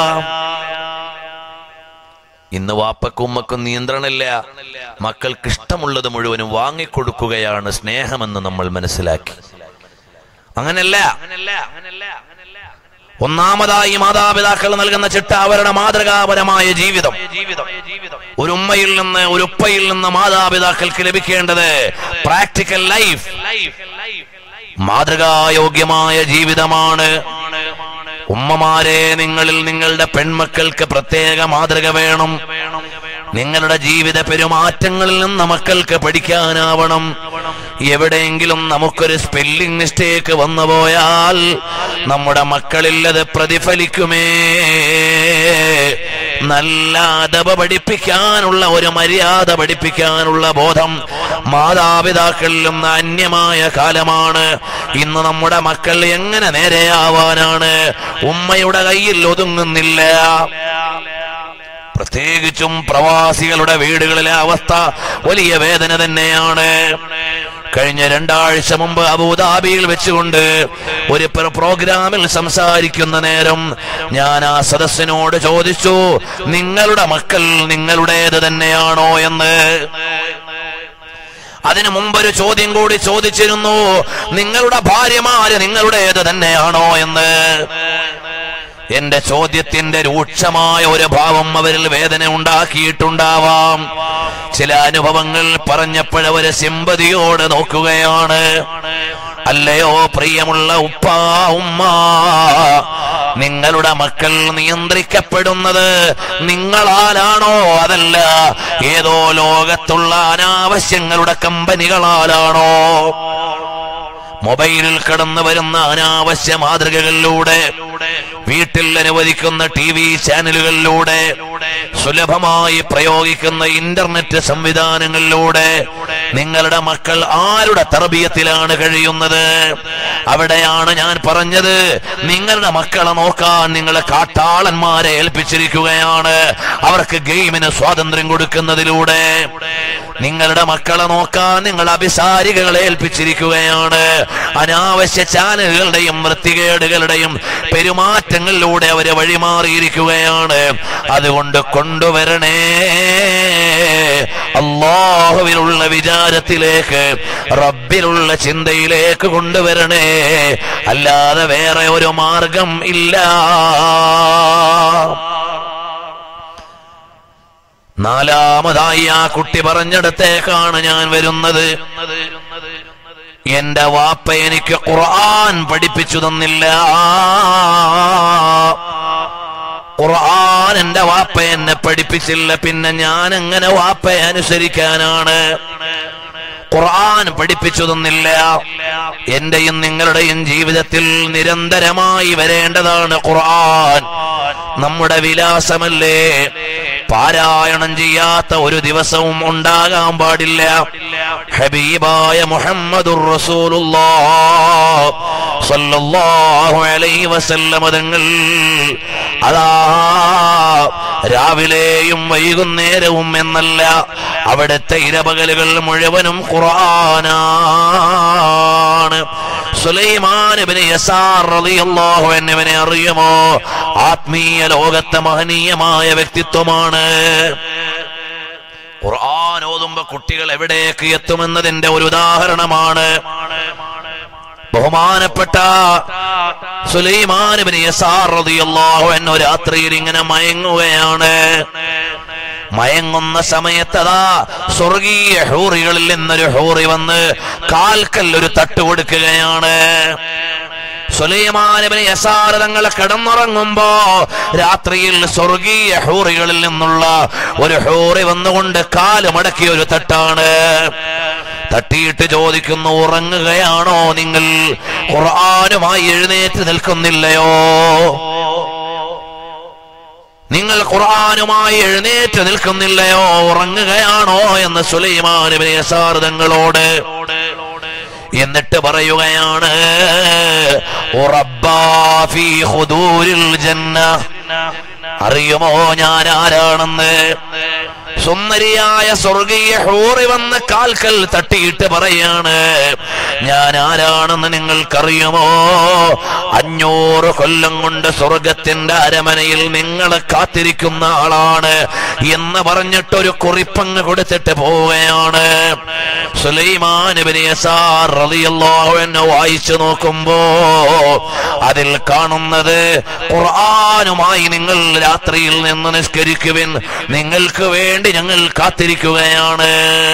ഇന്ന് വാപ്പക്കും ഉമ്മക്കും നിയന്ത്രണമില്ല മക്കൾക്ക് ഇഷ്ടമുള്ളത് മുഴുവനും വാങ്ങിക്കൊടുക്കുകയാണ് സ്നേഹമെന്ന് നമ്മൾ മനസ്സിലാക്കി അങ്ങനല്ല ഒന്നാമതായി മാതാപിതാക്കൾ നൽകുന്ന ചിട്ട അവരുടെ മാതൃകാപരമായ ജീവിതം ഒരു ഉമ്മയിൽ നിന്ന് ഒരു ഉപ്പയിൽ നിന്ന് മാതാപിതാക്കൾക്ക് ലഭിക്കേണ്ടത് പ്രാക്ടിക്കൽ ലൈഫ് മാതൃകായോഗ്യമായ ജീവിതമാണ് ഉമ്മമാരെ നിങ്ങളിൽ നിങ്ങളുടെ പെൺമക്കൾക്ക് പ്രത്യേക മാതൃക വേണം നിങ്ങളുടെ ജീവിത പെരുമാറ്റങ്ങളിൽ നിന്ന് മക്കൾക്ക് പഠിക്കാനാവണം എവിടെയെങ്കിലും നമുക്കൊരു സ്പെല്ലിംഗ് മിസ്റ്റേക്ക് വന്നു പോയാൽ നമ്മുടെ മക്കളിൽ അത് പ്രതിഫലിക്കുമേ നല്ല അദബ പഠിപ്പിക്കാനുള്ള ഒരു മര്യാദ പഠിപ്പിക്കാനുള്ള ബോധം മാതാപിതാക്കളിൽ നിന്ന് അന്യമായ കാലമാണ് ഇന്ന് നമ്മുടെ മക്കൾ എങ്ങനെ നേരെയാവാനാണ് ഉമ്മയുടെ കയ്യിൽ ഒതുങ്ങുന്നില്ല പ്രത്യേകിച്ചും പ്രവാസികളുടെ വീടുകളിലെ അവസ്ഥ വലിയ വേദന തന്നെയാണ് കഴിഞ്ഞ രണ്ടാഴ്ച മുമ്പ് അബുദാബിയിൽ വെച്ചുകൊണ്ട് ഒരു പ്ര- പ്രോഗ്രാമിൽ സംസാരിക്കുന്ന നേരം ഞാൻ ആ സദസ്സിനോട് ചോദിച്ചു നിങ്ങളുടെ മക്കൾ നിങ്ങളുടേത് തന്നെയാണോ എന്ന് അതിനു മുമ്പൊരു ചോദ്യം കൂടി ചോദിച്ചിരുന്നു നിങ്ങളുടെ ഭാര്യമാര് നിങ്ങളുടേത് തന്നെയാണോ എന്ന് എന്റെ ചോദ്യത്തിന്റെ രൂക്ഷമായ ഒരു ഭാവം അവരിൽ വേദന ഉണ്ടാക്കിയിട്ടുണ്ടാവാം ചില അനുഭവങ്ങൾ പറഞ്ഞപ്പോഴവര് സിമ്പതിയോട് നോക്കുകയാണ് അല്ലയോ പ്രിയമുള്ള ഉപ്പ ഉമ്മ നിങ്ങളുടെ മക്കൾ നിയന്ത്രിക്കപ്പെടുന്നത് നിങ്ങളാലാണോ അതല്ല ഏതോ ലോകത്തുള്ള അനാവശ്യങ്ങളുടെ കമ്പനികളാലാണോ മൊബൈലിൽ കടന്നു വരുന്ന അനാവശ്യ മാതൃകകളിലൂടെ വീട്ടിൽ അനുവദിക്കുന്ന ടി വി ചാനലുകളിലൂടെ സുലഭമായി പ്രയോഗിക്കുന്ന ഇന്റർനെറ്റ് സംവിധാനങ്ങളിലൂടെ നിങ്ങളുടെ മക്കൾ ആരുടെ തർബീയത്തിലാണ് കഴിയുന്നത് അവിടെയാണ് ഞാൻ പറഞ്ഞത് നിങ്ങളുടെ മക്കളെ നോക്കാൻ നിങ്ങളെ കാട്ടാളന്മാരെ ഏൽപ്പിച്ചിരിക്കുകയാണ് അവർക്ക് ഗെയിമിന് സ്വാതന്ത്ര്യം കൊടുക്കുന്നതിലൂടെ നിങ്ങളുടെ മക്കളെ നോക്കാൻ നിങ്ങൾ അഭിസാരികളെ ഏൽപ്പിച്ചിരിക്കുകയാണ് അനാവശ്യ ചാനലുകളുടെയും വൃത്തികേടുകളുടെയും പെരുമാറ്റങ്ങളിലൂടെ അവരെ വഴിമാറിയിരിക്കുകയാണ് അതുകൊണ്ട് കൊണ്ടുവരണേ അള്ളാഹുവിലുള്ള വിചാരത്തിലേക്ക് റബ്ബിലുള്ള ചിന്തയിലേക്ക് കൊണ്ടുവരണേ അല്ലാതെ വേറെ ഒരു മാർഗം ഇല്ല നാലാമതായി ആ കുട്ടി പറഞ്ഞിടത്തേക്കാണ് ഞാൻ വരുന്നത് എന്റെ വാപ്പ എനിക്ക് ഖുർആൻ പഠിപ്പിച്ചു തന്നില്ല ഖുർആൻ എന്റെ വാപ്പ എന്നെ പഠിപ്പിച്ചില്ല പിന്നെ ഞാൻ എങ്ങനെ വാപ്പയെ അനുസരിക്കാനാണ് ഖുർആൻ പഠിപ്പിച്ചു തന്നില്ല എന്റെയും നിങ്ങളുടെയും ജീവിതത്തിൽ നിരന്തരമായി വരേണ്ടതാണ് ഖുർആൻ നമ്മുടെ വിലാസമല്ലേ പാരായണം ചെയ്യാത്ത ഒരു ദിവസവും ഉണ്ടാകാൻ പാടില്ല ഹബീബായ മുഹമ്മദുർ റസൂലുള്ളാഹ് സ്വല്ലല്ലാഹു അലൈഹി വസല്ലമ തങ്ങൾ അതാ രാവിലെയും വൈകുന്നേരവും എന്നല്ല അവിടുത്തെ ഇരപകലുകൾ മുഴുവനും ഖുർആനാണ് സുലൈമാൻ ഇബ്നു യസാർ റളിയല്ലാഹു അൻഹുവിനെ അറിയുമോ ആത്മീയ ലോകത്തെ മഹനീയമായ വ്യക്തിത്വമാണ് ഖുർആൻ ഓതുമ്പോ കുട്ടികൾ എവിടേക്ക് എത്തുമെന്നതിന്റെ ഒരു ഉദാഹരണമാണ് ബഹുമാനപ്പെട്ട സുലൈമാൻ ഇബ്നു യസാർ റളിയല്ലാഹു അൻഹു രാത്രിയിൽ ഇങ്ങനെ മയങ്ങുകയാണ് മയങ്ങുന്ന സമയത്തതാ സ്വർഗീയ ഹൂറികളിൽ നിന്നൊരു ഹൂറി വന്ന് കാൽക്കൽ ഒരു തട്ട് കൊടുക്കുകയാണ് സുലൈമാനബിന് യസാർ തങ്ങൾ കിടന്നുറങ്ങുമ്പോ രാത്രിയിൽ സ്വർഗീയ ഹൂറികളിൽ നിന്നുള്ള ഒരു ഹൂറി വന്നുകൊണ്ട് കാല് മടക്കിയ ഒരു തട്ടാണ് തട്ടിയിട്ട് ചോദിക്കുന്നു ഉറങ്ങുകയാണോ നിങ്ങൾ ഖുർആനുമായി എഴുന്നേറ്റ് നിൽക്കുന്നില്ലയോ നിങ്ങൾ ഖുർആനുമായി എഴുന്നേറ്റ് നിൽക്കുന്നില്ലയോ ഉറങ്ങുകയാണോ എന്ന് സുലൈമാനബിന് യസാർ തങ്ങളോട് എന്നിട്ട് പറയുകയാണ് ഉറബ്ബാ ഫീ ഖുദൂരിൽ ജന്ന അറിയുമോ ഞാൻ ആരാണെന്ന് സുന്ദരിയായ സ്വർഗീയ ഹൂറി വന്ന് കാൽക്കൽ തട്ടിയിട്ട് പറയാണ് ഞാൻ ആരാണെന്ന് നിങ്ങൾക്കറിയുമോ അഞ്ഞൂറ് കൊല്ലം കൊണ്ട് സ്വർഗത്തിന്റെ അരമനയിൽ നിങ്ങളെ കാത്തിരിക്കുന്ന ആളാണ് എന്ന് പറഞ്ഞിട്ടൊരു കുറിപ്പങ്ങ് കൊടുത്തിട്ട് പോവുകയാണ് സുലൈമാൻ ഇബ്നു യസാർ റളിയല്ലാഹു അൻഹു വായിച്ചു നോക്കുമ്പോ അതിൽ കാണുന്നത് ഖുർആനുമായി നിങ്ങൾ രാത്രിയിൽ നിന്ന് നിസ്കരിക്കുവിൻ നിങ്ങൾക്ക് വേണ്ടി ഞങ്ങൾ കാത്തിരിക്കുകയാണ്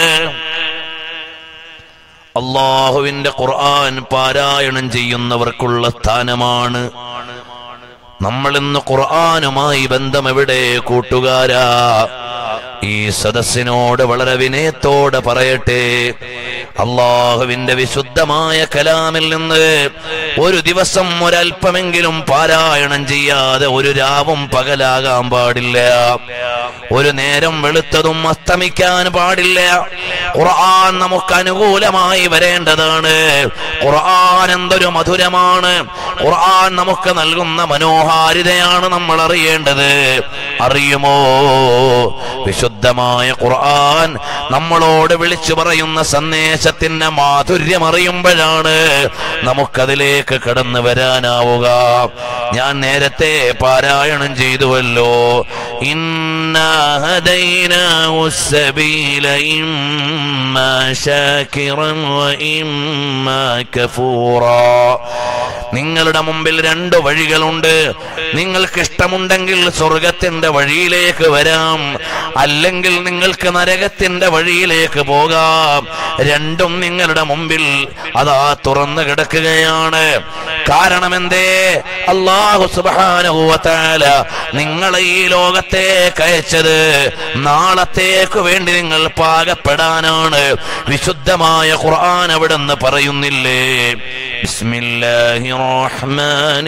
അള്ളാഹുവിന്റെ ഖുർആൻ പാരായണം ചെയ്യുന്നവർക്കുള്ള സ്ഥാനമാണ് നമ്മൾ ഇന്ന് ഖുർആനുമായി ബന്ധം എവിടെ കൂട്ടുകാരാ ഈ സദസ്സിനോട് വളരെ വിനയത്തോടെ പറയട്ടെ അള്ളാഹുവിന്റെ വിശുദ്ധമായ കലാമിൽ നിന്ന് ഒരു ദിവസം ഒരല്പമെങ്കിലും പാരായണം ചെയ്യാതെ ഒരു രാവും പകലാകാൻ പാടില്ല ഒരു നേരം വെളുത്തതും അസ്തമിക്കാൻ പാടില്ല ഖുർആൻ നമുക്ക് അനുകൂലമായി വരേണ്ടതാണ് ഖുർആൻ എന്തൊരു മധുരമാണ് ഖുർആൻ നമുക്ക് നൽകുന്ന മനോഹാരിതയാണ് നമ്മൾ അറിയേണ്ടത് അറിയുമോ വിശുദ്ധമായ ഖുർആൻ നമ്മളോട് വിളിച്ചു പറയുന്ന സന്ദേശത്തിന്റെ മാധുര്യം അറിയുമ്പോഴാണ് നമുക്കതിലേക്ക് കടന്നു വരാനാവുക ഞാൻ നേരത്തെ പാരായണം ചെയ്തുവല്ലോ ഇന്നാ ഹദൈനാഹു السبيل إما شاكرا وإما كفورا നിങ്ങളുടെ മുമ്പിൽ രണ്ട് വഴികളുണ്ട് നിങ്ങൾക്ക് ഇഷ്ടമുണ്ടെങ്കിൽ സ്വർഗത്തിന്റെ വഴിയിലേക്ക് വരാം അല്ലെങ്കിൽ നിങ്ങൾക്ക് നരകത്തിന്റെ വഴിയിലേക്ക് പോകാം രണ്ടും നിങ്ങളുടെ മുമ്പിൽ അതാ തുറന്നു കിടക്കുകയാണ് കാരണം എന്തേ അള്ളാഹു സുബാനുഭവത്താല നിങ്ങളെ ഈ ലോകത്തേക്ക് അയച്ചത് നാളത്തേക്ക് വേണ്ടി നിങ്ങൾ പാകപ്പെടാനാണ് വിശുദ്ധമായ ഖുർആൻ അവിടെ നിന്ന് പറയുന്നില്ലേ ബിസ്മില്ലാഹി റഹ്മാനി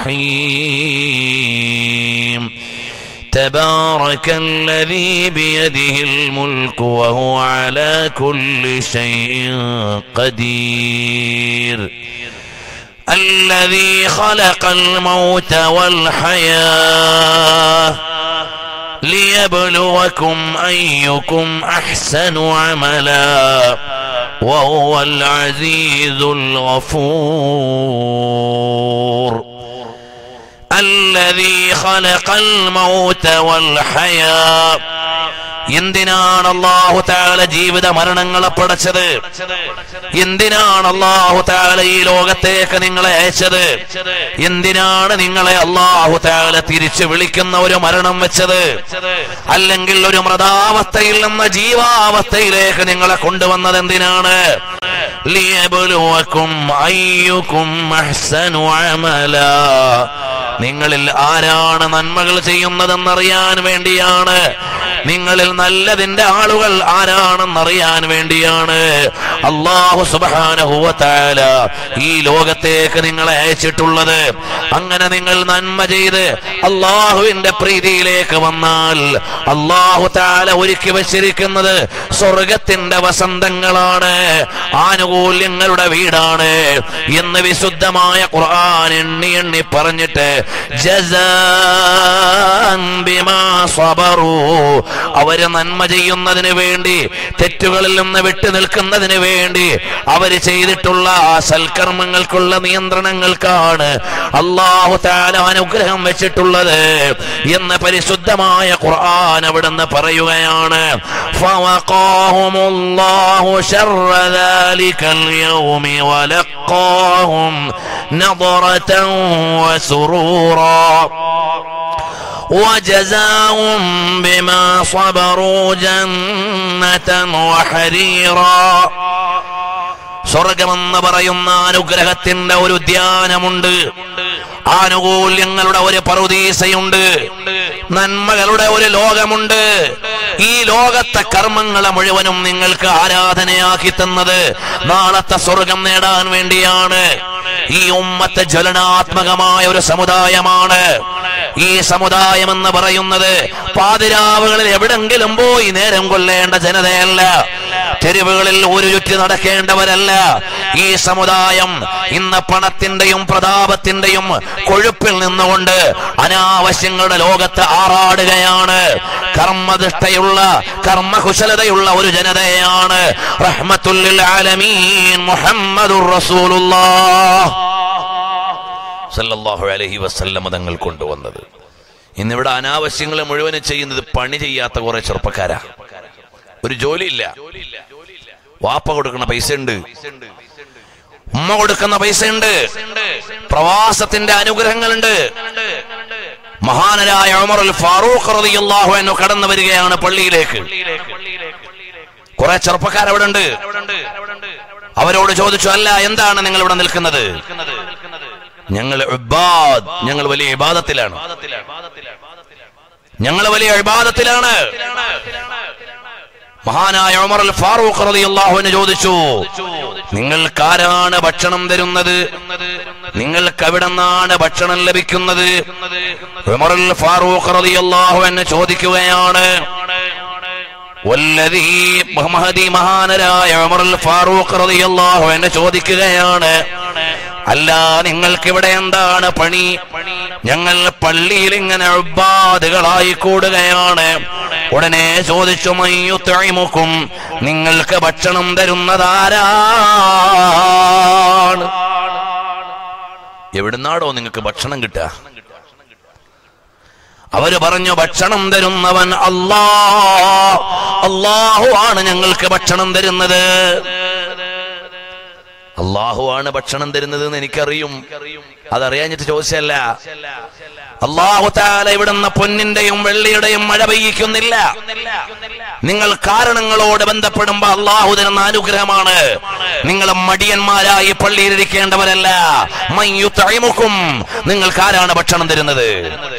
റഹീം تبارك الذي بيده الملك وهو على كل شيء قدير الذي خلق الموت والحياه ليبلوكم ايكم احسن عملا وهو العزيز الغفور الذي خلق الموت والحياه എന്തിനാണ് അള്ളാഹു താല ജീവിത മരണങ്ങളെ പടച്ചത് എന്തിനാണ് അള്ളാഹു താല ഈ ലോകത്തേക്ക് നിങ്ങളെ അയച്ചത് എന്തിനാണ് നിങ്ങളെ അള്ളാഹു താല തിരിച്ചു വിളിക്കുന്ന ഒരു മരണം വെച്ചത് അല്ലെങ്കിൽ ഒരു മൃതാവസ്ഥയിൽ നിന്ന് ജീവാവസ്ഥയിലേക്ക് നിങ്ങളെ കൊണ്ടുവന്നത് എന്തിനാണ് ലിയബ്ലുവക്കും അയ്യുക്കും അഹ്സനു അമലാ നിങ്ങളിൽ ആരാണ് നന്മകൾ ചെയ്യുന്നതെന്നറിയാൻ വേണ്ടിയാണ് നിങ്ങളിൽ നല്ലതിന്റെ ആളുകൾ ആരാണെന്നറിയാൻ വേണ്ടിയാണ് അള്ളാഹു സുബാനഹുവത്താല ഈ ലോകത്തേക്ക് നിങ്ങളെ അയച്ചിട്ടുള്ളത് അങ്ങനെ നിങ്ങൾ നന്മ ചെയ്ത് അള്ളാഹുവിന്റെ പ്രീതിയിലേക്ക് വന്നാൽ അള്ളാഹു താല ഒരുക്കി വച്ചിരിക്കുന്നത് സ്വർഗത്തിന്റെ വസന്തങ്ങളാണ് ആനുകൂല്യങ്ങളുടെ വീടാണ് എന്ന് വിശുദ്ധമായ ഖുർആൻ എണ്ണി എണ്ണി പറഞ്ഞിട്ട് ജസാൻ ബിമാ സബറു അവര് നന്മ ചെയ്യുന്നതിന് വേണ്ടി തെറ്റുകളിൽ നിന്ന് വിട്ടു നിൽക്കുന്നതിന് വേണ്ടി അവര് ചെയ്തിട്ടുള്ള ആ സൽക്കർമ്മങ്ങൾക്കുള്ള നിയന്ത്രണങ്ങൾക്കാണ് അള്ളാഹു താല അനുഗ്രഹം വെച്ചിട്ടുള്ളത് എന്ന് പരിശുദ്ധമായ ഖുർആൻ അവിടുന്ന് പറയുകയാണ് فوقاهم الله شر ذلك اليوم ولقاهم نظرة وسرورا وجزاهم بما صبروا جنة وحريرا സ്വർഗമെന്ന് പറയുന്ന അനുഗ്രഹത്തിന്റെ ഒരു ധ്യാനമുണ്ട് ആനുകൂല്യങ്ങളുടെ ഒരു പറുദീസയുണ്ട് നന്മകളുടെ ഒരു ലോകമുണ്ട് ഈ ലോകത്തെ കർമ്മങ്ങളെ മുഴുവനും നിങ്ങൾക്ക് ആരാധനയാക്കി തന്നത് നാളത്തെ സ്വർഗം നേടാൻ വേണ്ടിയാണ് ഈ ഉമ്മത്തെ ജ്വലനാത്മകമായ ഒരു സമുദായമാണ് ഈ സമുദായം എന്ന് പറയുന്നത് പാതിരാവുകളിൽ എവിടെങ്കിലും പോയി നേരം കൊള്ളേണ്ട ജനതയല്ല തെരുവുകളിൽ ഒരു ചുറ്റി നടക്കേണ്ടവരല്ല ഈ സമുദായം ഇന്ന് പണത്തിന്റെയും പ്രതാപത്തിന്റെയും കൊഴുപ്പിൽ നിന്നുകൊണ്ട് അനാവശ്യങ്ങളുടെ ലോകത്ത് ആറാടുകയാണ് കർമ്മനിഷ്ഠയുള്ള കർമ്മകുശലതയുള്ള ഒരു ജനതയാണ് റഹ്മത്തുല്ലിൽ ആലമീൻ മുഹമ്മദുർ റസൂലുള്ളാഹ് സല്ലല്ലാഹു അലൈഹി വസല്ലം തങ്ങൾ കൊണ്ടുവന്നത് ഇന്നിവിടെ അനാവശ്യങ്ങളെ മുഴുവനും ചെയ്യുന്നത് പണി ചെയ്യാത്ത കുറെ ചെറുപ്പക്കാരാ ഒരു ജോലിയില്ല വാപ്പ കൊടുക്കുന്ന പൈസ ഉണ്ട് ഉമ്മ കൊടുക്കുന്ന പൈസ ഉണ്ട് പ്രവാസത്തിന്റെ അനുഗ്രഹങ്ങളുണ്ട് മഹാനരായ ഉമറുൽ ഫാറൂഖ് റളിയല്ലാഹു അൻഹു കടന്നു വരികയാണ് പള്ളിയിലേക്ക് കുറെ ചെറുപ്പക്കാർ അവിടെ ഉണ്ട് അവരോട് ചോദിച്ചു അല്ല എന്താണ് നിങ്ങൾ ഇവിടെ നിൽക്കുന്നത് ഞങ്ങൾ ഇബാദ് ഞങ്ങൾ വലിയ ഇബാദത്തിലാണ് ഞങ്ങൾ വലിയ ഇബാദത്തിലാണ് മഹാനായ ഉമർ അൽ ഫാറൂഖ് റളിയല്ലാഹുവിന് ചോദിച്ചു നിങ്ങൾക്കാരാണ് ഭക്ഷണം തരുന്നത് നിങ്ങൾക്ക് എവിടെ നിന്നാണ് ഭക്ഷണം ലഭിക്കുന്നത് ഉമർ അൽ ഫാറൂഖ് റളിയല്ലാഹു അൻഹു ചോദിക്കുകയാണ് വല്ലതീ മഹദി മഹാനരായ ഉമർ അൽ ഫാറൂഖ് റളിയല്ലാഹു അൻഹു ചോദിക്കുകയാണ് അല്ല നിങ്ങൾക്ക് ഇവിടെ എന്താണ് പണി ഞങ്ങൾ പള്ളിയിൽ ഇങ്ങനെ ഉബാദുകളായി കൂടുകയാണ് ഉടനെ ചോദിച്ചു മയ്യുത്തഴിമുക്കും നിങ്ങൾക്ക് ഭക്ഷണം തരുന്നതാരാണ് എവിടുന്നാടോ നിങ്ങൾക്ക് ഭക്ഷണം കിട്ടുക അവര് പറഞ്ഞു ഭക്ഷണം തരുന്നവൻ അല്ലാ അള്ളാഹു ആണ് ഞങ്ങൾക്ക് ഭക്ഷണം തരുന്നത് അള്ളാഹു ആണ് ഭക്ഷണം തരുന്നത് എന്ന് എനിക്കറിയും അതറിയാഞ്ഞിട്ട് ചോദിച്ചല്ല അള്ളാഹു താല ഇവിടുന്ന് പൊന്നിന്റെയും വെള്ളിയുടെയും മഴ പെയ്യിക്കുന്നില്ല നിങ്ങൾ കാരണങ്ങളോട് ബന്ധപ്പെടുമ്പോ അള്ളാഹു തരുന്ന അനുഗ്രഹമാണ് നിങ്ങൾ മടിയന്മാരായി പള്ളിയിലിരിക്കേണ്ടവരല്ല മയ്യുത്തഴിമുക്കും നിങ്ങൾക്ക് ആരാണ് ഭക്ഷണം തരുന്നത്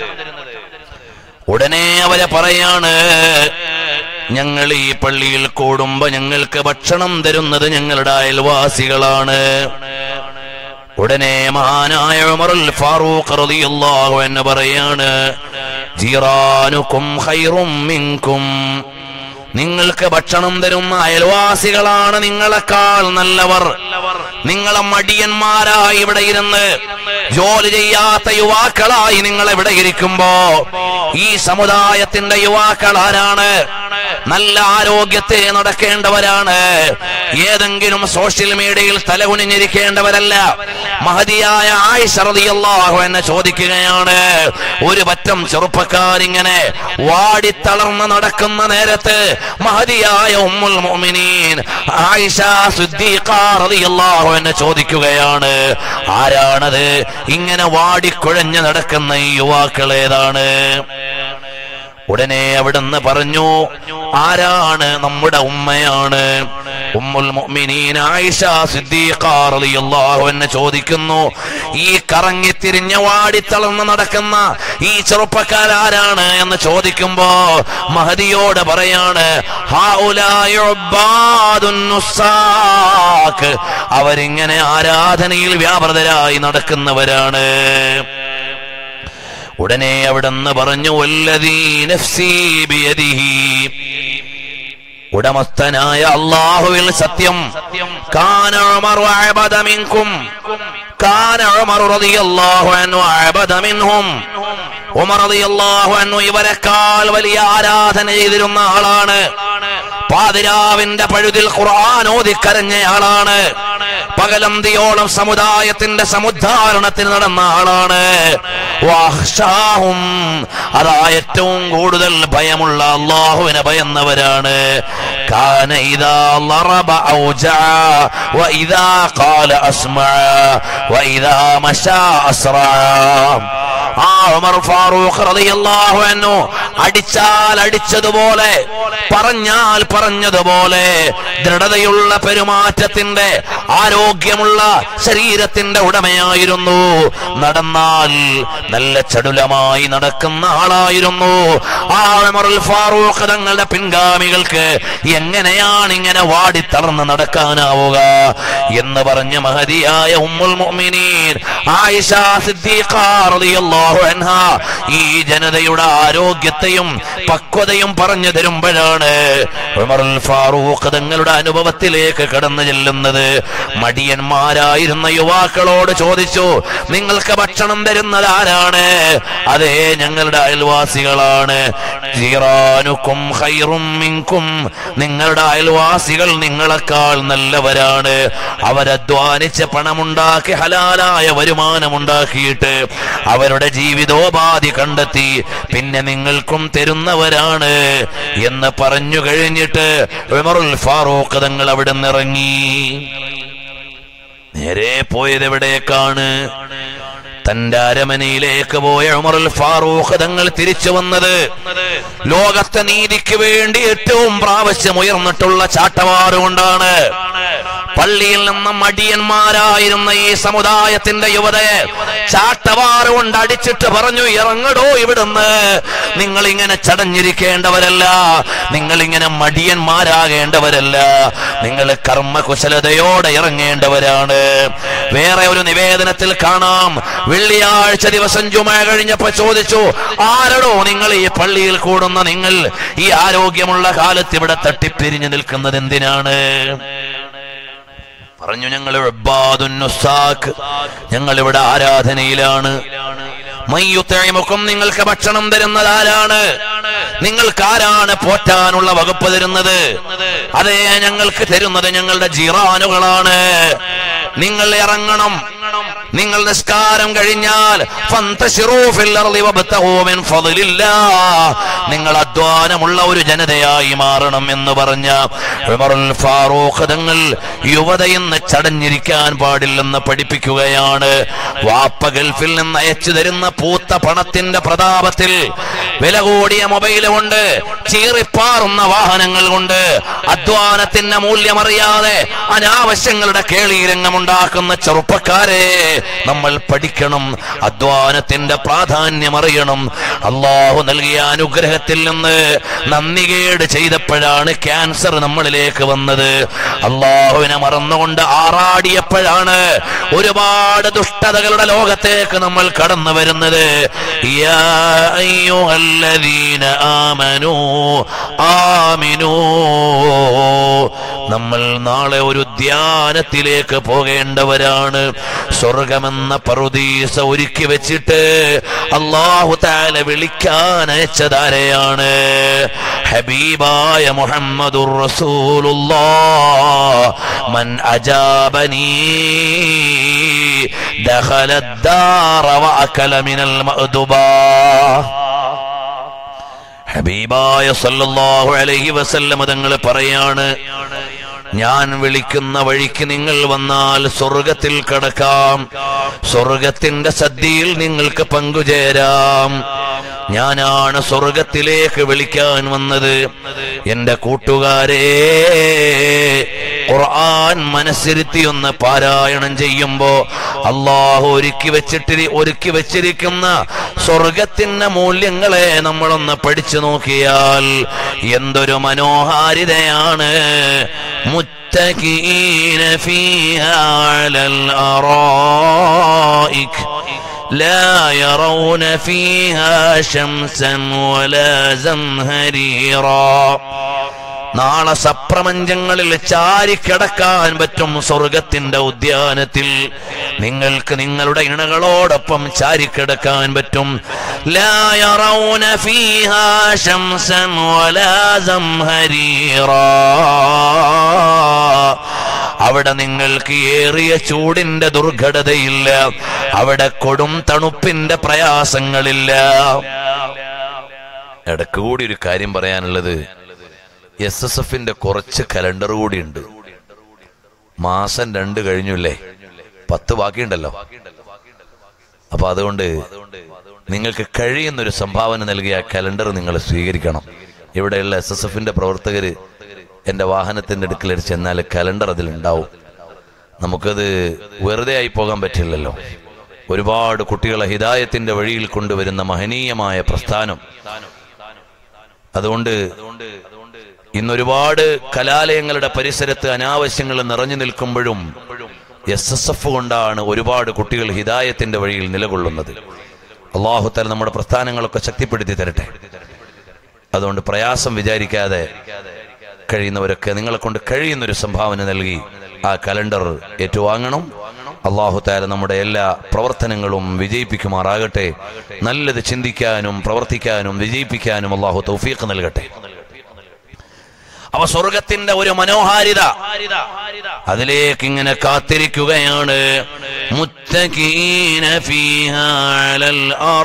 ഉടനെ അവരെ പറയാണ് ഞങ്ങൾ ഈ പള്ളിയിൽ കൂടുമ്പോ ഞങ്ങൾക്ക് ഭക്ഷണം തരുന്നത് ഞങ്ങളുടെ അയൽവാസികളാണ് ഉടനെ മഹാനായ ഉമറുൽ ഫാറൂഖ് റളിയല്ലാഹു എന്ന് പറയാണ് ജീറാനുക്കും ഖൈറും മിൻകും നിങ്ങൾക്ക് ഭക്ഷണം തരുന്ന അയൽവാസികളാണ് നിങ്ങളെക്കാൾ നല്ലവർ നിങ്ങളെ മടിയന്മാരായി ഇവിടെ ഇരുന്ന് ജോലി ചെയ്യാത്ത യുവാക്കളായി നിങ്ങൾ ഇവിടെ ഇരിക്കുമ്പോ ഈ സമുദായത്തിന്റെ യുവാക്കൾ ആരാണ് നല്ല ആരോഗ്യത്തെ നടക്കേണ്ടവരാണ് ഏതെങ്കിലും സോഷ്യൽ മീഡിയയിൽ തലകുനിഞ്ഞിരിക്കേണ്ടവരല്ല മഹതിയായ ആയിഷ റളിയല്ലാഹു എന്നെ ചോദിക്കുകയാണ് ഒരു പറ്റം ചെറുപ്പക്കാരിങ്ങനെ വാടിത്തളർന്ന് നടക്കുന്ന നേരത്ത് മഹതിയായ ഉമ്മുൽ മുഅ്മിനീൻ ആയിഷ സിദ്ദീഖ റളിയല്ലാഹു എന്നെ ചോദിക്കുകയാണ് ആരാണത് ഇങ്ങനെ വാടിക്കുഴഞ്ഞ് നടക്കുന്ന ഈ യുവാക്കൾ ഏതാണ് ഉടനെ അവിടുന്ന് പറഞ്ഞു ആരാണ് നമ്മുടെ ഉമ്മയാണ് ഉമ്മുൽ മുഅ്മിനീൻ ആയിഷ സിദ്ദീഖ റളിയല്ലാഹു അൻഹ ചോദിക്കുന്നു ഈ കറങ്ങി തിരിഞ്ഞ വാടിത്തളർന്ന് നടക്കുന്ന ഈ ചെറുപ്പക്കാരാരാണ് എന്ന് ചോദിക്കുമ്പോ മഹദിയോട് പറയാണ് ഹാഉലായ ഉബ്ബാദുൻ നുസാക്ക് അവരിങ്ങനെ ആരാധനയിൽ വ്യാപൃതരായി നടക്കുന്നവരാണ് ഉടനെ അവിടെന്ന് പറഞ്ഞു വല്ലതീ നഫ്സീ ബിയദിഹി ഉടമസ്ഥനായ അള്ളാഹുവിൽ സത്യം കാന ഉമറു അഅബദ മിൻകും കാന ഉമറു റളിയല്ലാഹു അൻഹു അഅബദ മിൻഹും ഉമർ റളിയല്ലാഹു അൻഹു ഇവരെക്കാൾ വലിയ ആരാധന ചെയ്തിരുന്ന ആളാണ് പാതിരാവിന്റെ പഴുതിൽ ഖുർആൻ ഓതിക്കരഞ്ഞയാളാണ് പകലന്തിയോളം സമുദായത്തിന്റെ സമുദ്ധാരണത്തിന് നടന്ന ആളാണ് വാഹ്ഷാഹും അതാ ഏറ്റവും കൂടുതൽ ഭയമുള്ള അള്ളാഹുവിനെ ഭയന്നവരാണ് കാന ഇദാ ലറബ ഔജഅ വഇദാ ഖാല അസ്മഅ വഇദാ മശാ അസ്റഅ ആ ഉമർ ഫാറൂഖ് റളിയല്ലാഹു അൻഹു അടിച്ചാൽ അടിച്ചതുപോലെ പറഞ്ഞാൽ പറഞ്ഞതുപോലെ ദൃഢതയുള്ള പെരുമാറ്റത്തിന്റെ ആരോഗ്യമുള്ള ശരീരത്തിന്റെ ഉടമയായിരുന്നു നടന്നാൽ നല്ല ചടുലമായി നടക്കുന്ന ആളായിരുന്നു ആ ഉമറുൽ ഫാറൂഖ് തങ്ങളുടെ പിൻഗാമികൾക്ക് എങ്ങനെയാണ് ഇങ്ങനെ വാടിത്തളർന്ന് നടക്കാനാവുക എന്ന് പറഞ്ഞ മഹതിയായ ഉമ്മുൽ മുഅ്മിനീൻ ആയിഷ സിദ്ദീഖ റളിയല്ലാഹു അൻഹ ഈ ജനതയുടെ ആരോഗ്യത്തെയും പക്വതയും പറഞ്ഞു തരുമ്പോഴാണ് ഉമറുൽ ഫാറൂഖ് തങ്ങളുടെ അനുഭവത്തിലേക്ക് കടന്നു ചെല്ലുന്നത് മടിയന്മാരായിരുന്ന യുവാക്കളോട് ചോദിച്ചു നിങ്ങൾക്ക് ഭക്ഷണം തരുന്നത് ആരാണ് അതേ ഞങ്ങളുടെ അയൽവാസികളാണ് ജീറാനുക്കും ഖൈറും മിൻകും നിങ്ങളുടെ അയൽവാസികൾ നിങ്ങളെക്കാൾ നല്ലവരാണ് അവരധ്വാനിച്ച് പണമുണ്ടാക്കി ഹലാലായ വരുമാനമുണ്ടാക്കിയിട്ട് അവരുടെ ജീവിതോപാധി കണ്ടെത്തി പിന്നെ നിങ്ങൾക്കും തരുന്നവരാണ് എന്ന് പറഞ്ഞു കഴിഞ്ഞിട്ട് ഉമറുൽ ഫാറൂഖ് തങ്ങൾ അവിടെ നിറങ്ങി നേരെ പോയത് എവിടേക്കാണ് തന്റെ അരമനയിലേക്ക് പോയ ഉമറുൽ ഫാറൂഖ് തങ്ങൾ തിരിച്ചു വന്നത് ലോകത്തെ നീതിക്ക് വേണ്ടി ഏറ്റവും പ്രാവശ്യം ഉയർന്നിട്ടുള്ള ചാട്ടവാറുകൊണ്ടാണ് പള്ളിയിൽ നിന്ന് മടിയന്മാരായിരുന്ന ഈ സമുദായത്തിന്റെ യുവതയെ ചാട്ടവാറ് കൊണ്ട് അടിച്ചിട്ട് പറഞ്ഞു ഇറങ്ങടോ ഇവിടുന്ന് നിങ്ങൾ ഇങ്ങനെ ചടഞ്ഞിരിക്കേണ്ടവരല്ല നിങ്ങൾ ഇങ്ങനെ മടിയന്മാരാകേണ്ടവരല്ല നിങ്ങൾ കർമ്മകുശലതയോടെ ഇറങ്ങേണ്ടവരാണ് വേറെ ഒരു നിവേദനത്തിൽ കാണാം വെള്ളിയാഴ്ച ദിവസം ജുമ കഴിഞ്ഞപ്പോ ചോദിച്ചു ആരടോ നിങ്ങൾ ഈ പള്ളിയിൽ കൂടുന്ന നിങ്ങൾ ഈ ആരോഗ്യമുള്ള കാലത്ത് ഇവിടെ തട്ടിപ്പിരിഞ്ഞു നിൽക്കുന്നത് എന്തിനാണ് പറഞ്ഞു ഞങ്ങൾ ഞങ്ങൾ ഇവിടെ ആരാധനയിലാണ് മയ്യുത്തേമുക്കും നിങ്ങൾക്ക് ഭക്ഷണം തരുന്നത് ആരാണ് നിങ്ങൾക്ക് ആരാണ് പോറ്റാനുള്ള വകുപ്പ് തരുന്നത് അതേ ഞങ്ങൾക്ക് തരുന്നത് ഞങ്ങളുടെ ജീറാനുകളാണ് നിങ്ങൾ ഇറങ്ങണം നിങ്ങൾ നിസ്കാരം കഴിഞ്ഞാൽ ഫന്തശിറൂ ഫിൽ അർളി വബ്തഗൂ മിൻ ഫളില്ലാഹ്. നിങ്ങൾ അധ്വാനമുള്ള ഒരു ജനതയായി മാറണം എന്ന് പറഞ്ഞ ഉമറുൽ ഫാറൂഖ് തങ്ങൾ യുവത ഇന്ന് ചടഞ്ഞിരിക്കാൻ പാടില്ലെന്ന് പഠിപ്പിക്കുകയാണ് വാപ്പ ഗൾഫിൽ നിന്ന് അയച്ചു തരുന്ന പൂത്ത പണത്തിന്റെ പ്രതാപത്തിൽ വില കൂടിയ മൊബൈൽ കൊണ്ട് ചീറിപ്പാറുന്ന വാഹനങ്ങൾ കൊണ്ട് അധ്വാനത്തിന്റെ മൂല്യമറിയാതെ അനാവശ്യങ്ങളുടെ കേളീരംഗമുണ്ടാക്കുന്ന ചെറുപ്പക്കാരെ നമ്മൾ പഠിക്കണം അധ്വാനത്തിന്റെ പ്രാധാന്യം അറിയണം അള്ളാഹു നൽകിയ അനുഗ്രഹത്തിൽ നിന്ന് നന്ദികേട് ചെയ്തപ്പോഴാണ് ക്യാൻസർ നമ്മളിലേക്ക് വന്നത് അള്ളാഹുവിനെ മറന്നുകൊണ്ട് ആറാടിയപ്പോഴാണ് ഒരുപാട് ദുഷ്ടതകളുടെ ലോകത്തേക്ക് നമ്മൾ കടന്നു വരുന്നത് യാ അയ്യുഹല്ലദീന ആമനൂ ആമിനൂ നമ്മൾ നാളെ ഒരു ധ്യാനത്തിലേക്ക് പോകേണ്ടവരാണ് സ്വർഗമെന്ന പറുദീസ ഒരുക്കി വെച്ചിട്ട് അള്ളാഹു താല വിളിക്കാൻ അയച്ചതാരെയാണ് ഹബീബായ മുഹമ്മദുർ റസൂലുള്ളാഹ് മൻ അജാബനീ ദഖല الدار وأكل من المأدبة ഹബീബായ സല്ലല്ലാഹു അലൈഹി വസല്ലമ തങ്ങൾ പറയാണ് ഞാൻ വിളിക്കുന്ന വഴിക്ക് നിങ്ങൾ വന്നാൽ സ്വർഗത്തിൽ കടക്കാം സ്വർഗത്തിന്റെ സദ്യയിൽ നിങ്ങൾക്ക് പങ്കുചേരാം ഞാനാണ് സ്വർഗത്തിലേക്ക് വിളിക്കാൻ വന്നത് എന്റെ കൂട്ടുകാരെ ഖുർആൻ മനസ്സിരുത്തി ഒന്ന് പാരായണം ചെയ്യുമ്പോ അള്ളാഹു ഒരുക്കി വെച്ചിട്ട് ഒരുക്കി വെച്ചിരിക്കുന്ന സ്വർഗത്തിന്റെ മൂല്യങ്ങളെ നമ്മളൊന്ന് പഠിച്ചു നോക്കിയാൽ എന്തൊരു മനോഹാരിതയാണ് മുത്തകീന ഫീഹാ അലൽ അറായിക് لا يرون فيها شمسا ولا زمهريرا നാളെ സപ്രപഞ്ചങ്ങളിൽ ചാരിക്കിടക്കാൻ പറ്റും സ്വർഗത്തിന്റെ ഉദ്യാനത്തിൽ നിങ്ങൾക്ക് നിങ്ങളുടെ ഇണകളോടൊപ്പം ചാരിക്കിടക്കാൻ പറ്റും ലാ യറൗന ഫീഹാ ശംസൻ വലാ സംഹരീറാ അവിടെ നിങ്ങൾക്ക് ഏറിയ ചൂടിന്റെ ദുർഘടതയില്ല അവിടെ കൊടും തണുപ്പിന്റെ പ്രയാസങ്ങളില്ല ഇടക്ക് കൂടി ഒരു കാര്യം പറയാനുള്ളത് എസ് എസ് എഫിന്റെ കുറച്ച് കലണ്ടർ കൂടിയുണ്ട് മാസം രണ്ട് കഴിഞ്ഞുല്ലേ പത്ത് ബാക്കിയുണ്ടല്ലോ അപ്പൊ അതുകൊണ്ട് നിങ്ങൾക്ക് കഴിയുന്നൊരു സംഭാവന നൽകിയ ആ കലണ്ടർ നിങ്ങൾ സ്വീകരിക്കണം ഇവിടെയുള്ള എസ് എസ് എഫിന്റെ പ്രവർത്തകര് എന്റെ വാഹനത്തിന്റെ അടുക്കൽ ചെന്നാൽ കലണ്ടർ അതിലുണ്ടാവും നമുക്കത് വെറുതെ ആയി പോകാൻ പറ്റില്ലല്ലോ ഒരുപാട് കുട്ടികളെ ഹിദായത്തിന്റെ വഴിയിൽ കൊണ്ടുവരുന്ന മഹനീയമായ പ്രസ്ഥാനം അതുകൊണ്ട് ഇന്നൊരുപാട് കലാലയങ്ങളുടെ പരിസരത്ത് അനാവശ്യങ്ങൾ നിറഞ്ഞു നിൽക്കുമ്പോഴും എസ് എസ് എഫ് കൊണ്ടാണ് ഒരുപാട് കുട്ടികൾ ഹിദായത്തിന്റെ വഴിയിൽ നിലകൊള്ളുന്നത് അള്ളാഹുത്തല നമ്മുടെ പ്രസ്ഥാനങ്ങളൊക്കെ ശക്തിപ്പെടുത്തി തരട്ടെ അതുകൊണ്ട് പ്രയാസം വിചാരിക്കാതെ കഴിയുന്നവരൊക്കെ നിങ്ങളെ കൊണ്ട് കഴിയുന്നൊരു സംഭാവന നൽകി ആ കലണ്ടർ ഏറ്റുവാങ്ങണം അള്ളാഹു താല നമ്മുടെ എല്ലാ പ്രവർത്തനങ്ങളും വിജയിപ്പിക്കുമാറാകട്ടെ നല്ലത് ചിന്തിക്കാനും പ്രവർത്തിക്കാനും വിജയിപ്പിക്കാനും അള്ളാഹു തൗഫീഖ് നൽകട്ടെ അവ സ്വർഗത്തിന്റെ ഒരു മനോഹാരിത അതിലേക്ക് ഇങ്ങനെ കാത്തിരിക്കുകയാണ് മുത്തകീന ഫീഹാ അലൽ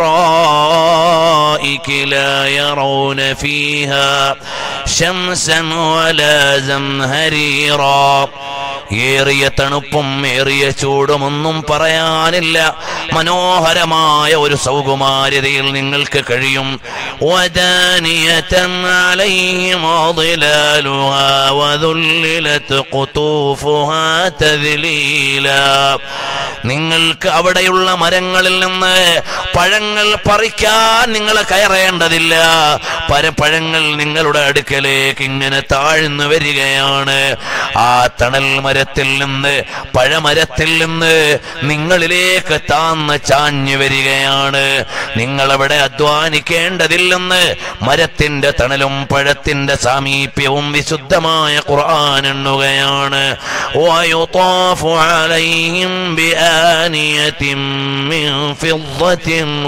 അറായികി ലാ യറൗന ഫീഹാ ശംസൻ വലാ സംഹരീറാ ഏറിയ തണുപ്പും ഏറിയ ചൂടുമൊന്നും പറയാനില്ല മനോഹരമായ ഒരു സൗകുമാര്യതയിൽ നിങ്ങൾക്ക് കഴിയും വദാനിയതൻ അലൈഹിം ظلالها وذللت قطوفها تذليلا നിങ്ങൾക്ക് അവിടെയുള്ള മരങ്ങളിൽ നിന്ന് പഴങ്ങൾ പറിക്കാൻ നിങ്ങൾ കയറേണ്ടതില്ല പല പഴങ്ങൾ നിങ്ങളുടെ അടുക്കലേക്ക് ഇങ്ങനെ താഴ്ന്നു വരികയാണ് ആ തണൽ മരത്തിൽ നിന്ന് പഴമരത്തിൽ നിന്ന് നിങ്ങളിലേക്ക് താന്ന് ചാഞ്ഞു വരികയാണ് നിങ്ങൾ അവിടെ അധ്വാനിക്കേണ്ടതില്ലെന്ന് മരത്തിന്റെ തണലും പഴത്തിന്റെ സാമീപ്യവും വിശുദ്ധമായ ഖുർആൻ എണ്ണുകയാണ് ويطاف عليهم بآنية من فضة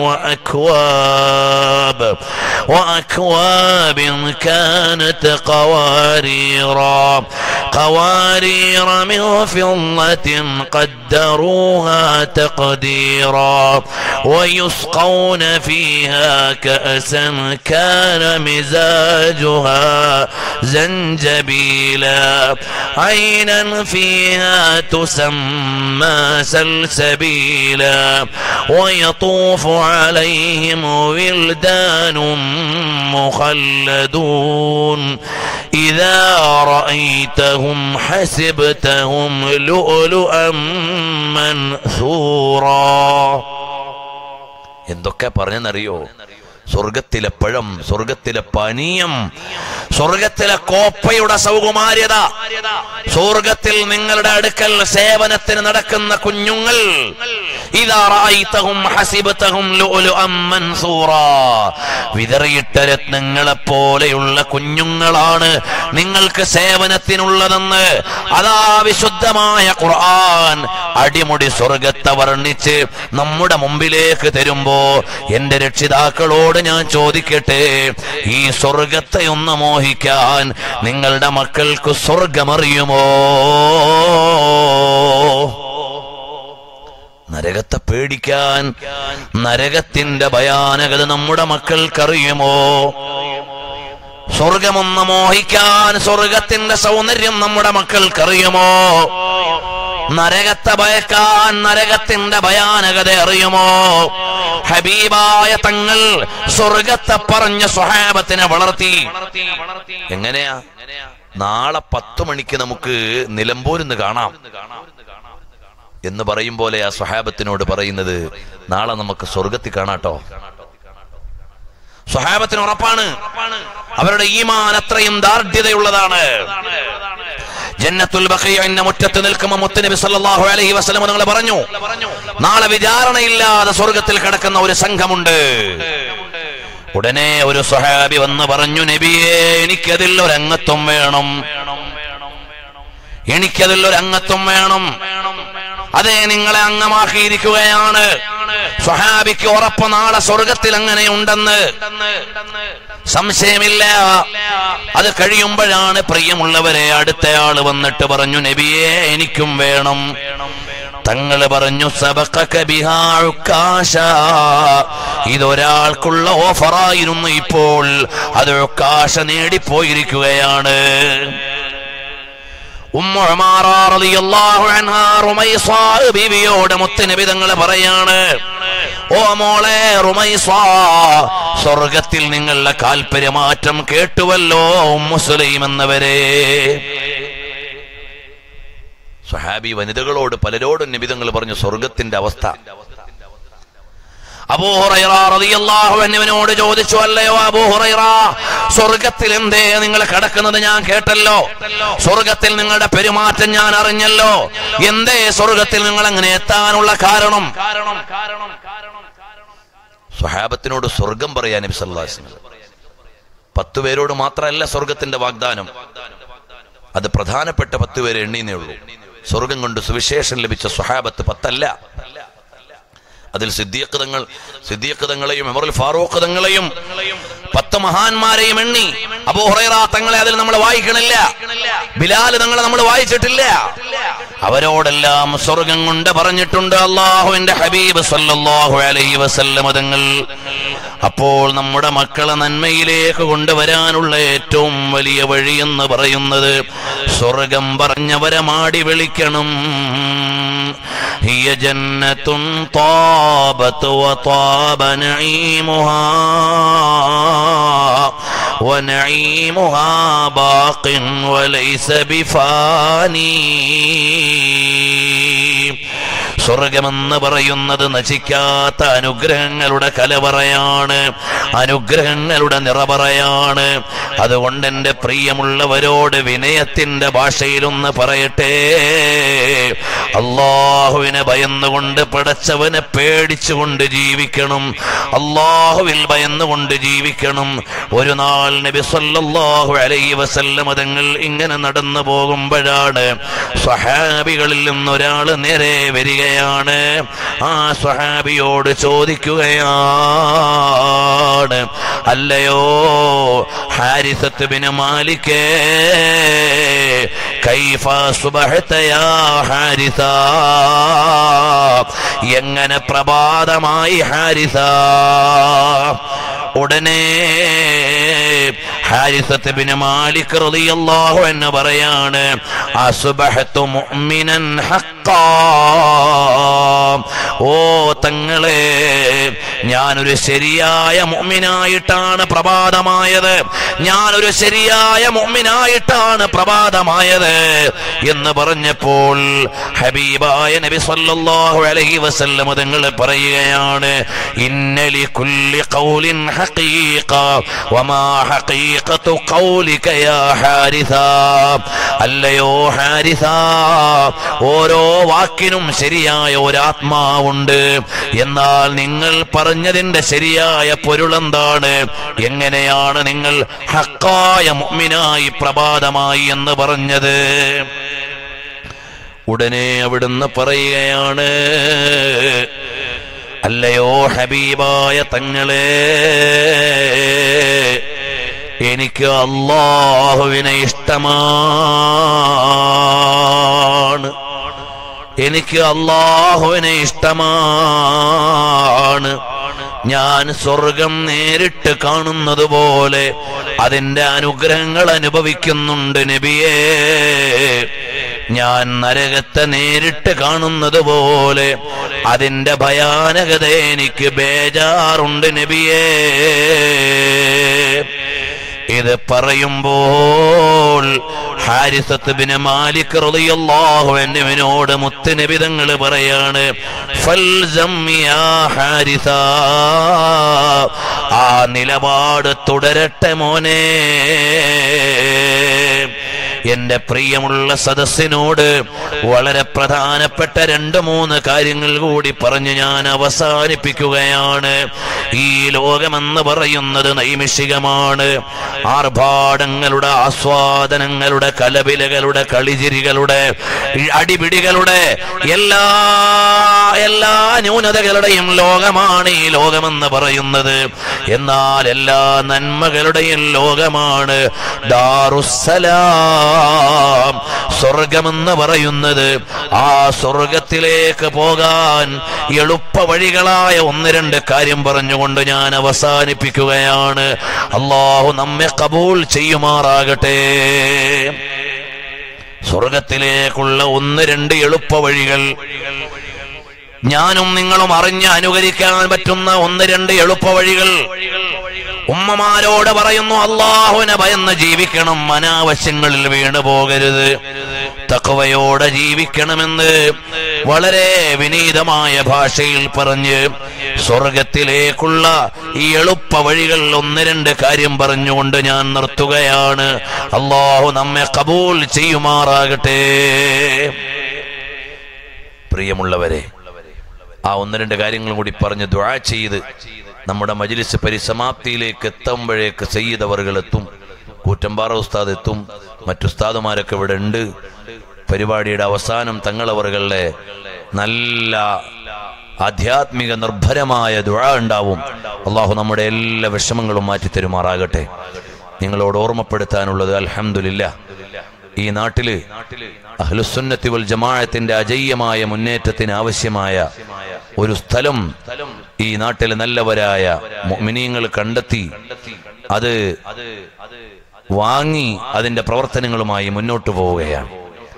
وأكواب وأكواب كانت قواريرا قوارير من فضة قدروها تقديرا ويسقون فيها كأسا كان مزاجها زنجبيلا عينا فيها تسمى سلسبيلا ويطوف عليهم ولدان مخلدون إذا رأيتهم حسبتهم لؤلؤا منثورا എന്തൊക്കെ പറഞ്ഞെന്നറിയോ സ്വർഗത്തിലെ പഴം സ്വർഗത്തിലെ പാനീയം സ്വർഗത്തിലെ കോപ്പയുടെ സൗകുമാര്യത സ്വർഗത്തിൽ നിങ്ങളുടെ അടുക്കൽ സേവനത്തിന് നടക്കുന്ന കുഞ്ഞുങ്ങൾ ഇതാ റായിത്തഹും ഹസിബത്തഹും ലുഅലുഅം മൻസൂറാ വിതറിയിട്ട രത്നങ്ങളെ പോലെയുള്ള കുഞ്ഞുങ്ങളാണ് നിങ്ങൾക്ക് സേവനത്തിനുള്ളതെന്ന് അതാ വിശുദ്ധമായ ഖുർആൻ അടിമുടി സ്വർഗത്തെ വർണ്ണിച്ച് നമ്മുടെ മുമ്പിലേക്ക് തരുമ്പോ എന്റെ രക്ഷിതാക്കളോട് ഞാൻ ചോദിക്കട്ടെ ഈ സ്വർഗത്തെ ഒന്ന് മോഹിക്കാൻ നിങ്ങളുടെ മക്കൾക്ക് സ്വർഗമറിയുമോ നരകത്തെ പേടിക്കാൻ നരകത്തിന്റെ ഭയാനകത നമ്മുടെ മക്കൾക്കറിയുമോ സ്വർഗമൊന്ന് മോഹിക്കാൻ സ്വർഗത്തിന്റെ സൗന്ദര്യം നമ്മുടെ മക്കൾക്കറിയുമോ നരകത്തെ ഭയക്കാൻ നരകത്തിന്റെ ഭയാനകത അറിയുമോ ഹബീബായ തങ്ങൾ സ്വർഗത്തെ പറഞ്ഞ സ്വഹാബത്തിനെ വളർത്തി എങ്ങനെയാ നാളെ പത്തു മണിക്ക് നമുക്ക് നിലമ്പൂരിന്ന് കാണാം എന്ന് പറയും പോലെ ആ സ്വഹാബത്തിനോട് പറയുന്നത് നാളെ നമുക്ക് സ്വർഗത്തിൽ കാണാട്ടോ സ്വഹാബത്തിന് ഉറപ്പാണ് അവരുടെ ഈമാൻ അത്രയും ദാർഢ്യതയുള്ളതാണ് ജന്നത്തുൽ ബഖിയന്റെ മുറ്റത്ത് നിൽക്കുമ്പോൾ മുത്തനബി സല്ലല്ലാഹു അലൈഹി വസല്ലം നിങ്ങൾ പറഞ്ഞു നാളെ വിചാരണയില്ലാതെ സ്വർഗത്തിൽ കിടക്കുന്ന ഒരു സംഘമുണ്ട് ഉടനെ ഒരു സ്വഹാബി വന്ന് പറഞ്ഞു നബിയെ എനിക്കതിൽ ഒരു അംഗത്വം വേണം എനിക്കതിൽ ഒരു അംഗത്വം വേണം അതെ നിങ്ങളെ അംഗമാക്കിയിരിക്കുകയാണ് സ്വഹാബിക്ക് ഉറപ്പ് നാളെ സ്വർഗത്തിൽ അങ്ങനെ ഉണ്ടെന്ന് സംശയമില്ല അത് കഴിയുമ്പോഴാണ് പ്രിയമുള്ളവരെ അടുത്തയാള് വന്നിട്ട് പറഞ്ഞു നബിയെ എനിക്കും വേണം തങ്ങള് പറഞ്ഞു സബക്കക ബിഹാ ഉക്കാശ. ഇതൊരാൾക്കുള്ള ഓഫറായിരുന്നു ഇപ്പോൾ അത് കാശ നേടിപ്പോയിരിക്കുകയാണ് ഉമ്മു ഉമാറ റളിയല്ലാഹു അൻഹാ റുമൈസ ബീവിയോട് മുത്തുനബി തങ്ങൾ പറയാണ് ഓ മോളെ റുമൈസ സ്വർഗത്തിൽ നിങ്ങളുടെ കാൽപര്യമാറ്റം കേട്ടുവല്ലോ മുസ്ലിം എന്നവരെ സ്വഹാബി വനിതകളോട് പലരോടും നിബിതങ്ങൾ പറഞ്ഞു സ്വർഗത്തിന്റെ അവസ്ഥ അബൂഹുറൈറിയല്ലാഹുവിനോട് ചോദിച്ചു അല്ലയോ അബൂഹുറൈറ സ്വർഗത്തിൽ എന്തേ നിങ്ങൾ കിടക്കുന്നത് ഞാൻ കേട്ടല്ലോ സ്വർഗത്തിൽ നിങ്ങളുടെ പെരുമാറ്റം ഞാൻ അറിഞ്ഞല്ലോ എന്തേ സ്വർഗത്തിൽ നിങ്ങൾ അങ്ങനെ എത്താനുള്ള കാരണം സ്വഹാബത്തിനോട് സ്വർഗം പറയാൻ നബി സല്ലല്ലാഹു അലൈഹി വസല്ലം പത്ത് പേരോട് മാത്രമല്ല സ്വർഗത്തിന്റെ വാഗ്ദാനം അത് പ്രധാനപ്പെട്ട പത്ത് പേരെ എണ്ണീന്നേ ഉള്ളൂ സ്വർഗം കൊണ്ട് സുവിശേഷം ലഭിച്ച സ്വഹാബത്ത് പത്തല്ല അതിൽ സിദ്ദീഖതങ്ങൾ സിദ്ദീഖതങ്ങളെയും എമറുൽ ഫാറൂഖ് തങ്ങളെയും പത്ത് മഹാന്മാരെയും എണ്ണി അബൂ ഹുറൈറ തങ്ങളെ അതിൽ നമ്മൾ വായിക്കണില്ല ബിലാൽ തങ്ങളെ നമ്മൾ വായിച്ചിട്ടില്ല അവരോടെല്ലാം സ്വർഗം കൊണ്ട് പറഞ്ഞിട്ടുണ്ട് അള്ളാഹുവിന്റെ ഹബീബ് സല്ലല്ലാഹു അലൈഹി വസല്ലമ തങ്ങൾ അപ്പോൾ നമ്മുടെ മക്കളെ നന്മയിലേക്ക് കൊണ്ടുവരാനുള്ള ഏറ്റവും വലിയ വഴി എന്ന് പറയുന്നത് സ്വർഗം പറഞ്ഞവരെ മാടി വിളിക്കണം هي جنة طابت وطاب نعيمها ونعيمها باق وليس بفاني സ്വർഗമെന്ന് പറയുന്നത് നശിക്കാത്ത അനുഗ്രഹങ്ങളുടെ കലവറയാണ് അനുഗ്രഹങ്ങളുടെ നിറവറയാണ് അതുകൊണ്ട് എൻ്റെ പ്രിയമുള്ളവരോട് വിനയത്തിന്റെ ഭാഷയിലൊന്ന് പറയട്ടെ അള്ളാഹുവിനെ ഭയന്നുകൊണ്ട് പടച്ചവനെ പേടിച്ചുകൊണ്ട് ജീവിക്കണം അള്ളാഹുവിൽ ഭയന്നുകൊണ്ട് ജീവിക്കണം ഒരു നാൾ നബി സല്ലല്ലാഹു അലൈഹി വസല്ലം തങ്ങൾ ഇങ്ങനെ നടന്നു പോകുമ്പോഴാണ് സ്വഹാബികളിൽ നിന്നൊരാൾ നേരെ വരികയാണ് ആ സ്വഹാബിയോട് ചോദിക്കുകയാണ് അല്ലയോ ഹാരിസത്ത് ബിന് മാലിക്കേ കൈഫ സുബഹത യാ ഹാരിസ എങ്ങനെ പ്രഭാതമായി ഹാരിസ ഉടനെ ഹാരിസത്ത് ബിൻ മാലിക് റളിയല്ലാഹു അൻഹു പറയാണ് അസ്ബഹതു മുഅ്മിനൻ ഹഖ്ഖാ ഓ തങ്ങളെ ഞാനൊരു ശരിയായ മുഅ്മിനായിട്ടാണ് പ്രഭാതമായത് ഞാനൊരു ശരിയായ മുഅ്മിനായിട്ടാണ് പ്രഭാതമായത് എന്ന് പറഞ്ഞപ്പോൾ ഹബീബായ നബി സല്ലല്ലാഹു അലൈഹി വസല്ലം തങ്ങൾ പറയുകയാണ് ഇന്നലി കുല്ലി ഖൗലിൻ ഹഖീഖ വമാ ഹഖീഖത്തു ഖൗലിക യാ ഹാരിസ അല്ലയോ ഹാരിസ ഓരോ വാക്കിനും ശരിയായ ഒരു ആത്മാവുണ്ട് എന്നാൽ നിങ്ങൾ പറഞ്ഞതിന്റെ ശരിയായ പൊരുളെന്താണ് എങ്ങനെയാണ് നിങ്ങൾ ഹക്കായ മുഅ്മിനായി പ്രഭാതമായി എന്ന് പറഞ്ഞത് ഉടനെ അവിടുന്ന് പറയുകയാണ് അല്ലയോ ഹബീബായ തങ്ങളെ എനിക്ക് അള്ളാഹുവിനെ ഇഷ്ടമാണ് എനിക്ക് അള്ളാഹുവിനെ ഇഷ്ടമാണ് ഞാൻ സ്വർഗം നേരിട്ട് കാണുന്നത് പോലെ അതിന്റെ അനുഗ്രഹങ്ങൾ അനുഭവിക്കുന്നുണ്ട് നബിയേ ഞാൻ നരകത്തെ നേരിട്ട് കാണുന്നത് പോലെ അതിന്റെ ഭയാനകത എനിക്ക് ബേജാറുണ്ട് നബിയേ ഇത് പറയുമ്പോൾ ഹാരിസത്ത് ബിന് മാലിക് റളിയല്ലാഹു അൻഹുവിനോട് മുത്തുനബി തങ്ങൾ പറയാണ് ഫൽസം യാ ഹാരിസ ആ നിലപാട് തുടരട്ടെ മോനെ എന്റെ പ്രിയമുള്ള സദസ്സിനോട് വളരെ പ്രധാനപ്പെട്ട രണ്ട് മൂന്ന് കാര്യങ്ങൾ കൂടി പറഞ്ഞ് ഞാൻ അവസാനിപ്പിക്കുകയാണ് ഈ ലോകമെന്ന് പറയുന്നത് നൈമിഷികമാണ് ആർഭാടങ്ങളുടെ ആസ്വാദനങ്ങളുടെ കലപിലകളുടെ കളിചിരികളുടെ അടിപിടികളുടെ എല്ലാ എല്ലാ ന്യൂനതകളുടെയും ലോകമാണ് ഈ ലോകമെന്ന് പറയുന്നത് എന്നാൽ എല്ലാ നന്മകളുടെയും ലോകമാണ് ദാറുസലാം സ്വർഗമെന്ന് പറയുന്നത് ആ സ്വർഗത്തിലേക്ക് പോകാൻ എളുപ്പ വഴികളായ ഒന്ന് രണ്ട് കാര്യം പറഞ്ഞുകൊണ്ട് ഞാൻ അവസാനിപ്പിക്കുകയാണ് അള്ളാഹു നമ്മെ കബൂൽ ചെയ്യുമാറാകട്ടെ സ്വർഗത്തിലേക്കുള്ള ഒന്ന് രണ്ട് എളുപ്പ വഴികൾ ഞാനും നിങ്ങളും അറിഞ്ഞ് അനുകരിക്കാൻ പറ്റുന്ന ഒന്ന് രണ്ട് എളുപ്പ വഴികൾ ഉമ്മമാരോട് പറയുന്നു അള്ളാഹുവിനെ ഭയന്ന് ജീവിക്കണം അനാവശ്യങ്ങളിൽ വീണു പോകരുത് തക്കവയോടെ ജീവിക്കണമെന്ന് വളരെ വിനീതമായ ഭാഷയിൽ പറഞ്ഞ് സ്വർഗത്തിലേക്കുള്ള ഈ എളുപ്പ വഴികൾ ഒന്ന് രണ്ട് കാര്യം പറഞ്ഞുകൊണ്ട് ഞാൻ നിർത്തുകയാണ് അള്ളാഹു നമ്മെ കബൂൽ ചെയ്യുമാറാകട്ടെ പ്രിയമുള്ളവരെ ആ ഒന്ന് രണ്ട് കാര്യങ്ങളും കൂടി പറഞ്ഞ് ദുആ ചെയ്ത് നമ്മുടെ മജ്ലിസ് പരിസമാപ്തിയിലേക്ക് എത്തുമ്പോഴേക്ക് സയ്യിദ് അവറുകൾ എത്തും കൂറ്റമ്പാറ ഉസ്താദ് എത്തും മറ്റുസ്താദുമാരൊക്കെ ഇവിടെ ഉണ്ട് പരിപാടിയുടെ അവസാനം തങ്ങളവറുകളുടെ നല്ല ആധ്യാത്മിക നിർഭരമായ ദുആ ഉണ്ടാവും അള്ളാഹു നമ്മുടെ എല്ലാ വിഷമങ്ങളും മാറ്റി തരുമാറാകട്ടെ നിങ്ങളോട് ഓർമ്മപ്പെടുത്താനുള്ളത് അൽഹംദുലില്ല ഈ നാട്ടില് അഹ്ലുസുന്നത്തി വൽ ജമാഅത്തിന്റെ അജയ്യമായ മുന്നേറ്റത്തിന് ആവശ്യമായ ഒരു സ്ഥലം ഈ നാട്ടിലെ നല്ലവരായ മുഅ്മിനീങ്ങൾ കണ്ടെത്തി അത് വാങ്ങി അതിന്റെ പ്രവർത്തനങ്ങളുമായി മുന്നോട്ട് പോവുകയാണ്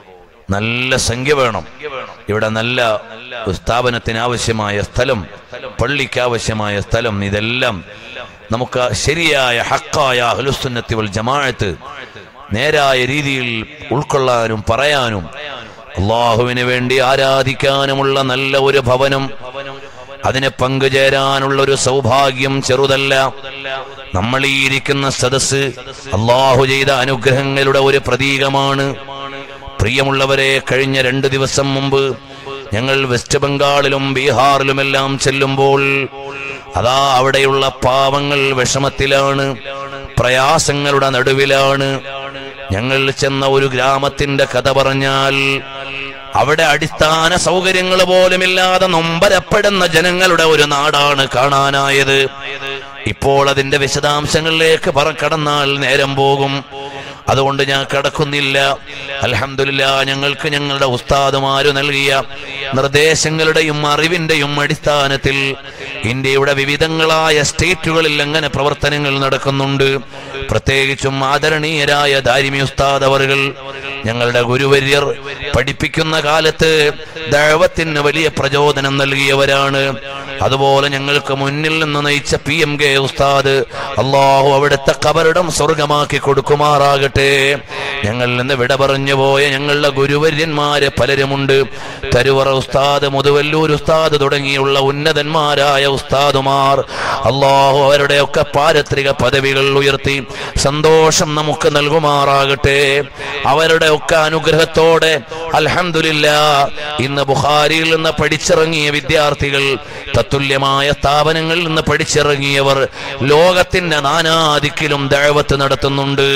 നല്ല സംഖ്യ വേണം ഇവിടെ നല്ല സ്ഥാപനത്തിന് ആവശ്യമായ സ്ഥലം പള്ളിക്ക് ആവശ്യമായ സ്ഥലം ഇതെല്ലാം നമുക്ക് ശരിയായ ഹക്കായ അഹ്ലുസുന്നത്തി വൽ ജമാഅത്ത് നേരായ രീതിയിൽ ഉൾക്കൊള്ളാനും പറയാനും അള്ളാഹുവിന് വേണ്ടി ആരാധിക്കാനുമുള്ള നല്ല ഒരു ഭവനം അതിന് പങ്കുചേരാനുള്ള ഒരു സൗഭാഗ്യം ചെറുതല്ല നമ്മൾ ഈ ഇരിക്കുന്ന സദസ് അള്ളാഹു ചെയ്ത അനുഗ്രഹങ്ങളുടെ ഒരു പ്രതീകമാണ് പ്രിയമുള്ളവരെ കഴിഞ്ഞ രണ്ട് ദിവസം മുമ്പ് ഞങ്ങൾ വെസ്റ്റ് ബംഗാളിലും ബീഹാറിലുമെല്ലാം ചെല്ലുമ്പോൾ അതാ അവിടെയുള്ള പാവങ്ങൾ വിഷമത്തിലാണ് പ്രയാസങ്ങളുടെ നടുവിലാണ് ഞങ്ങൾ ചെന്ന ഒരു ഗ്രാമത്തിന്റെ കഥ പറഞ്ഞാൽ അവിടെ അടിസ്ഥാന സൗകര്യങ്ങൾ പോലുമില്ലാതെ നൊമ്പരപ്പെടുന്ന ജനങ്ങളുടെ ഒരു നാടാണ് കാണാനായത് ഇപ്പോൾ അതിന്റെ വിശദാംശങ്ങളിലേക്ക് പറ കടന്നാൽ നേരം പോകും അതുകൊണ്ട് ഞാൻ കടക്കുന്നില്ല അലഹമില്ല ഞങ്ങൾക്ക് ഞങ്ങളുടെ ഉസ്താദുമാര് നൽകിയ നിർദ്ദേശങ്ങളുടെയും അറിവിന്റെയും അടിസ്ഥാനത്തിൽ ഇന്ത്യയുടെ വിവിധങ്ങളായ സ്റ്റേറ്റുകളിൽ അങ്ങനെ പ്രവർത്തനങ്ങൾ നടക്കുന്നുണ്ട് പ്രത്യേകിച്ചും ആദരണീയരായ ദാരിമി ഉസ്താദ് അവറുകൾ ഞങ്ങളുടെ ഗുരുവര്യർ പഠിപ്പിക്കുന്ന കാലത്ത് ദൈവത്തിന് വലിയ പ്രചോദനം നൽകിയവരാണ് അതുപോലെ ഞങ്ങൾക്ക് മുന്നിൽ നിന്ന് നയിച്ച പി എം കെ ഉസ്താദ് അള്ളാഹു അവിടുത്തെ കബറിടം സ്വർഗമാക്കി കൊടുക്കുമാറാകട്ടെ ഞങ്ങളിൽ നിന്ന് വിട പറഞ്ഞു പോയ ഞങ്ങളുടെ ഗുരുവര്യന്മാര് പലരുമുണ്ട് തരുവറ ഉസ്താദ് മുതുവല്ലൂർ ഉസ്താദ് തുടങ്ങിയുള്ള ഉന്നതന്മാരായ ഉസ്താദുമാർ അള്ളാഹു അവരുടെയൊക്കെ പാരത്രിക പദവികൾ ഉയർത്തി സന്തോഷം നമുക്ക് നൽകുമാറാകട്ടെ അവരുടെ ഒക്കെ അനുഗ്രഹത്തോടെ അൽഹംദുലില്ല ഇന്ന് ബുഖാരിയിൽ നിന്ന് പഠിച്ചിറങ്ങിയ വിദ്യാർത്ഥികൾ തത്തുല്യമായ സ്ഥാപനങ്ങളിൽ നിന്ന് പഠിച്ചിറങ്ങിയവർ ലോകത്തിന്റെ നാനാദിക്കിലും ദഴവത്ത് നടത്തുന്നുണ്ട്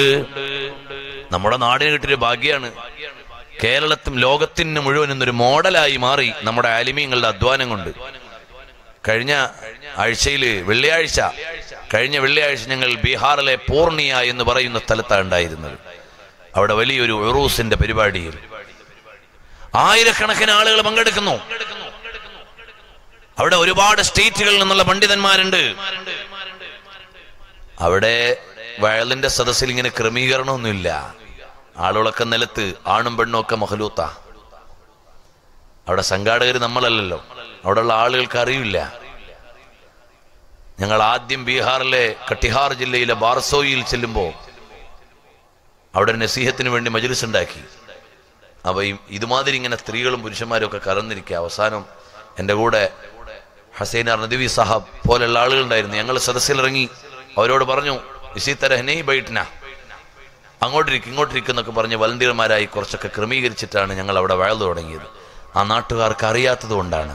നമ്മുടെ നാടിന് കിട്ടിയൊരു ഭാഗ്യാണ് കേരളത്തും ലോകത്തിന് മുഴുവൻ ഇന്നൊരു മോഡലായി മാറി നമ്മുടെ ആലിമീങ്ങളുടെ അധ്വാനം കൊണ്ട് കഴിഞ്ഞ ആഴ്ചയിൽ വെള്ളിയാഴ്ച കഴിഞ്ഞ വെള്ളിയാഴ്ച ഞങ്ങൾ ബീഹാറിലെ പൂർണിയ എന്ന് പറയുന്ന സ്ഥലത്താണ് ഉണ്ടായിരുന്നത് അവിടെ വലിയൊരു ഉറൂസിന്റെ പരിപാടിയിൽ ആയിരക്കണക്കിന് ആളുകൾ പങ്കെടുക്കുന്നു അവിടെ ഒരുപാട് സ്റ്റേറ്റുകളിൽ നിന്നുള്ള പണ്ഡിതന്മാരുണ്ട് അവിടെ വയലിന്റെ സദസ്സിൽ ഇങ്ങനെ ക്രമീകരണമൊന്നുമില്ല ആളുകളൊക്കെ നിലത്ത് ആണും പെണ്ണും ഒക്കെ മഹലൂത്ത അവിടെ സംഘാടകർ നമ്മളല്ലല്ലോ അവിടെയുള്ള ആളുകൾക്ക് അറിയില്ല ഞങ്ങൾ ആദ്യം ബീഹാറിലെ കട്ടിഹാർ ജില്ലയിലെ ബാർസോയിൽ ചെല്ലുമ്പോൾ അവിടെ നസീഹത്തിന് വേണ്ടി മജ്ലിസ് ഉണ്ടാക്കി അപ്പൊ ഈ ഇതുമാതിരി ഇങ്ങനെ സ്ത്രീകളും പുരുഷന്മാരും ഒക്കെ കറന്നിരിക്കുക അവസാനം എൻ്റെ കൂടെ ഹസൈനാർ നദവി സാഹബ് പോലെയുള്ള ആളുകളുണ്ടായിരുന്നു ഞങ്ങൾ സദസ്സിലിറങ്ങി അവരോട് പറഞ്ഞു ഇസി തരഹനേ ബൈട്ടിന അങ്ങോട്ടിരിക്കും ഇങ്ങോട്ടിരിക്കും എന്നൊക്കെ പറഞ്ഞ് വളണ്ടിയർമാരായി കുറച്ചൊക്കെ ക്രമീകരിച്ചിട്ടാണ് ഞങ്ങൾ അവിടെ വഴന്നു തുടങ്ങിയത് ആ നാട്ടുകാർക്ക് അറിയാത്തത് കൊണ്ടാണ്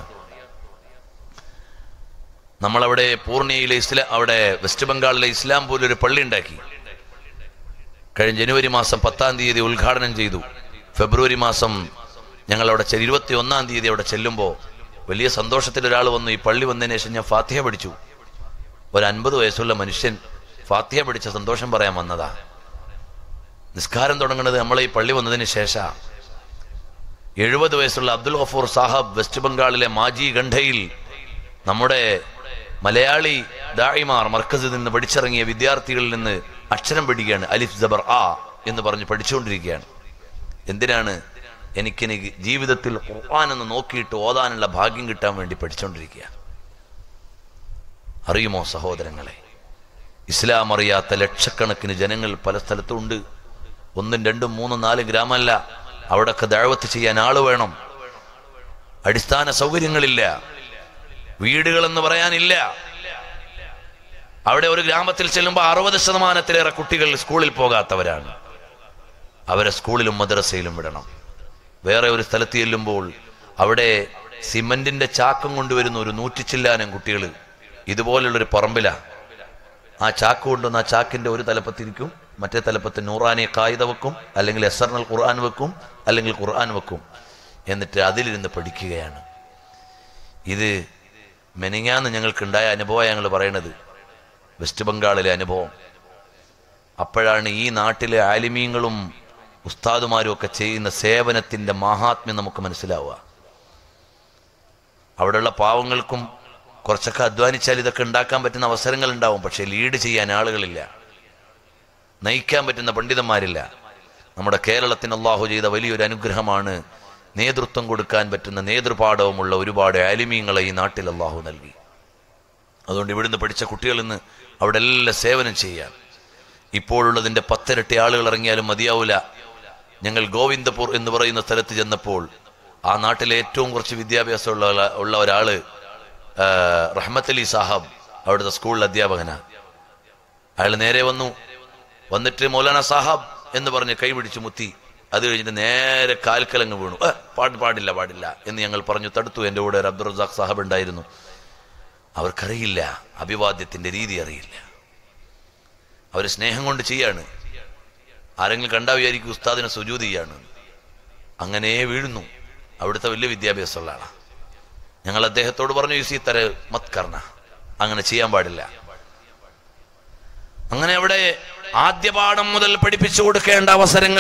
നമ്മളവിടെ പൂർണിയയിലെ ഇസ്ലാ അവിടെ വെസ്റ്റ് ബംഗാളിലെ ഇസ്ലാംപൂരിൽ ഒരു പള്ളി ഉണ്ടാക്കി കഴിഞ്ഞ ജനുവരി മാസം പത്താം തീയതി ഉദ്ഘാടനം ചെയ്തു ഫെബ്രുവരി മാസം ഞങ്ങൾ അവിടെ ചെ- ഇരുപത്തി ഒന്നാം തീയതി അവിടെ ചെല്ലുമ്പോൾ വലിയ സന്തോഷത്തിൽ ഒരാൾ വന്നു ഈ പള്ളി വന്നതിന് ശേഷം ഞാൻ ഫാത്തിഹ പഠിച്ചു ഒരു അൻപത് വയസ്സുള്ള മനുഷ്യൻ ഫാത്തിഹ പഠിച്ച സന്തോഷം പറയാൻ വന്നതാ നിസ്കാരം തുടങ്ങുന്നത് നമ്മളെ ഈ പള്ളി വന്നതിന് ശേഷം എഴുപത് വയസ്സുള്ള അബ്ദുൽ ഗഫൂർ സാഹബ് വെസ്റ്റ് ബംഗാളിലെ മാജി ഗണ്ഡയിൽ നമ്മുടെ മലയാളി ദായിമാർ മർക്കസിൽ നിന്ന് പഠിച്ചിറങ്ങിയ വിദ്യാർത്ഥികളിൽ നിന്ന് അക്ഷരം പഠിക്കുകയാണ് അലിഫ് ജബർ ആ എന്ന് പറഞ്ഞ് പഠിച്ചുകൊണ്ടിരിക്കുകയാണ് എന്തിനാണ് എനിക്കിനി ജീവിതത്തിൽ ഖുർആാനൊന്ന് നോക്കിയിട്ട് ഓതാനുള്ള ഭാഗ്യം കിട്ടാൻ വേണ്ടി പഠിച്ചുകൊണ്ടിരിക്കുക അറിയുമോ സഹോദരങ്ങളെ ഇസ്ലാം അറിയാത്ത ലക്ഷക്കണക്കിന് ജനങ്ങൾ പല സ്ഥലത്തുണ്ട് ഒന്നും രണ്ടും മൂന്നും നാല് ഗ്രാമമല്ല അവിടൊക്കെ ദഴവത്ത് ചെയ്യാൻ ആള് വേണം അടിസ്ഥാന സൗകര്യങ്ങളില്ല വീടുകളെന്ന് പറയാനില്ല അവിടെ ഒരു ഗ്രാമത്തിൽ ചെല്ലുമ്പോൾ അറുപത് ശതമാനത്തിലേറെ കുട്ടികൾ സ്കൂളിൽ പോകാത്തവരാണ് അവരെ സ്കൂളിലും മദ്രസയിലും വിടണം വേറെ ഒരു സ്ഥലത്ത് ചെല്ലുമ്പോൾ അവിടെ സിമന്റിന്റെ ചാക്കം കൊണ്ടുവരുന്ന ഒരു നൂറ്റിച്ചില്ലാനം കുട്ടികൾ ഇതുപോലുള്ളൊരു പറമ്പില ആ ചാക്ക് കൊണ്ടുവന്ന് ആ ചാക്കിന്റെ ഒരു തലപ്പത്തിരിക്കും മറ്റേ തലപ്പത്ത് നൂറാനെ കായിക വെക്കും അല്ലെങ്കിൽ എസർണൽ ഖുർആൻ വെക്കും അല്ലെങ്കിൽ ഖുർആൻ വെക്കും എന്നിട്ട് അതിലിരുന്ന് പഠിക്കുകയാണ് ഇത് മെനിങ്ങാന്ന് ഞങ്ങൾക്കുണ്ടായ അനുഭവം ഞങ്ങൾ പറയണത് വെസ്റ്റ് ബംഗാളിലെ അനുഭവം അപ്പോഴാണ് ഈ നാട്ടിലെ ആലിമീങ്ങളും ഉസ്താദുമാരും ഒക്കെ ചെയ്യുന്ന സേവനത്തിന്റെ മഹാത്മ്യം നമുക്ക് മനസ്സിലാവുക അവിടെയുള്ള പാവങ്ങൾക്കും കുറച്ചൊക്കെ അധ്വാനിച്ചാൽ ഇതൊക്കെ ഉണ്ടാക്കാൻ പറ്റുന്ന അവസരങ്ങൾ ഉണ്ടാവും പക്ഷെ ലീഡ് ചെയ്യാൻ ആളുകളില്ല നയിക്കാൻ പറ്റുന്ന പണ്ഡിതന്മാരില്ല നമ്മുടെ കേരളത്തിന് അള്ളാഹു ചെയ്ത വലിയൊരു അനുഗ്രഹമാണ് നേതൃത്വം കൊടുക്കാൻ പറ്റുന്ന നേതൃപാഠവുമുള്ള ഒരുപാട് ആലിമീങ്ങളെ ഈ നാട്ടിൽ അള്ളാഹു നൽകി അതുകൊണ്ട് ഇവിടുന്ന് പഠിച്ച കുട്ടികൾ ഇന്ന് അവിടെ എല്ലാം സേവനം ചെയ്യാൻ ഇപ്പോഴുള്ളതിന്റെ പത്തിരട്ടി ആളുകൾ ഇറങ്ങിയാലും മതിയാവില്ല ഞങ്ങൾ ഗോവിന്ദപൂർ എന്ന് പറയുന്ന സ്ഥലത്ത് ചെന്നപ്പോൾ ആ നാട്ടിലെ ഏറ്റവും കുറച്ച് വിദ്യാഭ്യാസമുള്ള ഒരാ- ഉള്ള ഒരാള് ആ, റഹ്മത്ത് അലി സാഹബ് അവിടുത്തെ സ്കൂളിൽ അധ്യാപകനാ അയാൾ നേരെ വന്നു വന്നിട്ട് മൗലാന സാഹബ് എന്ന് പറഞ്ഞ് കൈ പിടിച്ച് മുത്തി അത് കഴിഞ്ഞിട്ട് നേരെ കാൽക്കലങ്ങ് വീണു "ഏ, പാട് പാടില്ല പാടില്ല എന്ന് ഞങ്ങൾ പറഞ്ഞു തടുത്തു എൻ്റെ കൂടെ ഒരു അബ്ദുൾ റസാഖ് സാഹബ് ഉണ്ടായിരുന്നു അവർക്കറിയില്ല അഭിവാദ്യത്തിന്റെ രീതി അറിയില്ല അവർ സ്നേഹം കൊണ്ട് ചെയ്യാണ് ആരെങ്കിലും കണ്ടാ വിചാരിക്കും ഉസ്താദിനെ സുജൂത് ചെയ്യാണ് അങ്ങനെ വീഴുന്നു അവിടുത്തെ വലിയ വിദ്യാഭ്യാസമുള്ള ആളാ ഞങ്ങൾ അദ്ദേഹത്തോട് പറഞ്ഞു യുസി തര മത് കർണ അങ്ങനെ ചെയ്യാൻ പാടില്ല അങ്ങനെ അവിടെ ആദ്യ പാഠം മുതൽ പഠിപ്പിച്ചു കൊടുക്കേണ്ട അവസരങ്ങൾ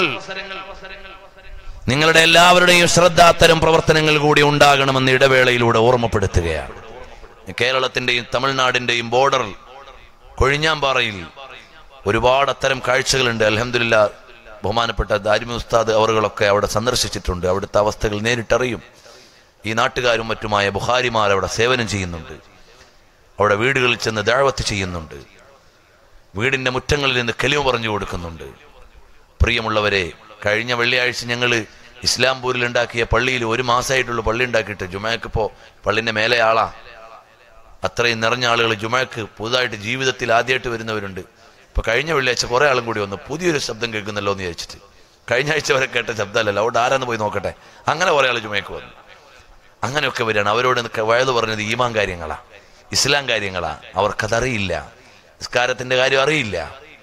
നിങ്ങളുടെ എല്ലാവരുടെയും ശ്രദ്ധ അത്തരം പ്രവർത്തനങ്ങൾ കൂടി ഉണ്ടാകണമെന്ന് ഇടവേളയിലൂടെ ഓർമ്മപ്പെടുത്തുകയാണ് കേരളത്തിന്റെയും തമിഴ്നാടിന്റെയും ബോർഡർ കൊഴിഞ്ഞാമ്പാറയിൽ ഒരുപാട് അത്തരം കാഴ്ചകളുണ്ട് അലഹമില്ല ബഹുമാനപ്പെട്ട ദാരിമി ഉസ്താദ് അവറുകളൊക്കെ അവിടെ സന്ദർശിച്ചിട്ടുണ്ട് അവിടുത്തെ അവസ്ഥകൾ നേരിട്ടറിയും ഈ നാട്ടുകാരും മറ്റുമായ ബുഹാരിമാർ അവിടെ സേവനം ചെയ്യുന്നുണ്ട് അവിടെ വീടുകളിൽ ചെന്ന് ദാഴ്വത്ത് ചെയ്യുന്നുണ്ട് വീടിന്റെ മുറ്റങ്ങളിൽ നിന്ന് കെലിമ പറഞ്ഞു കൊടുക്കുന്നുണ്ട് പ്രിയമുള്ളവരെ കഴിഞ്ഞ വെള്ളിയാഴ്ച ഞങ്ങൾ ഇസ്ലാംപൂരിൽ ഉണ്ടാക്കിയ പള്ളിയിൽ ഒരു മാസമായിട്ടുള്ള പള്ളി ഉണ്ടാക്കിയിട്ട് ജുമയ്ക്ക് ഇപ്പോൾ പള്ളിന്റെ മേലെ ആളാ അത്രയും നിറഞ്ഞ ആളുകൾ ജുമയ്ക്ക് പുതുതായിട്ട് ജീവിതത്തിൽ ആദ്യമായിട്ട് വരുന്നവരുണ്ട് ഇപ്പൊ കഴിഞ്ഞ വെള്ളിയാഴ്ച കുറെ ആളും കൂടി വന്നു പുതിയൊരു ശബ്ദം കേൾക്കുന്നല്ലോ എന്ന് വിചാരിച്ചിട്ട് കഴിഞ്ഞ ആഴ്ച വരെ കേട്ട ശബ്ദമല്ലല്ലോ അവിടെ ആരാന്ന് പോയി നോക്കട്ടെ അങ്ങനെ കുറെ ആൾ ജുമയ്ക്ക് വന്നു അങ്ങനെയൊക്കെ വരികയാണ് അവരോട് നിക്ക- വയത് പറഞ്ഞത് ഈമാൻ കാര്യങ്ങളാ ഇസ്ലാം കാര്യങ്ങളാ അവർക്കതറിയില്ല നിസ്കാരത്തിന്റെ കാര്യം അറിയില്ല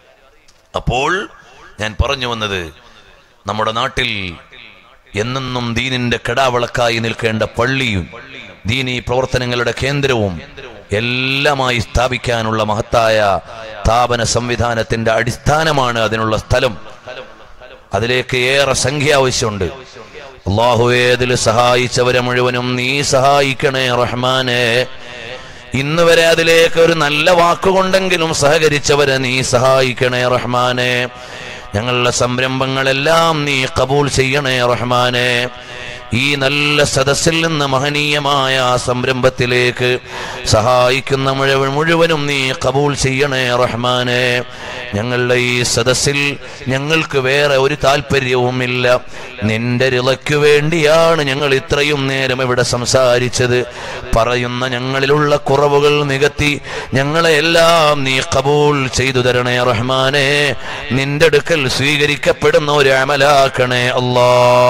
അപ്പോൾ ഞാൻ പറഞ്ഞു വന്നത് നമ്മുടെ നാട്ടിൽ എന്നെന്നും ദീനിന്റെ കെടാവിളക്കായി നിൽക്കേണ്ട പള്ളിയും ദീനീ പ്രവർത്തനങ്ങളുടെ കേന്ദ്രവും എല്ലാമായി സ്ഥാപിക്കാനുള്ള മഹത്തായ സ്ഥാപന സംവിധാനത്തിന്റെ അടിസ്ഥാനമാണ് അതിനുള്ള സ്ഥലം അതിലേക്ക് ഏറെ സംഖ്യ ആവശ്യമുണ്ട് അള്ളാഹുവേ അതിൽ സഹായിച്ചവരെ മുഴുവനും നീ സഹായിക്കണേ റഹ്മാനെ ഇന്ന് വരെ അതിലേക്ക് ഒരു നല്ല വാക്കുകൊണ്ടെങ്കിലും സഹകരിച്ചവരെ നീ സഹായിക്കണേ റഹ്മാനെ ഞങ്ങളുടെ സംരംഭങ്ങളെല്ലാം നീ കബൂൽ ചെയ്യണേ റഹ്മാനെ ഈ നല്ല സദസ്സിൽ നിന്ന് മഹനീയമായ ആ സംരംഭത്തിലേക്ക് സഹായിക്കുന്ന മുഴുവൻ മുഴുവനും നീ കബൂൽ ചെയ്യണേ റഹ്മാനെ ഞങ്ങളുടെ ഈ സദസ്സിൽ ഞങ്ങൾക്ക് വേറെ ഒരു താല്പര്യവുമില്ല നിന്റെ റിളയ്ക്കു വേണ്ടിയാണ് ഞങ്ങൾ ഇത്രയും നേരം ഇവിടെ സംസാരിച്ചത് പറയുന്ന ഞങ്ങളിലുള്ള കുറവുകൾ നികത്തി ഞങ്ങളെ എല്ലാം നീ കബൂൽ ചെയ്തു തരണേ റഹ്മാനെ നിന്റെ അടുക്കൽ സ്വീകരിക്കപ്പെടുന്ന ഒരു അമലാക്കണേ അല്ലാ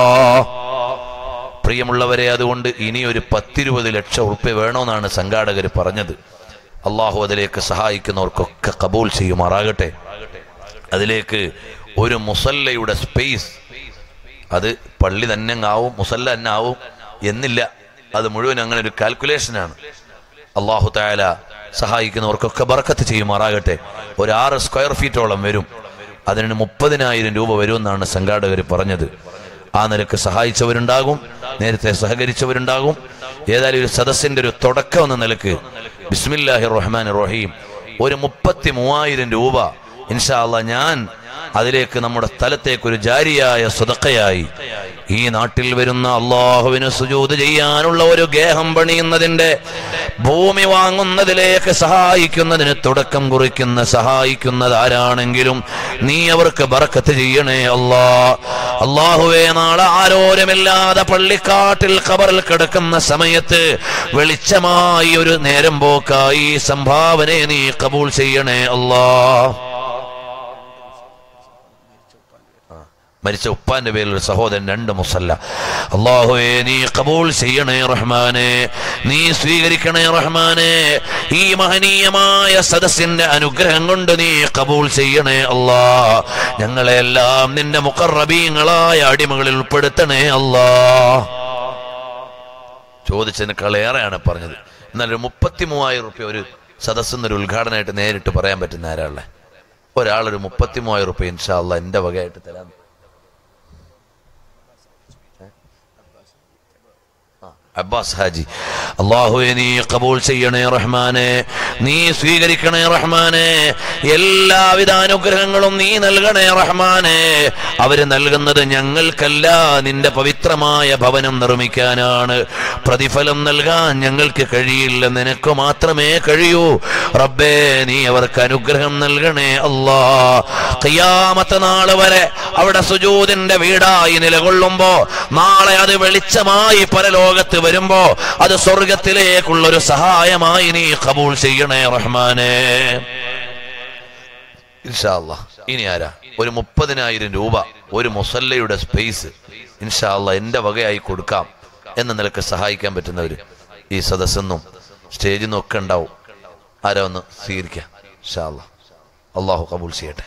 പ്രിയമുള്ളവരെ അതുകൊണ്ട് ഇനി ഒരു പത്തിരുപത് ലക്ഷം ഉറുപ്പ്യ വേണമെന്നാണ് സംഘാടകർ പറഞ്ഞത് അള്ളാഹു അതിലേക്ക് സഹായിക്കുന്നവർക്കൊക്കെ കബൂൽ ചെയ്യുമാറാകട്ടെ അതിലേക്ക് ഒരു മുസല്ലയുടെ സ്പേസ് അത് പള്ളി തന്നെ അങ്ങ് ആവും മുസല്ല തന്നെ ആവും എന്നില്ല അത് മുഴുവൻ അങ്ങനെ ഒരു കാൽക്കുലേഷനാണ് അള്ളാഹു തായാല സഹായിക്കുന്നവർക്കൊക്കെ ബർക്കത്ത് ചെയ്യുമാറാകട്ടെ ഒരു ആറ് സ്ക്വയർ ഫീറ്റോളം വരും അതിന് മുപ്പതിനായിരം രൂപ വരുമെന്നാണ് സംഘാടകർ പറഞ്ഞത് ആ നിലക്ക് സഹായിച്ചവരുണ്ടാകും നേരത്തെ സഹകരിച്ചവരുണ്ടാകും ഏതായാലും ഒരു സദസ്സിന്റെ ഒരു തുടക്കം എന്ന നിലക്ക് ബിസ്മില്ലാഹി റഹ്മാൻ റഹീം ഒരു മുപ്പത്തി മൂവായിരം രൂപ ഇൻഷാ അള്ളാ ഞാൻ അതിലേക്ക് നമ്മുടെ സ്ഥലത്തേക്ക് ഒരു ജാരിയായ സുതക്കയായി ഈ നാട്ടിൽ വരുന്ന അള്ളാഹുവിന് സുജൂത് ചെയ്യാനുള്ള ഒരു ഗേഹം പണിയുന്നതിന്റെ ഭൂമി വാങ്ങുന്നതിലേക്ക് സഹായിക്കുന്നതിന് തുടക്കം കുറിക്കുന്ന സഹായിക്കുന്നത് ആരാണെങ്കിലും നീ അവർക്ക് ബറക്കത്ത് ചെയ്യണേ അല്ലാ അള്ളാഹുവേ നാളെ ആരോരുമില്ലാതെ പള്ളിക്കാട്ടിൽ ഖബറിൽ കിടക്കുന്ന സമയത്ത് വെളിച്ചമായി ഒരു നേരം പോക്കായി ഈ സംഭാവനയെ നീ കബൂൾ ചെയ്യണേ അല്ലാ മരിച്ച ഉപ്പാന്റെ പേരിൽ ഒരു സഹോദരൻ രണ്ട് മുസല്ല അള്ളാഹുവേ നീ കബൂൾ ചെയ്യണേ റഹ്മാനെ നീ സ്വീകരിക്കണേ റഹ്മാനെ ഈ മഹനീയമായ സദസ്സിന്റെ അനുഗ്രഹം കൊണ്ട് നീ കബൂൾ ചെയ്യണേ അല്ലാ ഞങ്ങളെല്ലാം നിന്റെ മുഖറബീങ്ങളായ അടിമകളിൽ ഉൾപ്പെടുത്തണേ അല്ലാ ചോദിച്ചതിനേക്കാൾ ഏറെയാണ് പറഞ്ഞത് എന്നാൽ ഒരു മുപ്പത്തി മൂവായിരം റുപ്യ ഒരു സദസ്സിന്ന് ഒരു ഉദ്ഘാടനമായിട്ട് നേരിട്ട് പറയാൻ പറ്റുന്ന ആരാളെ ഒരാളൊരു മുപ്പത്തി മൂവായിരം റുപ്യ ഇൻഷാ അല്ലാ എന്റെ വകയായിട്ട് തരാൻ അബ്ബാസ് ഹാജി അള്ളാഹുവെ നീ കബൂൾ ചെയ്യണേ റഹ്മാനെ നീ സ്വീകരിക്കണേ റഹ്മാനെ എല്ലാവിധ അനുഗ്രഹങ്ങളും നീ നൽകണേ റഹ്മാനെ അവര് നൽകുന്നത് ഞങ്ങൾക്കല്ല നിന്റെ പവിത്രമായ ഭവനം നിർമ്മിക്കാനാണ് പ്രതിഫലം നൽകാൻ ഞങ്ങൾക്ക് കഴിയില്ല നിനക്ക് മാത്രമേ കഴിയൂ റബ്ബേ നീ അവർക്ക് അനുഗ്രഹം നൽകണേ അല്ലാ ഖിയാമത്ത് നാള് വരെ അവിടെ സുജൂദിന്റെ വീടായി നിലകൊള്ളുമ്പോ നാളെ അത് വെളിച്ചമായി പരലോകത്ത് വരുമ്പോ അത് സ്വർഗത്തിലേക്കുള്ള ഒരു സഹായമായി നീ കബൂൾ ചെയ്യണേ റഹ്മാനെ ഇൻഷാ അല്ലാ. ഇനി ആരാ ഒരു മുപ്പതിനായിരം രൂപ ഒരു മുസല്ലയുടെ സ്പേസ് ഇൻഷാ അല്ലാ എന്റെ വകയായി കൊടുക്കാം എന്ന നിലക്ക് സഹായിക്കാൻ പറ്റുന്നവര് ഈ സദസ്സെന്നും സ്റ്റേജിൽ നിന്നും ഒക്കെ ഉണ്ടാവും ആരാ ഒന്ന് സ്വീകരിക്കാം ഇൻഷാ അല്ലാ. അള്ളാഹു കബൂൾ ചെയ്യട്ടെ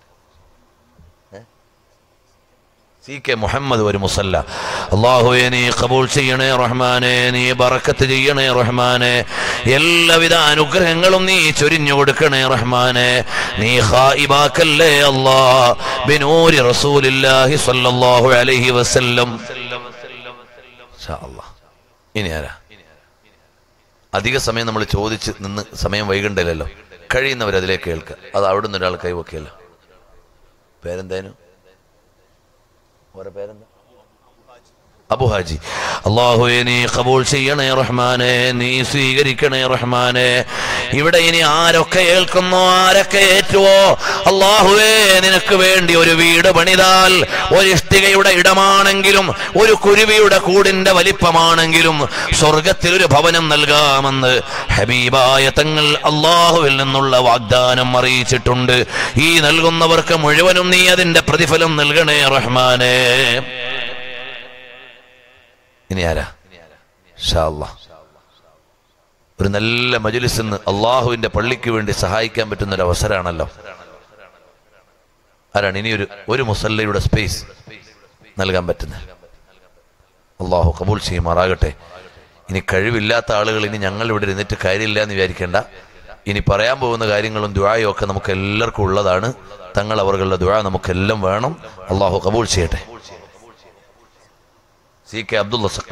സി കെ മുഹമ്മദ് ഒരു മുസല്ല അള്ളാഹുവെ നീ കബൂൾ ചെയ്യണേ റഹ്മാനെ നീ ബറക്കത്ത് ചെയ്യണേ റഹ്മാനെ എല്ലാവിധ അനുഗ്രഹങ്ങളും നീ ചൊരിഞ്ഞു കൊടുക്കണേ റഹ്മാനെ നീ ഹായിബാക്കല്ലേ അല്ലാ ബിനൂരി റസൂലില്ലാഹി സ്വല്ലല്ലാഹു അലൈഹി വസല്ലം ഇൻഷാ അല്ലാ. ഇനി ആരാ അധിക സമയം നമ്മൾ ചോദിച്ച് നിന്ന് സമയം വൈകണ്ടല്ലോ കഴിയുന്നവർ അതിലേക്ക് കേൾക്കുക അത് അവിടുന്ന് ഒരാൾ കൈവക്കിയല്ലോ പേരെന്തേനു ഓരോ പേരെന്താ അബു ഹാജി അള്ളാഹുവെ നീ കബൂൾ ചെയ്യണേ റഹ്മാനെ നീ സ്വീകരിക്കണേ റഹ്മാനെ ഇവിടെ ഇനി ആരൊക്കെ ഏൽക്കുന്നോ ആരൊക്കെ ഏറ്റുവോ അള്ളാഹുവേ നിനക്ക് വേണ്ടി ഒരു വീട് പണിതാൽ ഒരു ഇഷ്ടികയുടെ ഇടമാണെങ്കിലും ഒരു കുരുവിയുടെ കൂടിന്റെ വലിപ്പമാണെങ്കിലും സ്വർഗത്തിൽ ഒരു ഭവനം നൽകാമെന്ന് ഹബീബായ തങ്ങൾ അള്ളാഹുവിൽ നിന്നുള്ള വാഗ്ദാനം അറിയിച്ചിട്ടുണ്ട് ഈ നൽകുന്നവർക്ക് മുഴുവനും നീ അതിന്റെ പ്രതിഫലം നൽകണേ റഹ്മാനെ ഇനി ആരാ ഷാ അല്ലാ. ഒരു നല്ല മജുലിസിന്ന് അള്ളാഹുവിന്റെ പള്ളിക്ക് വേണ്ടി സഹായിക്കാൻ പറ്റുന്ന ഒരു അവസരമാണല്ലോ ആരാണ് ഇനി ഒരു ഒരു മുസല്ലയുടെ സ്പേസ് നൽകാൻ പറ്റുന്നത് അള്ളാഹു കബൂൽ ചെയ്യുമാറാകട്ടെ ഇനി കഴിവില്ലാത്ത ആളുകൾ ഇനി ഞങ്ങൾ ഇവിടെ ഇരുന്നിട്ട് കാര്യമില്ല എന്ന് വിചാരിക്കേണ്ട ഇനി പറയാൻ പോകുന്ന കാര്യങ്ങളും ദുആയും ഒക്കെ നമുക്ക് എല്ലാവർക്കും ഉള്ളതാണ് തങ്ങൾ അവர்களுടെ ദുആ നമുക്കെല്ലാം വേണം അള്ളാഹു കബൂൽ ചെയ്യട്ടെ സി കെ അബ്ദുള്ള സക്ക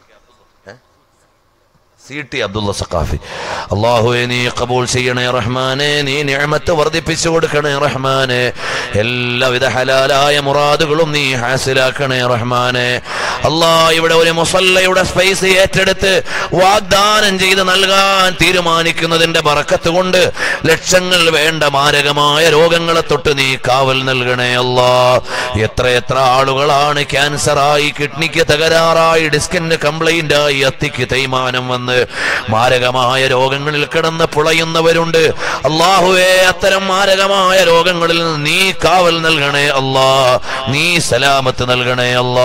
സി ടി അബ്ദുള്ള സഖാഫി അള്ളാഹുവെ നീ കബൂൾ ചെയ്യണേ റഹ്മാനെ നീ നിഅമത്ത് വർദ്ധിപ്പിച്ചു കൊടുക്കണേ റഹ്മാനെ എല്ലാവിധ ഹലാലായ മുറാദുകളും നീ ഹാസിലാക്കണേ റഹ്മാനെ അള്ളാ ഇവിടെ ഒരു മുസല്ലയുടെ സ്പേസ് ഏറ്റെടുത്ത് വാഗ്ദാനം ചെയ്ത് നൽകാൻ തീരുമാനിക്കുന്നതിന്റെ ബറക്കത്ത് കൊണ്ട് ലക്ഷങ്ങൾ വേണ്ട മാരകമായ രോഗങ്ങളെ തൊട്ട് നീ കാവൽ നൽകണേ അല്ലാ എത്ര എത്ര ആളുകളാണ് ക്യാൻസറായി കിഡ്നിക്ക് തകരാറായി ഡിസ്കിന് കംപ്ലൈന്റ് ആയി അത്തിക്ക് തേയ്മാനം വന്ന് മാരകമായ രോഗങ്ങളിൽ കിടന്ന് പുളയുന്നവരുണ്ട് അള്ളാഹുവേ അത്തരം മാരകമായ രോഗങ്ങളിൽ നിന്ന് നീ കാവൽ നൽകണേ അല്ലാ നീ സലാമത്ത് നൽകണേ അല്ലാ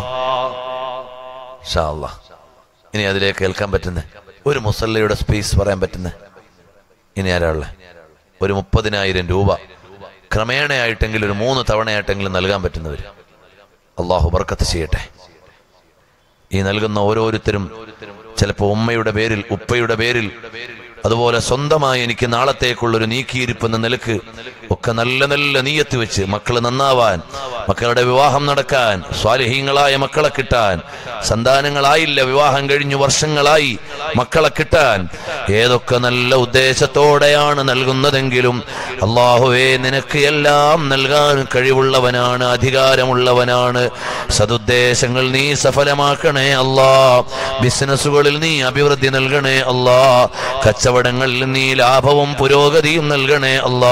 ഇൻഷാ അല്ലാ. ഇനി അതിലേക്ക് കേൾക്കാൻ പറ്റുന്ന ഒരു മുസല്ലയുടെ സ്പേസ് പറയാൻ പറ്റുന്ന ഇനി ആരാ ഉള്ളെ? ഒരു മുപ്പതിനായിരം രൂപ ക്രമേണയായിട്ടെങ്കിലും ഒരു മൂന്ന് തവണയായിട്ടെങ്കിലും നൽകാൻ പറ്റുന്നവർ അള്ളാഹു ബർക്കത്ത് ചെയ്യട്ടെ ഈ നൽകുന്ന ഓരോരുത്തരും ചിലപ്പോൾ ഉമ്മയുടെ പേരിൽ ഉപ്പയുടെ പേരിൽ അതുപോലെ സ്വന്തമായി എനിക്ക് നാളത്തേക്കുള്ളൊരു നീക്കിയിരിപ്പ് എന്ന നിലക്ക് ഒക്കെ നല്ല നല്ല നീയത്ത് വെച്ച് മക്കള് നന്നാവാൻ മക്കളുടെ വിവാഹം നടക്കാൻ സ്വാലിഹീങ്ങളായ മക്കളെ കിട്ടാൻ സന്താനങ്ങളായില്ല വിവാഹം കഴിഞ്ഞു വർഷങ്ങളായി മക്കളെ കിട്ടാൻ ഏതൊക്കെ നല്ല ഉദ്ദേശത്തോടെയാണ് നൽകുന്നതെങ്കിലും അള്ളാഹുവേ നിനക്ക് എല്ലാം നൽകാൻ കഴിവുള്ളവനാണ് അധികാരമുള്ളവനാണ് സതുദ്ദേശങ്ങൾ നീ സഫലമാക്കണേ അല്ലാ ബിസിനസ്സുകളിൽ നീ അഭിവൃദ്ധി നൽകണേ അല്ലാ കച്ചവടങ്ങളിൽ നീ ലാഭവും പുരോഗതിയും നൽകണേ അല്ലാ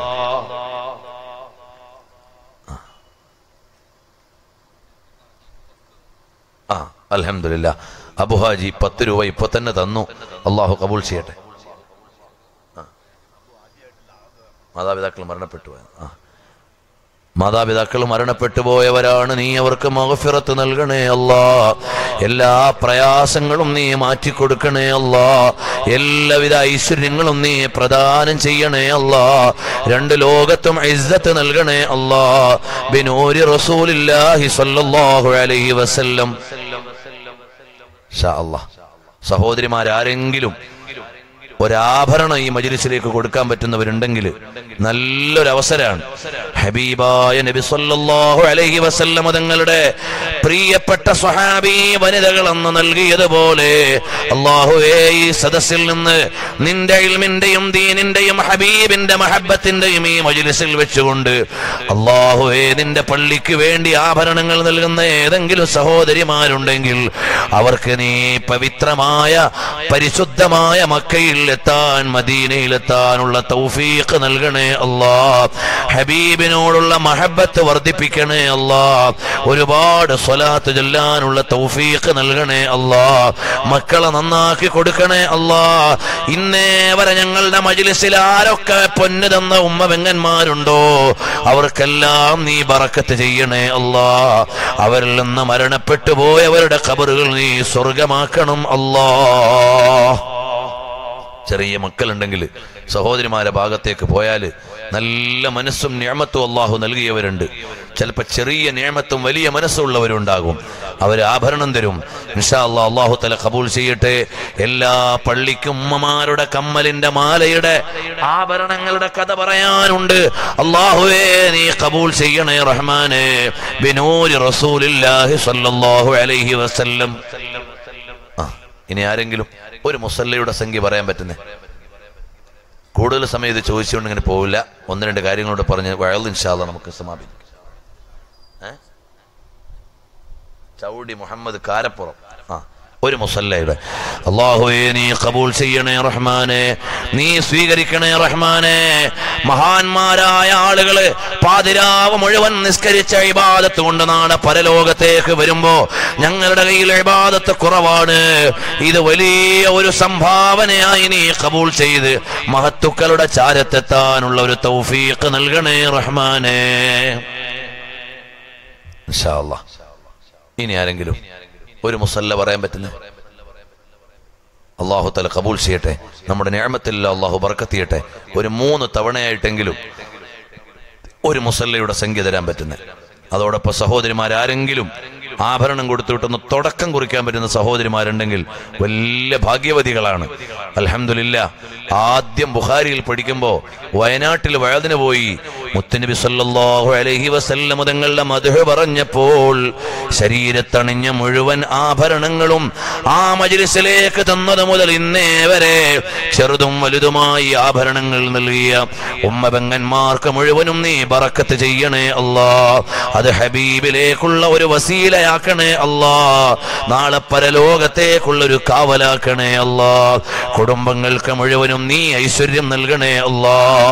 ആ അലഹമില്ല അബുഹാജി പത്ത് രൂപ ഇപ്പൊ തന്നെ തന്നു അള്ളാഹു കബൂൾ ചെയ്യട്ടെ ആ. മാതാപിതാക്കൾ മരണപ്പെട്ടു പോയത് ആ മാതാപിതാക്കൾ മരണപ്പെട്ടു പോയവരാണ് നീ അവർക്ക് മഹഫിറത്ത് നൽകണേ അല്ലാ എല്ലാ പ്രയാസങ്ങളും നീ മാറ്റിക്കൊടുക്കണേ അല്ലാ എല്ലാവിധ ഐശ്വര്യങ്ങളും നീ പ്രദാനം ചെയ്യണേ അല്ലാ രണ്ട് ലോകത്തും ഇസ്സത്ത് നൽകണേ അല്ലാ ബിനൂരി റസൂലില്ലാഹി സ്വല്ലല്ലാഹു അലൈഹി വസല്ലം ഷാ അല്ലാ സഹോദരിമാരാരെങ്കിലും ഒരാഭരണം ഈ മജിലിസിലേക്ക് കൊടുക്കാൻ പറ്റുന്നവരുണ്ടെങ്കിൽ നല്ലൊരു അവസരമാണ് ഹബീബായ നബി സല്ലല്ലാഹു അലൈഹി വസല്ലം തങ്ങളുടെ പ്രിയപ്പെട്ട സ്വഹാബി വനിതകൾ അന്ന് നൽകിയതുപോലെ അള്ളാഹുവേ ഈ സദസ്സിൽ നിന്ന് നിന്റെ ഇൽമിന്റെയും ദീനിന്റെയും ഹബീബിന്റെ മഹബത്തിന്റെയും ഈ മജിലിസിൽ വെച്ചുകൊണ്ട് അള്ളാഹുവേ നിന്റെ പള്ളിക്ക് വേണ്ടി ആഭരണങ്ങൾ നൽകുന്ന ഏതെങ്കിലും സഹോദരിമാരുണ്ടെങ്കിൽ അവർക്ക് നീ പവിത്രമായ പരിശുദ്ധമായ മക്കയിൽ എത്താൻ മദീനയിൽ എത്താനുള്ള തൗഫീഖ് നൽകണേ അല്ലാ ഹബീബിനോടുള്ള മഹബത്ത് വർദ്ധിപ്പിക്കണേ അല്ലാ ഒരുപാട് സ്വലാത്ത് ചൊല്ലാനുള്ള തൗഫീഖ് നൽകണേ അല്ലാ മക്കളെ നന്നാക്കി കൊടുക്കണേ അല്ലാ ഇന്നേ വരെ ഞങ്ങളുടെ മജിലിസിൽ ആരൊക്കെ പൊന്ന് തന്ന ഉമ്മ പെങ്ങന്മാരുണ്ടോ അവർക്കെല്ലാം നീ ബറക്കത്ത് ചെയ്യണേ അല്ലാ അവരിൽ നിന്ന് മരണപ്പെട്ടു പോയവരുടെ ഖബറുകൾ നീ സ്വർഗമാക്കണം അല്ലാ ചെറിയ മക്കളുണ്ടെങ്കിൽ സഹോദരിമാരെ ഭാഗത്തേക്ക് പോയാൽ നല്ല മനസ്സും ഞാമത്തും അള്ളാഹു നൽകിയവരുണ്ട് ചിലപ്പോൾ ചെറിയ ഞാമത്തും വലിയ മനസ്സുള്ളവരുണ്ടാകും അവർ ആഭരണം തരും ഇൻഷാ അല്ലാ അള്ളാഹു തല കബൂൽ ചെയ്യട്ടെ എല്ലാ പള്ളിക്കും ഉമ്മമാരുടെ കമ്മലിന്റെ മാലയുടെ ആഭരണങ്ങളുടെ കഥ പറയാനുണ്ട് അള്ളാഹുവേ നീ കബൂൽ ചെയ്യണേ റഹ്മാനെ ബിനൂരി റസൂലില്ലാഹി സ്വല്ലല്ലാഹു അലൈഹി വസല്ലം ആ ഇനി ആരെങ്കിലും ഒരു മുസല്ലയുടെ സംഖ്യ പറയാൻ പറ്റുന്നേ കൂടുതൽ സമയം ഇത് ചോദിച്ചുകൊണ്ട് ഇങ്ങനെ പോവില്ല ഒന്ന് രണ്ട് കാര്യങ്ങളോട് പറഞ്ഞ് വയൽ ഇൻഷാല്ല നമുക്ക് സമാപിക്കും ഏ? ചൗടി മുഹമ്മദ് കാരപ്പുറം ആ ഒരു മുസല്ലയുടെ അള്ളാഹുവേ നീ കബൂൽ ചെയ്യണേ റഹ്മാനെ നീ സ്വീകരിക്കണേ റഹ്മാനെ മഹാന്മാരായ ആളുകള് പാതിരാവ് മുഴുവൻ നിസ്കരിച്ച ഇബാദത്ത് കൊണ്ട് നാളെ പരലോകത്തേക്ക് വരുമ്പോ ഞങ്ങളുടെ കയ്യിൽ ഇബാദത്ത് കുറവാണ് ഇത് വലിയ ഒരു സംഭാവനയായി നീ കബൂൽ ചെയ്ത് മഹത്തുക്കളുടെ ചാരത്തെത്താനുള്ള ഒരു തൗഫീഖ് നൽകണേ റഹ്മാനെ ഇൻഷാ അല്ലാ. ഇനി ആരെങ്കിലും ഒരു മുസല്ല പറയാൻ പറ്റുന്ന അള്ളാഹു തല കബൂൽ ചെയ്യട്ടെ നമ്മുടെ ഞാമത്തിൽ അള്ളാഹു ബർക്കത്ത് ചെയ്യട്ടെ ഒരു മൂന്ന് തവണയായിട്ടെങ്കിലും ഒരു മുസല്ലയുടെ സംഖ്യ തരാൻ പറ്റുന്നത് അതോടൊപ്പം സഹോദരിമാരാരെങ്കിലും ആഭരണം കൊടുത്തുവിട്ടൊന്ന് തുടക്കം കുറിക്കാൻ പറ്റുന്ന സഹോദരിമാരുണ്ടെങ്കിൽ വലിയ ഭാഗ്യവതികളാണ് അൽഹംദുലില്ല ആദ്യം ബുഖാരിയിൽ പഠിക്കുമ്പോൾ വയനാട്ടിൽ വയതിന് പോയി മുത്തനബി സല്ലല്ലാഹു അലൈഹി വസല്ലം തങ്ങളുടെ മധു പറഞ്ഞപ്പോൾ ശരീരത്തണിഞ്ഞ മുഴുവൻ ആഭരണങ്ങളും ആ മജ്ലിസിലേക്ക് തന്നത് മുതൽ ഇന്നേ വരെ ചെറുതും വലുതുമായി ആഭരണങ്ങൾ നൽകിയ ഉമ്മ പെങ്ങന്മാർക്ക് മുഴുവനും നീ ബറക്കത്ത് ചെയ്യണേ അല്ലാ അത് ഹബീബിലേക്കുള്ള ഒരു വസീലയാക്കണേ അല്ലാ നാളെ പരലോകത്തേക്കുള്ള ഒരു കാവലാക്കണേ അല്ലാ കുടുംബങ്ങൾക്ക് മുഴുവനും നീ ഐശ്വര്യം നൽകണേ അല്ലാ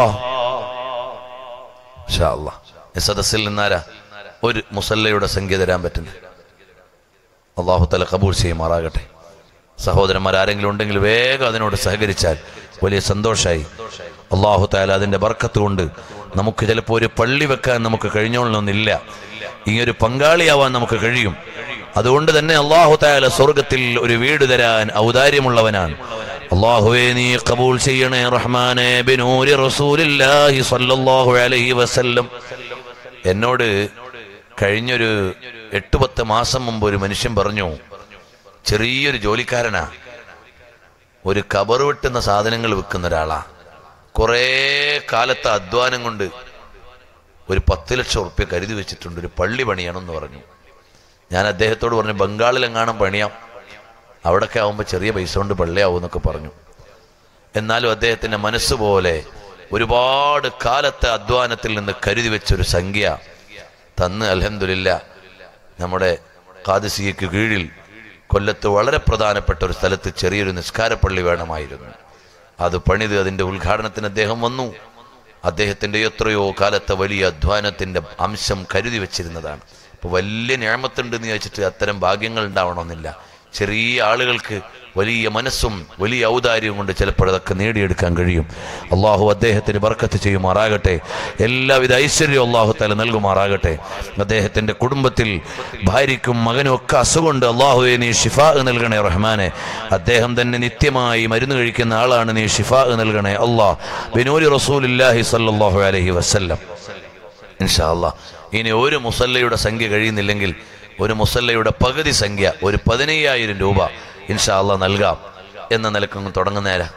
ഇൻഷാ അല്ലാ. ഈ സദസ്സിൽ നിന്നാരാ ഒരു മുസല്ലയുടെ സംഖ്യ തരാൻ പറ്റുന്നു അള്ളാഹു തല കബൂൾ ചെയ്യുമാറാകട്ടെ സഹോദരന്മാർ ആരെങ്കിലും ഉണ്ടെങ്കിൽ വേഗം അതിനോട് സഹകരിച്ചാൽ വലിയ സന്തോഷമായി അള്ളാഹു താല അതിന്റെ ബർക്കത്ത് കൊണ്ട് നമുക്ക് ചിലപ്പോൾ ഒരു പള്ളി വെക്കാൻ നമുക്ക് കഴിഞ്ഞോളണമെന്നില്ല ഈ ഒരു പങ്കാളിയാവാൻ നമുക്ക് കഴിയും അതുകൊണ്ട് തന്നെ അള്ളാഹു താല സ്വർഗത്തിൽ ഒരു വീട് തരാൻ ഔദാര്യമുള്ളവനാണ് അള്ളാഹുവേ നീ കബൂൽ ചെയ്യണേ റഹ്മാനെ ബിനൂരി റസൂലില്ലാഹി സ്വല്ലല്ലാഹു അലൈഹി വസല്ലം എന്നോട് കഴിഞ്ഞൊരു എട്ട് പത്ത് മാസം മുമ്പ് ഒരു മനുഷ്യൻ പറഞ്ഞു ചെറിയൊരു ജോലിക്കാരനാ ഒരു കബർ വെട്ടുന്ന സാധനങ്ങൾ വിൽക്കുന്ന ഒരാളാ കുറേ കാലത്തെ അധ്വാനം കൊണ്ട് ഒരു പത്ത് ലക്ഷം ഉറുപ്പ്യ കരുതി വെച്ചിട്ടുണ്ട് ഒരു പള്ളി പണിയണമെന്ന് പറഞ്ഞു ഞാൻ അദ്ദേഹത്തോട് പറഞ്ഞു ബംഗാളിലെങ്ങാനും പണിയാം അവിടെയൊക്കെ ആവുമ്പോൾ ചെറിയ പൈസ കൊണ്ട് പള്ളിയാവും എന്നൊക്കെ പറഞ്ഞു എന്നാലും അദ്ദേഹത്തിന്റെ മനസ്സുപോലെ ഒരുപാട് കാലത്തെ അധ്വാനത്തിൽ നിന്ന് കരുതി വെച്ചൊരു സംഖ്യ തന്ന് അലഹമില്ല നമ്മുടെ കാദിസിയയ്ക്ക് കീഴിൽ കൊല്ലത്ത് വളരെ പ്രധാനപ്പെട്ട ഒരു സ്ഥലത്ത് ചെറിയൊരു നിസ്കാരപ്പള്ളി വേണമായിരുന്നു അത് പണിത് അതിന്റെ ഉദ്ഘാടനത്തിന് അദ്ദേഹം വന്നു അദ്ദേഹത്തിന്റെ എത്രയോ കാലത്തെ വലിയ അധ്വാനത്തിന്റെ അംശം കരുതി വെച്ചിരുന്നതാണ് അപ്പൊ വലിയ ഞാമത്തുണ്ട് എന്ന് ചോദിച്ചിട്ട് അത്തരം ഭാഗ്യങ്ങൾ ഉണ്ടാവണമെന്നില്ല ചെറിയ ആളുകൾക്ക് വലിയ മനസ്സും വലിയ ഔദാര്യവും കൊണ്ട് ചിലപ്പോൾ അതൊക്കെ നേടിയെടുക്കാൻ കഴിയും അള്ളാഹു അദ്ദേഹത്തിന് ബർക്കത്ത് ചെയ്യുമാറാകട്ടെ എല്ലാവിധ ഐശ്വര്യവും അള്ളാഹു തല നൽകുമാറാകട്ടെ അദ്ദേഹത്തിന്റെ കുടുംബത്തിൽ ഭാര്യയ്ക്കും മകനും ഒക്കെ അസുഖമുണ്ട് അള്ളാഹുവെ നീ ഷിഫാ നൽകണേ റഹ്മാനെ അദ്ദേഹം തന്നെ നിത്യമായി മരുന്ന് കഴിക്കുന്ന ആളാണ് നീ ഷിഫാ നൽകണേ അള്ളാഹ് ബിനൂരി റസൂലില്ലാഹി സല്ലല്ലാഹു അലൈഹി വസല്ലം ഇൻഷാ അല്ലാ ഇനി ഒരു മുസല്ലയുടെ സംഖ്യ കഴിയുന്നില്ലെങ്കിൽ ഒരു മുസല്ലയുടെ പകുതി സംഖ്യ ഒരു പതിനയ്യായിരം രൂപ ഇൻഷാ അല്ലാ നൽകാം എന്ന നിലക്കങ്ങ് തുടങ്ങുന്നേരാ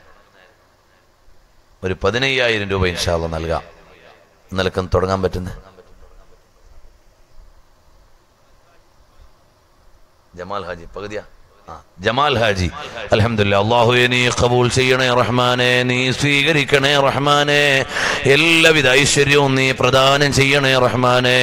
ഒരു പതിനയ്യായിരം രൂപ ഇൻഷാ അല്ലാ നൽകാം നിലക്കൊന്ന് തുടങ്ങാൻ പറ്റുന്ന ജമാൽ ഹാജി പകുതിയാ ആ, ജമാൽ ഹാജി അലഹമില്ല അള്ളാഹു നീ കബൂൽ ചെയ്യണേ റഹ്മാനെ നീ സ്വീകരിക്കണേ റഹ്മാനെ എല്ലാവിധ ഐശ്വര്യവും നീ പ്രദാനം ചെയ്യണേ റഹ്മാനെ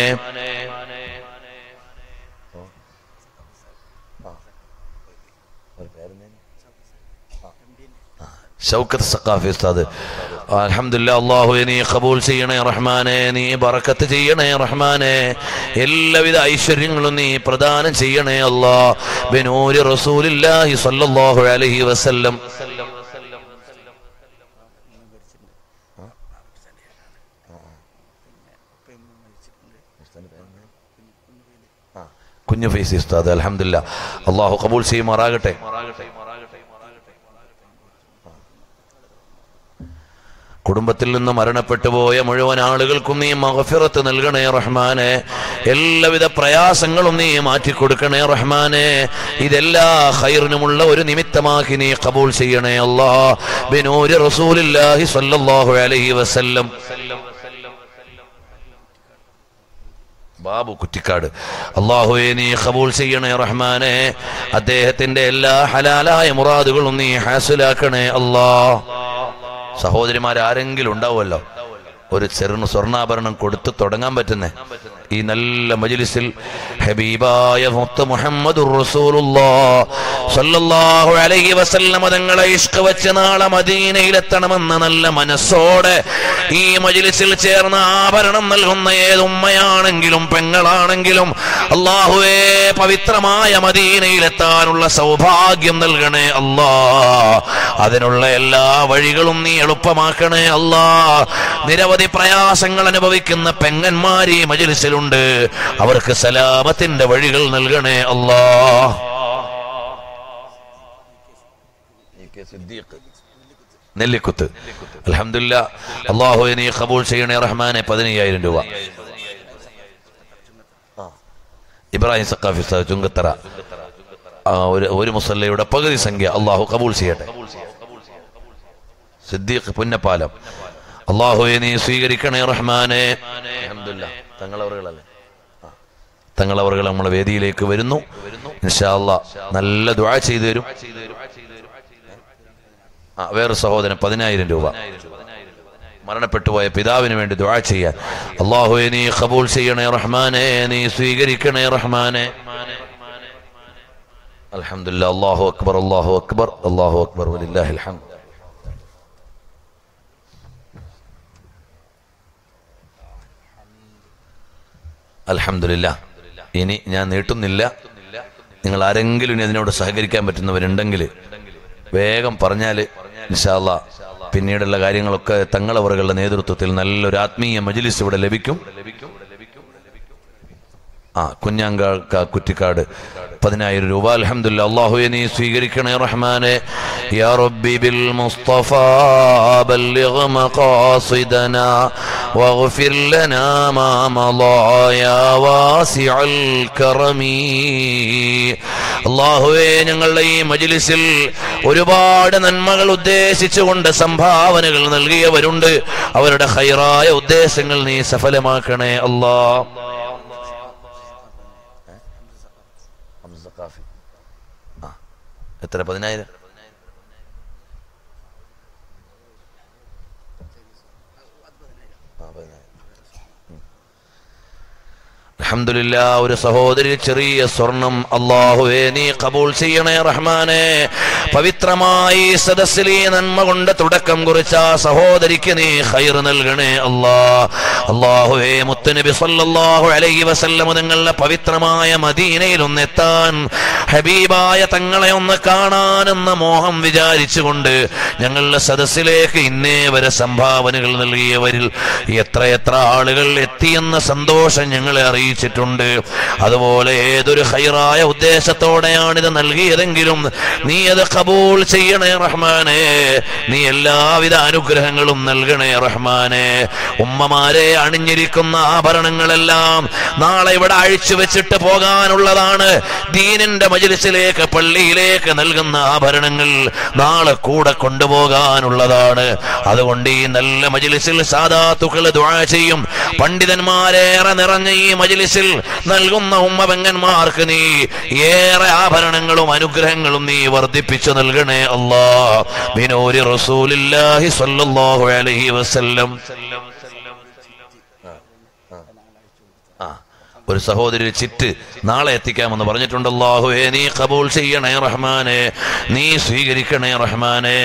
ഷൗക്കത്ത് സഖാഫി ഉസ്താദ് അൽഹംദുലില്ല അള്ളാഹു നീ കബൂൽ ചെയ്യണേ റഹ്മാനെ നീ ബറക്കത്ത് ചെയ്യണേ റഹ്മാനെ എല്ലാവിധ ഐശ്വര്യങ്ങളും നീ പ്രദാനം ചെയ്യണേ അല്ലാ ബിനൂരി റസൂലില്ലാഹി സ്വല്ലല്ലാഹു അലൈഹി വസല്ലം കുഞ്ഞു ഫൈസി ഉസ്താദ് അൽഹംദുലില്ല അള്ളാഹു കബൂൽ ചെയ്യുമാറാകട്ടെ കുടുംബത്തിൽ നിന്ന് മരണപ്പെട്ടു പോയ മുഴുവൻ ആളുകൾക്കും നീ മഹഫിറത്ത് നൽകണേ റഹ്മാനെ എല്ലാവിധ പ്രയാസങ്ങളും നീ മാറ്റിക്കൊടുക്കണേ റഹ്മാനെ ഇതെല്ലാ ഖൈറിനുമുള്ള ഒരു നിമിത്തമാക്കി നീ കബൂൽ ചെയ്യണേ അല്ലാ ബിനൂരി റസൂലില്ലാഹി സ്വല്ലല്ലാഹു അലൈഹി വസല്ലം ബാബു കുറ്റിക്കാട് അള്ളാഹുവെ നീ കബൂൽ ചെയ്യണേ റഹ്മാനെ അദ്ദേഹത്തിന്റെ എല്ലാ ഹലാലായ മുറാദുകളും നീ ഹാസിലാക്കണേ അല്ലാ സഹോദരിമാർ ആരെങ്കിലും ഉണ്ടാവുമല്ലോ ഒരു ചെറു സ്വർണ്ണാഭരണം കൊടുത്ത് തുടങ്ങാൻ പറ്റുന്നേ ഈ നല്ല മജ്ലിസിൽ ഹബീബായ മുത്ത് മുഹമ്മദുർ റസൂലുള്ളാഹ് സ്വല്ലല്ലാഹു അലൈഹി വസല്ലമ തങ്ങളെ ഇഷ്ക വെച്ച് നാളെ മദീനയിലെത്തണമെന്ന നല്ല മനസ്സോടെ ഈ മജ്ലിസിൽ ചേർന്ന ആഭരണം നൽകുന്ന ഏതുമ്മയാണെങ്കിലും പെങ്ങളാണെങ്കിലും അള്ളാഹുവേ പവിത്രമായ മദീനയിലെത്താനുള്ള സൗഭാഗ്യം നൽകണേ അല്ലാ അതിനുള്ള എല്ലാ വഴികളും നീ എളുപ്പമാക്കണേ അല്ലാ നിരവധി പ്രയാസങ്ങൾ അനുഭവിക്കുന്ന പെങ്ങന്മാർ ഈ മജിലിസിലുണ്ട് അവർക്ക് സലാമത്തിന്റെ വഴികൾ നൽകണേ അല്ലാ നെല്ലിക്കുത്ത് അലഹമില്ല അള്ളാഹു നീ കബൂൾ ചെയ്യണേ റഹ്മാനെ പതിനയ്യായിരം രൂപ ഇബ്രാഹിം സക്കാഫി ഉസ്താദ് ചുങ്കത്തറ ആ, ഒരു ഒരു മുസല്ലയുടെ പകുതി സംഖ്യ അള്ളാഹു കബൂൾ ചെയ്യട്ടെ സിദ്ദീഖ് പുന്നപ്പാലം അള്ളാഹുയെ നീ സ്വീകരിക്കണേ റഹ്മാനെ അൽഹംദുലില്ലാ. തങ്ങളവറുകളല്ലേ ആ. തങ്ങളവറുകൾ നമ്മളെ വേദിയിലേക്ക് വരുന്നു ഇൻഷാ അല്ലാ നല്ല ദുആ ചെയ്തു തരും ആ വേറെ സഹോദരൻ പതിനായിരം രൂപ മരണപ്പെട്ടുപോയ പിതാവിന് വേണ്ടി ദുആ ചെയ്യാൻ അള്ളാഹുയെ നീ കബൂൽ ചെയ്യണേ റഹ്മാനെ നീ സ്വീകരിക്കണേ റഹ്മാനെ അൽഹംദുലില്ലാ അല്ലാഹു അക്ബർ അല്ലാഹു അക്ബർ അല്ലാഹു അക്ബർ വലില്ലാഹിൽ ഹംദ് അൽഹംദുലില്ലാ ഇനി ഞാൻ നീട്ടുന്നില്ല നിങ്ങൾ ആരെങ്കിലും ഇനി അതിനോട് സഹകരിക്കാൻ പറ്റുന്നവരുണ്ടെങ്കിൽ വേഗം പറഞ്ഞാൽ ഇൻഷാല്ല പിന്നീടുള്ള കാര്യങ്ങളൊക്കെ തങ്ങളവറുകളുടെ നേതൃത്വത്തിൽ നല്ലൊരു ആത്മീയ മജ്ലിസ് ഇവിടെ ലഭിക്കും ആ കുഞ്ഞാങ്ക കുറ്റിക്കാട് പതിനായിരം രൂപ അൽഹംദുലില്ല അള്ളാഹുയെ നീ സ്വീകരിക്കണേ റഹ്മാനെ യാ റബ്ബി ബിൽ മുസ്തഫ ബല്ലിഗ് മഖാസിദനാ واغفر لنا ما مضى يا واسع الكرم അള്ളാഹുവേ ഞങ്ങളുടെ ഈ മജിലിസിൽ ഒരുപാട് നന്മകൾ ഉദ്ദേശിച്ചുകൊണ്ട് സംഭാവനകൾ നൽകിയവരുണ്ട് അവരുടെ ഹൈറായ ഉദ്ദേശങ്ങൾ നീ സഫലമാക്കണേ അല്ലാ എത്ര പതിനായിരം അൽഹംദുലില്ലാ ഒരു സഹോദരി ചെറിയ സ്വർണം അള്ളാഹുവേ നീ കബൂൾ ചെയ്യണേ റഹ്മാനെ പവിത്രമായി ഈ സദസ്സിൽ ഈ നന്മ കൊണ്ട് തുടക്കം കുറിച്ച ആ സഹോദരിക്ക് നീ ഖൈർ നൽകണേ അല്ലാ അള്ളാഹുവേ മുത്തുനബി സല്ലല്ലാഹു അലൈഹി വസല്ലം നിങ്ങളുടെ പവിത്രമായ മദീനയിൽ ഒന്ന് എത്താൻ ഹബീബായ തങ്ങളെ ഒന്ന് കാണാനെന്ന മോഹം വിചാരിച്ചുകൊണ്ട് ഞങ്ങളുടെ സദസ്സിലേക്ക് ഇന്നേ വരെ സംഭാവനകൾ നൽകിയവരിൽ എത്രയെത്ര ആളുകൾ എത്തിയെന്ന സന്തോഷം ഞങ്ങളെ അറിയിച്ചിട്ടുണ്ട് അതുപോലെ ഏതൊരു ഹൈറായ ഉദ്ദേശത്തോടെയാണ് ഇത് നൽകിയതെങ്കിലും നീ അത് കബൂൾ ചെയ്യണേ റഹ്മാനെ നീ എല്ലാവിധ അനുഗ്രഹങ്ങളും നൽകണേ റഹ്മാനെ ഉമ്മമാരെ അണിഞ്ഞിരിക്കുന്ന ആഭരണങ്ങളെല്ലാം നാളെ ഇവിടെ അഴിച്ചു വെച്ചിട്ട് പോകാനുള്ളതാണ് ദീനിന്റെ മജിലിസിലേക്ക് പള്ളിയിലേക്ക് നൽകുന്ന ആഭരണങ്ങൾ നാളെ കൂടെ കൊണ്ടുപോകാനുള്ളതാണ് അതുകൊണ്ട് ഈ നല്ല മജിലിസിൽ സാധാത്തുക്കൾ ദുആ ചെയ്യും പണ്ഡിതന്മാരേറെ നിറഞ്ഞ ഈ മജിലിസിൽ നൽകുന്ന ഉമ്മപെങ്ങന്മാർക്ക് നീ ഏറെ ആഭരണങ്ങളും അനുഗ്രഹങ്ങളും നീ വർദ്ധിപ്പിച്ചു നൽകണേ അല്ലാ ബിനൂരി റസൂലില്ലാഹി സ്വല്ലല്ലാഹു അലൈഹി വസല്ലം ആ ഒരു സഹോദരി ചിറ്റ് നാളെ എത്തിക്കാമെന്ന് പറഞ്ഞിട്ടുണ്ട് അല്ലാഹുവേ നീ കബൂൾ ചെയ്യണേ റഹ്മാനെ നീ സ്വീകരിക്കണേ റഹ്മാനെ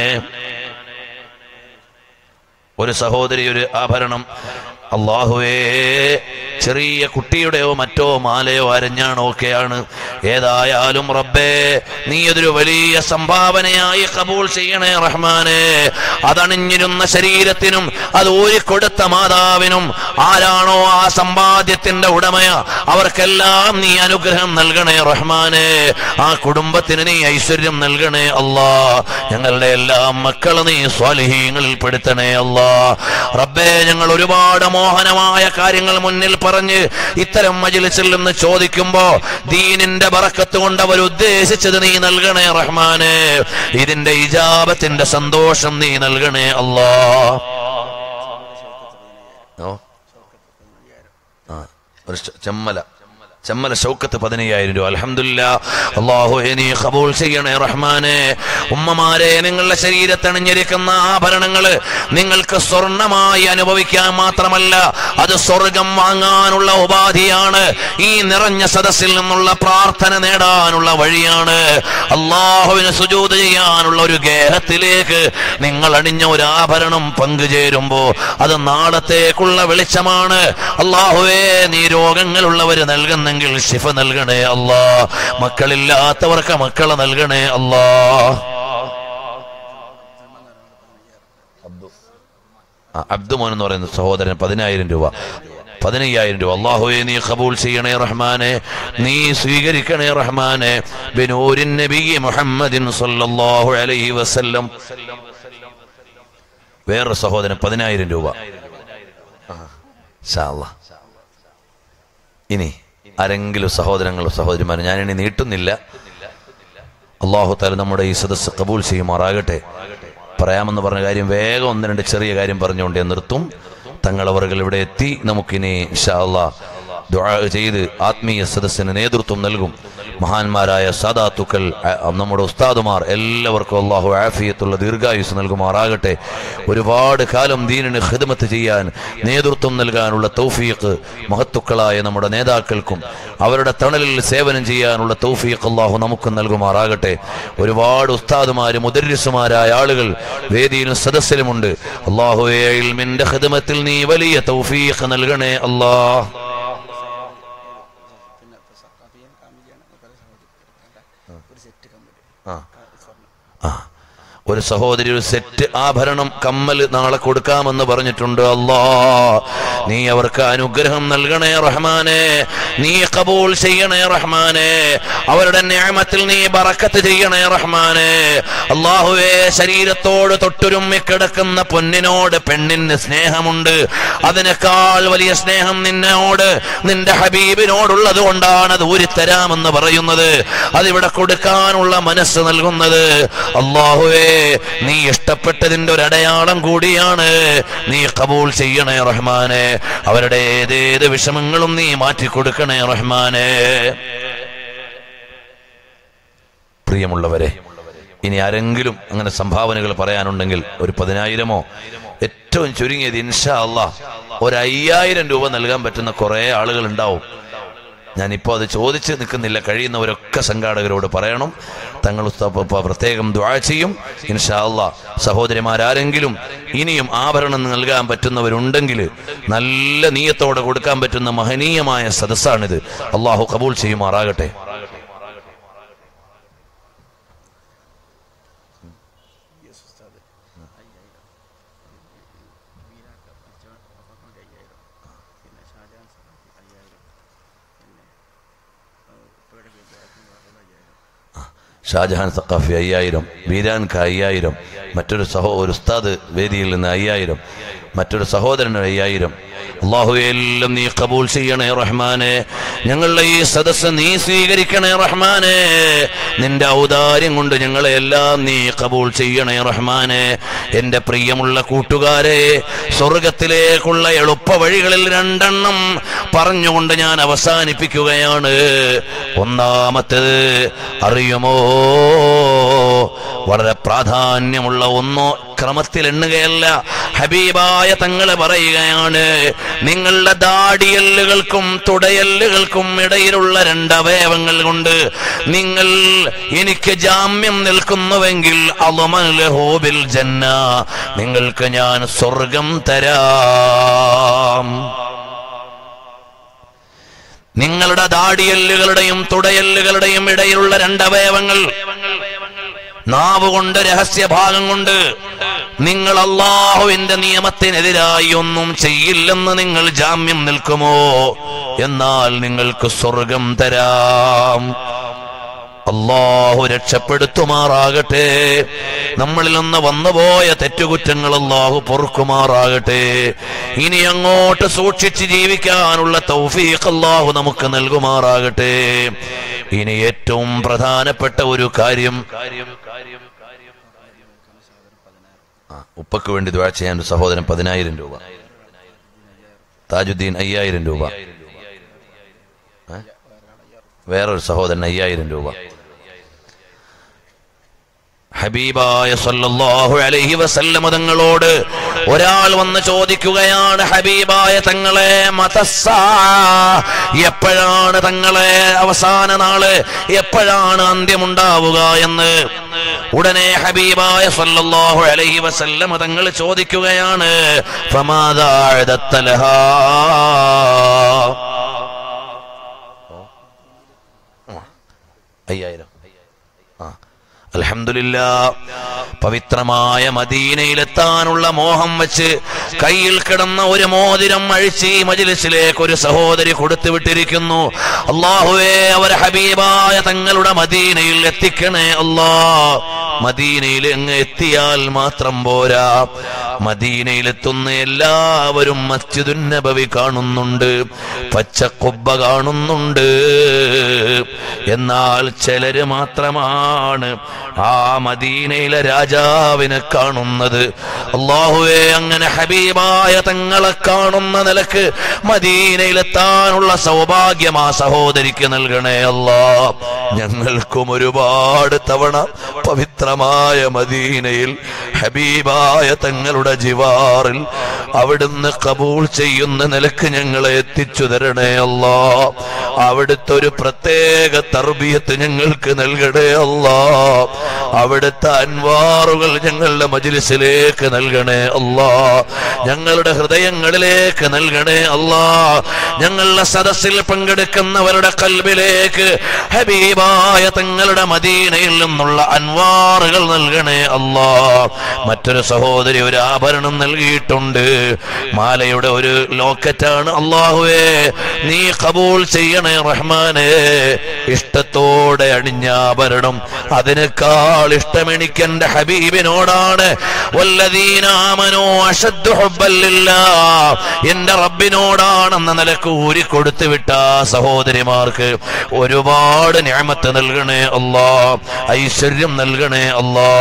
ഒരു സഹോദരി ഒരു ആഭരണം അള്ളാഹുവേ ചെറിയ കുട്ടിയുടെയോ മറ്റോ മാലയോ അരഞ്ഞാണോ ഒക്കെയാണ് ഏതായാലും റബ്ബേ നീ അതൊരു വലിയ സംഭാവനയായി കബൂൾ ചെയ്യണേ റഹ്മാനെ അതണിഞ്ഞിരുന്ന ശരീരത്തിനും അത് ഊരിക്കൊടുത്ത മാതാവിനും ആരാണോ ആ സമ്പാദ്യത്തിന്റെ ഉടമയ അവർക്കെല്ലാം നീ അനുഗ്രഹം നൽകണേ റഹ്മാനെ ആ കുടുംബത്തിന് നീ ഐശ്വര്യം നൽകണേ അല്ലാ ഞങ്ങളുടെ എല്ലാ മക്കളെ നീ സ്വാലിഹീങ്ങളിൽ പെടുത്തണേ അല്ലാ റബ്ബേ ഞങ്ങൾ ഒരുപാട് മോഹനമായ കാര്യങ്ങൾ മുന്നിൽ പറഞ്ഞ് ഇത്തരം മജിലിസിൽ നിന്ന് ചോദിക്കുമ്പോ ദീനിന്റെ ബറക്കത്ത് കൊണ്ട് അവർ ഉദ്ദേശിച്ചത് നീ നൽകണേ റഹ്മാനെ ഇതിന്റെ ഇജാബത്തിന്റെ സന്തോഷം നീ നൽകണേ അല്ലാ ഓ ആ ഒരു ചെ- ചെമ്മല ചെമ്മല ഷൗക്കത്ത് പതിനയ്യായിരം രൂപ അലഹമില്ല അള്ളാഹു നീ കബൂൾ ചെയ്യണേ റഹ്മാനെ ഉമ്മമാരെ നിങ്ങളുടെ ശരീരത്തണിഞ്ഞിരിക്കുന്ന ആഭരണങ്ങള് നിങ്ങൾക്ക് സ്വർണമായി അനുഭവിക്കാൻ മാത്രമല്ല അത് സ്വർഗം വാങ്ങാനുള്ള ഉപാധിയാണ് ഈ നിറഞ്ഞ സദസ്സിൽ നിന്നുള്ള പ്രാർത്ഥന നേടാനുള്ള വഴിയാണ് അള്ളാഹുവിന് സുജൂത് ചെയ്യാനുള്ള ഒരു ഗേഹത്തിലേക്ക് നിങ്ങൾ അണിഞ്ഞ ഒരു ആഭരണം പങ്കുചേരുമ്പോ അത് നാളത്തേക്കുള്ള വെളിച്ചമാണ് അള്ളാഹുവേ നീ രോഗങ്ങളുള്ളവര് നൽകുന്നെങ്കിൽ ശിഫ നൽകണേ അല്ലാ മക്കളില്ലാത്തവർക്ക് മക്കളെ നൽകണേ അല്ലാ ആ, അബ്ദുമോൻ എന്ന് പറയുന്ന സഹോദരൻ പതിനായിരം രൂപ പതിനയ്യായിരം രൂപ അള്ളാഹുവെ നീ കബൂൽ ചെയ്യണേ റഹ്മാനെ നീ സ്വീകരിക്കണേ റഹ്മാനെ ബിനൂരിൻ നബി മുഹമ്മദിൻ സല്ലല്ലാഹു അലൈഹി വസല്ലം വേറൊരു സഹോദരൻ പതിനായിരം രൂപ ആ, ഇൻഷാ അല്ലാ. ഇനി ആരെങ്കിലും സഹോദരങ്ങളോ സഹോദരിമാരോ ഞാനിനി നീട്ടുന്നില്ല അള്ളാഹു താല നമ്മുടെ ഈ സദസ്സ് കബൂൽ ചെയ്യുമാറാകട്ടെ പറയാമെന്ന് പറഞ്ഞ കാര്യം വേഗം ഒന്ന് രണ്ട് ചെറിയ കാര്യം പറഞ്ഞുകൊണ്ട് ഞാൻ നിർത്തും തങ്ങളവറുകൾ ഇവിടെ എത്തി നമുക്കിനി ഇൻഷാ അള്ളാ ദുആ ചെയ്ത് ആത്മീയ സദസ്സിന് നേതൃത്വം നൽകും മഹാന്മാരായ സാദാത്തുക്കൾ അ- നമ്മുടെ ഉസ്താദുമാർ എല്ലാവർക്കും അള്ളാഹു ആഫിയത്തുള്ള ദീർഘായുസ് നൽകുമാറാകട്ടെ ഒരുപാട് കാലം ദീനിന് ഖിദ്മത്ത് ചെയ്യാൻ നേതൃത്വം നൽകാനുള്ള തൗഫീഖ് മഹത്തുക്കളായ നമ്മുടെ നേതാക്കൾക്കും അവരുടെ തണലിൽ സേവനം ചെയ്യാനുള്ള തൗഫീഖ് അള്ളാഹു നമുക്ക് നൽകുമാറാകട്ടെ ഒരുപാട് ഉസ്താദുമാര് മുദരിസുമാരായ ആളുകൾ വേദിയിലും സദസ്സിലുമുണ്ട് അള്ളാഹുവേ ഇൽമിന്റെ ഖിദ്മത്തിൽ നീ വലിയ തൗഫീഖ് നൽകണേ അല്ലാഹ് പിന്നെ ഇപ്പൊ സക്കാഫിയും കാമിലിയാണ് പല സഹോദരി ഒരു സെറ്റ് കമ്പനി ആ ആ ഒരു സഹോദരി ഒരു സെറ്റ് ആഭരണം കമ്മൽ നാളെ കൊടുക്കാമെന്ന് പറഞ്ഞിട്ടുണ്ട് അല്ലാ നീ അവർക്ക് അനുഗ്രഹം നൽകണേ റഹ്മാനെ നീ കബൂൽ ചെയ്യണേ റഹ്മാനെ അവരുടെ ന്യായമത്തിൽ നീ ബറക്കത്ത് ചെയ്യണേ റഹ്മാനെ അള്ളാഹുവേ ശരീരത്തോട് തൊട്ടുരുമ്മി കിടക്കുന്ന പൊന്നിനോട് പെണ്ണിന് സ്നേഹമുണ്ട് അതിനേക്കാൾ വലിയ സ്നേഹം നിന്നോട് നിന്റെ ഹബീബിനോടുള്ളത് കൊണ്ടാണ് അത് ഊരിത്തരാമെന്ന് പറയുന്നത് അതിവിടെ കൊടുക്കാനുള്ള മനസ്സ് നൽകുന്നത് അള്ളാഹുവേ നീ ഇഷ്ടപ്പെട്ടതിന്റെ ഒരു അടയാളം കൂടിയാണ് നീ കബൂൾ ചെയ്യണേ റഹ്മാനെ അവരുടെ ഏതേത് വിഷമങ്ങളും നീ മാറ്റി കൊടുക്കണേ റഹ്മാനെ പ്രിയമുള്ളവരെ ഇനി ആരെങ്കിലും അങ്ങനെ സംഭാവനകൾ പറയാനുണ്ടെങ്കിൽ ഒരു പതിനായിരമോ ഏറ്റവും ചുരുങ്ങിയത് ഇൻഷാ അള്ളാ ഒരു അയ്യായിരം രൂപ നൽകാൻ പറ്റുന്ന കുറെ ആളുകൾ ഉണ്ടാവും ഞാനിപ്പോൾ അത് ചോദിച്ച് നിൽക്കുന്നില്ല കഴിയുന്നവരൊക്കെ സംഘാടകരോട് പറയണം തങ്ങൾ ഉസ്താ- പ- പ- പ്രത്യേകം ദ്വാ ചെയ്യും ഇൻഷാ അള്ളാ സഹോദരിമാരാരെങ്കിലും ഇനിയും ആഭരണം നൽകാൻ പറ്റുന്നവരുണ്ടെങ്കിൽ നല്ല നീയത്തോടെ കൊടുക്കാൻ പറ്റുന്ന മഹനീയമായ സദസ്സാണിത് അള്ളാഹു കബൂൾ ചെയ്യുമാറാകട്ടെ ഷാജഹാൻ സഖാഫി അയ്യായിരം വീരാൻ ഖ അയ്യായിരം മറ്റൊരു സഹോ ഒരു ഉസ്താദ് വേദിയിൽ നിന്ന് അയ്യായിരം മറ്റൊരു സഹോദരന് അയ്യായിരം അള്ളാഹുവെല്ലാം നീ കബൂൽ ചെയ്യണേ റഹ്മാനെ ഞങ്ങളുടെ ഈ സദസ്സ് നീ സ്വീകരിക്കണേ റഹ്മാനെ നിന്റെ ഔദാര്യം കൊണ്ട് ഞങ്ങളെ എല്ലാം നീ കബൂൽ ചെയ്യണേ റഹ്മാനെ എന്റെ പ്രിയമുള്ള കൂട്ടുകാരെ സ്വർഗത്തിലേക്കുള്ള എളുപ്പ വഴികളിൽ രണ്ടെണ്ണം പറഞ്ഞുകൊണ്ട് ഞാൻ അവസാനിപ്പിക്കുകയാണ് ഒന്നാമത്തേത് അറിയുമോ വളരെ പ്രാധാന്യമുള്ള ഒന്നോ ക്രമത്തിൽ എണ്ണുകയല്ല ഹബീബായ തങ്ങളെ പറയുകയാണ് നിങ്ങളുടെ ദാടിയല്ലുകൾക്കും തുടയല്ലുകൾക്കും ഇടയിലുള്ള രണ്ടവയവങ്ങൾ കൊണ്ട് നിങ്ങൾ എനിക്ക് ജാമ്യം നിൽക്കുന്നുവെങ്കിൽ അളുമൽഹോബിൽ ജന്ന നിങ്ങൾക്ക് ഞാൻ സ്വർഗം തരാം നിങ്ങളുടെ ദാടിയല്ലുകളുടെയും തുടയല്ലുകളുടെയും ഇടയിലുള്ള രണ്ടവയവങ്ങൾ നാവ് കൊണ്ട് രഹസ്യഭാഗം കൊണ്ട് നിങ്ങൾ അള്ളാഹുവിന്റെ നിയമത്തിനെതിരായി ഒന്നും ചെയ്യില്ലെന്ന് നിങ്ങൾ ജാമ്യം നിൽക്കുമോ എന്നാൽ നിങ്ങൾക്ക് സ്വർഗം തരാം അള്ളാഹു രക്ഷപ്പെടുത്തുമാറാകട്ടെ നമ്മളിൽ നിന്ന് വന്നുപോയ തെറ്റുകുറ്റങ്ങൾ അള്ളാഹു പൊറുക്കുമാറാകട്ടെ ഇനി അങ്ങോട്ട് സൂക്ഷിച്ച് ജീവിക്കാനുള്ള തൗഫീഖ് അള്ളാഹു നമുക്ക് നൽകുമാറാകട്ടെ ഇനി ഏറ്റവും പ്രധാനപ്പെട്ട ഒരു കാര്യം ആ, ഉപ്പക്ക് വേണ്ടി ദ്വാ ചെയ്യാൻ ഒരു സഹോദരൻ പതിനായിരം രൂപ താജുദ്ദീൻ അയ്യായിരം രൂപ ഏ? വേറൊരു സഹോദരൻ അയ്യായിരം രൂപ ഹബീബായ സല്ലല്ലാഹു അലൈഹി വസല്ലമ തങ്ങളോട് ഒരാൾ വന്ന് ചോദിക്കുകയാണ് ഹബീബായ തങ്ങളെ മതസ്സാ എപ്പോഴാണ് തങ്ങളെ അവസാന നാള് എപ്പോഴാണ് അന്ത്യമുണ്ടാവുക എന്ന് ഉടനെ ഹബീബായ സല്ലല്ലാഹു അലൈഹി വസല്ലമ തങ്ങൾ ചോദിക്കുകയാണ് ഫമാദാ അഅദത്തലഹാ അയ്യായിരം ആ അൽഹംദുലില്ലാ പവിത്രമായ മദീനയിലെത്താനുള്ള മോഹം വെച്ച് കയ്യിൽ കിടന്ന ഒരു മോതിരം അഴിച്ച് ഈ മജിലിസിലേക്ക് ഒരു സഹോദരി കൊടുത്തു വിട്ടിരിക്കുന്നു അള്ളാഹുവേ അവർ ഹബീബായ തങ്ങളുടെ മദീനയിൽ എത്തിക്കണേ അല്ലാ മദീനയിൽ അങ്ങ് എത്തിയാൽ മാത്രം പോരാ മദീനയിലെത്തുന്ന എല്ലാവരും മസ്ജിദുൻ നബവി കാണുന്നുണ്ട് പച്ചക്കൊബ്ബ കാണുന്നുണ്ട് എന്നാൽ ചിലര് മാത്രമാണ് ആ മദീനയിലെ രാജാവിനെ കാണുന്നത് അള്ളാഹുവെ അങ്ങനെ ഹബീബായ തങ്ങളെ കാണുന്ന നിലക്ക് മദീനയിലെത്താനുള്ള സൗഭാഗ്യം ആ സഹോദരിക്ക് നൽകണേ അല്ലാ ഞങ്ങൾക്കും ഒരുപാട് തവണ പവിത്രമായ മദീനയിൽ ഹബീബായ തങ്ങളുടെ ജിവാറിൽ അവിടുന്ന് കബൂൾ ചെയ്യുന്ന നിലക്ക് ഞങ്ങളെ എത്തിച്ചു തരണേ അല്ലാ അവിടുത്തെ ഒരു പ്രത്യേക തർബീയത്ത് ഞങ്ങൾക്ക് നൽകണേ അല്ലാ അവിടുത്തെ അൻവാറുകൾ ഞങ്ങളുടെ മജിലിസിലേക്ക് നൽകണേ അല്ലാ ഞങ്ങളുടെ ഹൃദയങ്ങളിലേക്ക് നൽകണേ അല്ലാ ഞങ്ങളുടെ സദസ്സിൽ പങ്കെടുക്കുന്നവരുടെ കൽബിലേക്ക് ഹബീബായ തങ്ങളുടെ മദീനയിൽ നിന്നുള്ള അൻവാറുകൾ നൽകണേ അല്ലാ മറ്റൊരു സഹോദരി ഒരു ആഭരണം നൽകിയിട്ടുണ്ട് മാലയുടെ ഒരു ലോക്കറ്റാണ് അള്ളാഹുവേ നീ കബൂൾ ചെയ്യണേ റഹ്മാനെ ഇഷ്ടത്തോടെ അണിഞ്ഞ ആഭരണം അതിനേക്കാൾ ഇഷ്ടം എനിക്ക് എന്റെ ഹബീബിനോടാണ് വല്ലദീനാമനോ അശദ്ദു ഹുബ്ബൻ ലില്ലാ. എന്റെ റബ്ബിനോടാണെന്ന നിലക്ക് ഊരി കൊടുത്തു വിട്ട ആ സഹോദരിമാർക്ക് ഒരുപാട് ഞാമത്ത് നൽകണേ അല്ലാ ഐശ്വര്യം നൽകണേ അല്ലാ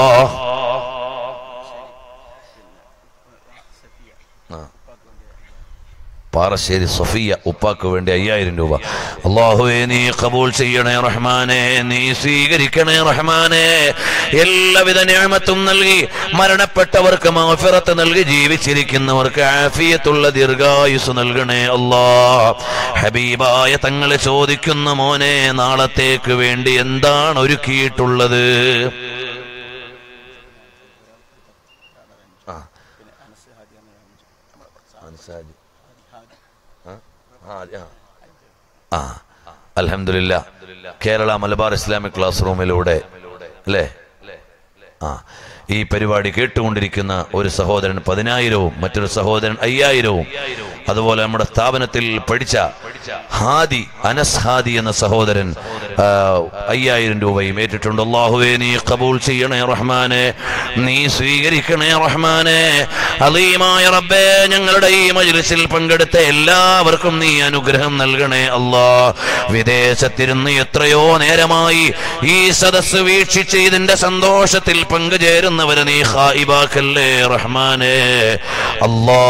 പാറശ്ശേരി സഫിയ ഉപ്പാക്ക് വേണ്ടി അയ്യായിരം രൂപ അള്ളാഹുവെ നീ കബൂൾ ചെയ്യണേ റഹ്മാനെ നീ സ്വീകരിക്കണേ റഹ്മാനെ എല്ലാവിധ ഞാമത്തും നൽകി മരണപ്പെട്ടവർക്ക് മൗഫിറത്ത് നൽകി ജീവിച്ചിരിക്കുന്നവർക്ക് ആഫിയത്തുള്ള ദീർഘായുസ് നൽകണേ അല്ലാ ഹബീബായ തങ്ങളെ ചോദിക്കുന്ന മോനെ നാളത്തേക്ക് വേണ്ടി എന്താണ് ഒരുക്കിയിട്ടുള്ളത് ആ അലഹമില്ല കേരള മലബാർ ഇസ്ലാമിക് ക്ലാസ് റൂമിലൂടെ അല്ലേ ആ ഈ പരിപാടി കേട്ടുകൊണ്ടിരിക്കുന്ന ഒരു സഹോദരൻ പതിനായിരവും മറ്റൊരു സഹോദരൻ അയ്യായിരവും അതുപോലെ നമ്മുടെ സ്ഥാപനത്തിൽ പഠിച്ച ഹാദി അനസ് ഹാദി എന്ന സഹോദരൻ ആ, അയ്യായിരം രൂപയും ഏറ്റിട്ടുണ്ട് അള്ളാഹുവേ നീ കബൂൾ ചെയ്യണേ റഹ്മാനെ നീ സ്വീകരിക്കണേ റഹ്മാനെ അലീമായ റബ്ബേ ഞങ്ങളുടെ ഈ മജ്ലിസിൽ പങ്കെടുത്ത എല്ലാവർക്കും നീ അനുഗ്രഹം നൽകണേ അല്ലാ വിദേശത്തിരുന്ന് എത്രയോ നേരമായി ഈ സദസ് വീക്ഷിച്ച് ഇതിന്റെ സന്തോഷത്തിൽ പങ്കുചേരുന്നവരെ നീ ഹായിബാക്കല്ലേ റഹ്മാനെ അല്ലാ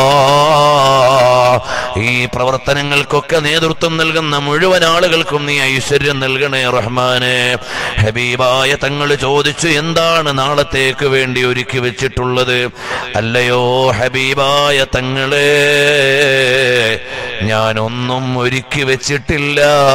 ഈ പ്രവർത്തനങ്ങൾക്കൊക്കെ നേതൃത്വം നൽകുന്ന മുഴുവൻ ആളുകൾക്കും നീ ഐശ്വര്യം നൽകണേ റഹ്മാനെ ഹബീബായ തങ്ങൾ ചോദിച്ചു എന്താണ് നാളത്തേക്ക് വേണ്ടി ഒരുക്കി വെച്ചിട്ടുള്ളത് അല്ലയോ ഹബീബായ തങ്ങളെ ഞാനൊന്നും ഒരുക്കി വെച്ചിട്ടില്ല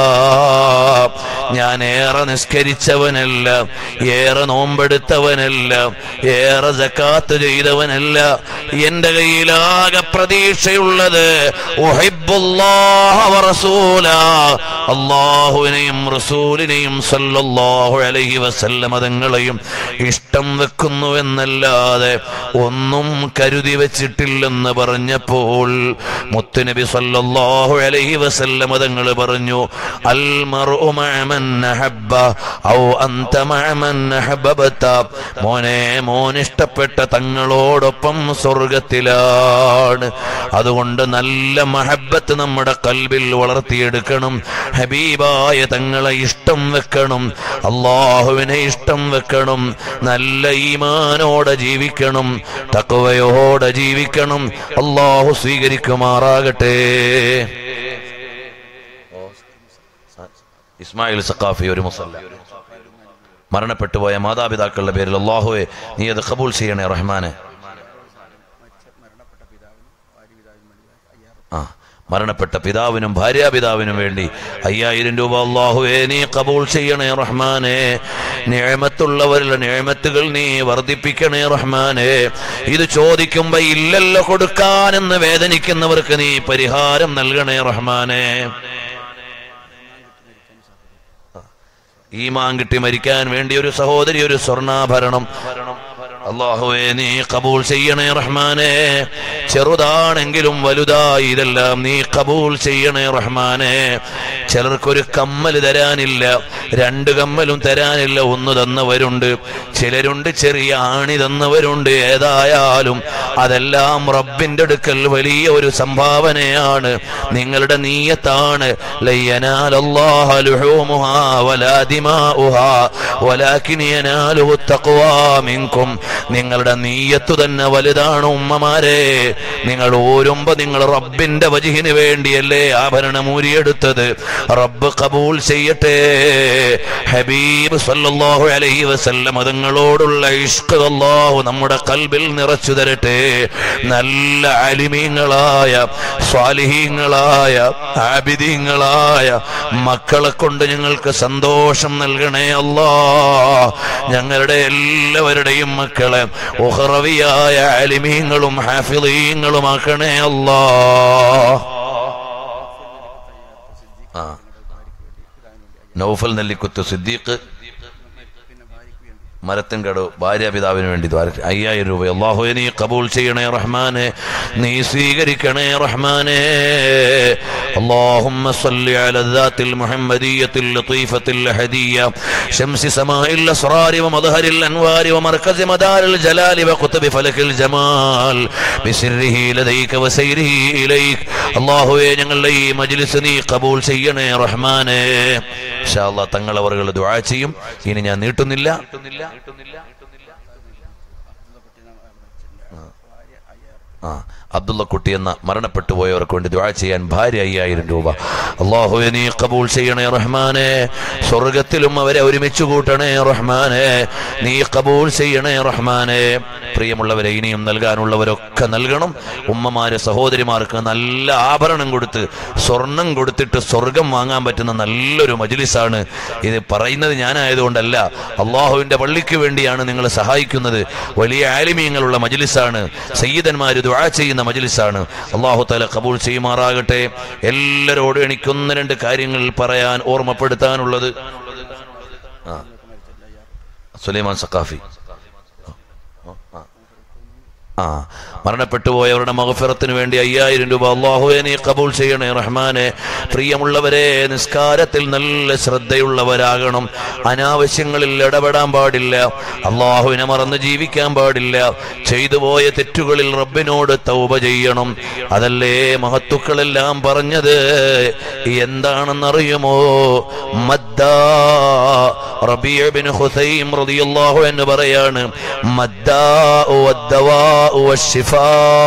ഞാൻ ഏറെ നിസ്കരിച്ചവനല്ല ഏറെ നോമ്പെടുത്തവനല്ല ഏറെ ജക്കാത്ത് ചെയ്തവനല്ല എന്റെ കയ്യിലാകെ പ്രതീക്ഷയുള്ളത് ഉഹിബ്ബുല്ലാഹ വറസൂല അള്ളാഹുവിനെയും റസൂലിനെയും സല്ലല്ലാഹു അലൈഹി വസല്ലമ തങ്ങളെയും ഇഷ്ടം വെക്കുന്നുവെന്നല്ലാതെ ഒന്നും കരുതി വെച്ചിട്ടില്ലെന്ന് പറഞ്ഞപ്പോൾ മുത്തുനബി സല്ലല്ലാഹു അലൈഹി വസല്ലമ തങ്ങൾ പറഞ്ഞു അൽ മർഉ മഅ മൻ അഹബ്ബ ഔ അൻത മഅ മൻ അഹബ്ബത മോനെ മോൻ ഇഷ്ടപ്പെട്ട തങ്ങളോടൊപ്പം സ്വർഗത്തിലാണ് അതുകൊണ്ട് നല്ല മഹബത്ത് നമ്മുടെ കൽബിൽ വളർത്തിയെടുക്കണം ഹബീബായ തങ്ങളെ ഇഷ്ടം വെക്കണം അള്ളാഹുവിനെ ഇഷ്ടം വെക്കണം നല്ല ഈമാനോടെ ജീവിക്കണം തക്കവയോടെ ജീവിക്കണം അള്ളാഹു സ്വീകരിക്കുമാറാകട്ടെ ഇസ്മായിൽ സക്കാഫി ഒരു മുസല്ല മരണപ്പെട്ടു പോയ മാതാപിതാക്കളുടെ പേരിൽ അള്ളാഹുവെ നീ അത് കബൂൽ ചെയ്യണേ റഹ്മാനെ ആ മരണപ്പെട്ട പിതാവിനും ഭാര്യാപിതാവിനും വേണ്ടി അയ്യായിരം രൂപ അള്ളാഹുവേ നീ കബൂൾ ചെയ്യണേ റഹ്മാനെ നിയമത്തുള്ളവരുടെ നിയമത്തുകൾ നീ വർദ്ധിപ്പിക്കണേ റഹ്മാനെ ഇത് ചോദിക്കുമ്പോ ഇല്ലല്ലോ കൊടുക്കാനെന്ന് വേദനിക്കുന്നവർക്ക് നീ പരിഹാരം നൽകണേ റഹ്മാനെ ഈമാൻ കിട്ടി മരിക്കാൻ വേണ്ടി ഒരു സഹോദരി ഒരു സ്വർണ്ണാഭരണം അള്ളാഹുവേ നീ കബൂൾ ചെയ്യണേ റഹ്മാനെ ചെറുതാണെങ്കിലും വലുതായി ഇതെല്ലാം നീ കബൂൾ ചെയ്യണേ റഹ്മാനെ ചിലർക്കൊരു കമ്മൽ തരാനില്ല രണ്ട് കമ്മലും തരാനില്ല ഒന്ന് തന്നവരുണ്ട് ചിലരുണ്ട് ചെറിയ ആണി തന്നവരുണ്ട് ഏതായാലും അതെല്ലാം റബ്ബിന്റെ അടുക്കൽ വലിയ ഒരു സംഭാവനയാണ് നിങ്ങളുടെ നീയത്താണ് ലയ്യനാലല്ലാഹ ലുഹൂമുഹാ വലാ ദിമാഉഹാ വലാകിൻ യനാലുഹു തഖ്വാ മിൻകും നിങ്ങളുടെ നീയത്ത് തന്നെ വലുതാണ് ഉമ്മമാരെ നിങ്ങൾ ഓരുമ്പോ നിങ്ങൾ റബ്ബിന്റെ വജിഹിന് വേണ്ടിയല്ലേ ആഭരണം ഊരിയെടുത്തത് റബ്ബ് കബൂൽ ചെയ്യട്ടെ ഹബീബ് സല്ലല്ലാഹു അലൈഹി വസല്ലം അതുങ്ങളോടുള്ള ഇഷ്ക് അല്ലാഹു നമ്മുടെ കൽബിൽ നിറച്ചു തരട്ടെ നല്ല അലിമീങ്ങളായ സ്വാലിഹീങ്ങളായ ആബിദീങ്ങളായ മക്കളെ കൊണ്ട് ഞങ്ങൾക്ക് സന്തോഷം നൽകണേ അല്ലാ ഞങ്ങളുടെ എല്ലാവരുടെയും മക്കളെ ഉഹറവിയായ അലിമീങ്ങളും ഹാഫിളീങ്ങളുമാക്കണേ അല്ലാ നൗഫൽ നെല്ലിക്കുത്ത് സിദ്ദീഖ് മരത്തിൻകടു ഭാര്യ പിതാവിന് വേണ്ടി ദ്വാര- അയ്യായിരം രൂപ അള്ളാഹു നീ കബൂൽ ചെയ്യണേ റഹ്മാനെ നീ സ്വീകരിക്കണേ റഹ്മാനെ اللهم صل على الذات المحمدية اللطيفة الأحدية شمس سماء الأسرار ومظهر الأنوار ومركز مدار الجلال وقطب فلك الجمال بسره لديك وسيره إليك الله ഞങ്ങളുടെ ഈ മജ്ലിസ് നീ കബൂൽ ചെയ്യണേ റഹ്മാനെ ഇൻഷാ അല്ലാഹ് തങ്ങൾ അവർ ദുആ ചെയ്യും ഇനി ഞാൻ നീട്ടുന്നില്ല ആ അബ്ദുള്ള കുട്ടി എന്ന മരണപ്പെട്ടു പോയവർക്ക് വേണ്ടി ദുആ ചെയ്യാൻ ഭാര്യ അയ്യായിരം രൂപ അള്ളാഹു നീ കബൂൽ ചെയ്യണേ റഹ്മാനെ സ്വർഗത്തിലും അവരെ ഒരുമിച്ച് കൂട്ടണേ റഹ്മാനെ നീ കബൂൽ ചെയ്യണേ റഹ്മാനെ പ്രിയമുള്ളവരെ ഇനിയും നൽകാനുള്ളവരൊക്കെ നൽകണം ഉമ്മമാര് സഹോദരിമാർക്ക് നല്ല ആഭരണം കൊടുത്ത് സ്വർണം കൊടുത്തിട്ട് സ്വർഗം വാങ്ങാൻ പറ്റുന്ന നല്ലൊരു മജ്ലിസാണ് ഇത് പറയുന്നത് ഞാനായതുകൊണ്ടല്ല അള്ളാഹുവിന്റെ പള്ളിക്ക് വേണ്ടിയാണ് നിങ്ങൾ സഹായിക്കുന്നത് വലിയ ആലിമീങ്ങളുള്ള മജ്ലിസാണ് സയ്യിദന്മാര് ദുആ ചെയ്യുന്ന മജ്ലിസാണ് അള്ളാഹു തല കബൂൾ ചെയ്യുമാറാകട്ടെ എല്ലാരോടും എനിക്ക് ഒന്ന് രണ്ട് കാര്യങ്ങൾ പറയാൻ ഓർമ്മപ്പെടുത്താനുള്ളത് ആ സുലൈമാൻ സക്കാഫി ആ മരണപ്പെട്ടു പോയവരുടെ മഹഫിറത്തിന് വേണ്ടി അയ്യായിരം രൂപ അള്ളാഹുവെ നീ കബൂൾ ചെയ്യണേ റഹ്മാനെ പ്രിയമുള്ളവരെ നിസ്കാരത്തിൽ നല്ല ശ്രദ്ധയുള്ളവരാകണം അനാവശ്യങ്ങളിൽ ഇടപെടാൻ പാടില്ല അള്ളാഹുവിനെ മറന്ന് ജീവിക്കാൻ പാടില്ല ചെയ്തു പോയ തെറ്റുകളിൽ റബ്ബിനോട് തൗബ ചെയ്യണം അതല്ലേ മഹത്തുക്കളെല്ലാം പറഞ്ഞത് എന്താണെന്നറിയുമോ മദ്ദാ റബീഅ ബിൻ ഹുസൈം റളിയല്ലാഹു അൻഹു പറയാണ് മദ്ദാഉ വദ്ദവാഉ വശ്ശിഫാ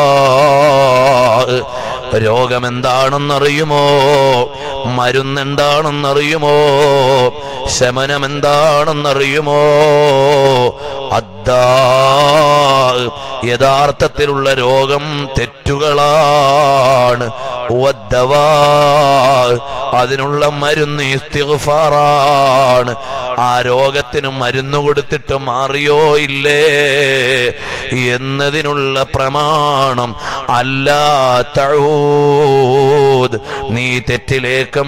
രോഗം എന്താണെന്നറിയുമോ മരുന്നെന്താണെന്നറിയുമോ ശമനം എന്താണെന്നറിയുമോ അദ്ദാ യഥാർത്ഥത്തിലുള്ള രോഗം തെറ്റുകളാണ് വദ്ദവാ അതിനുള്ള മരുന്ന് ഇസ്തിഗ്ഫാറാണ് ആ രോഗത്തിന് മരുന്ന് കൊടുത്തിട്ട് മാറിയോ ഇല്ലേ എന്നതിനുള്ള പ്രമാണം അല്ലാ തഴൂദ് നീ തെറ്റിലേക്ക്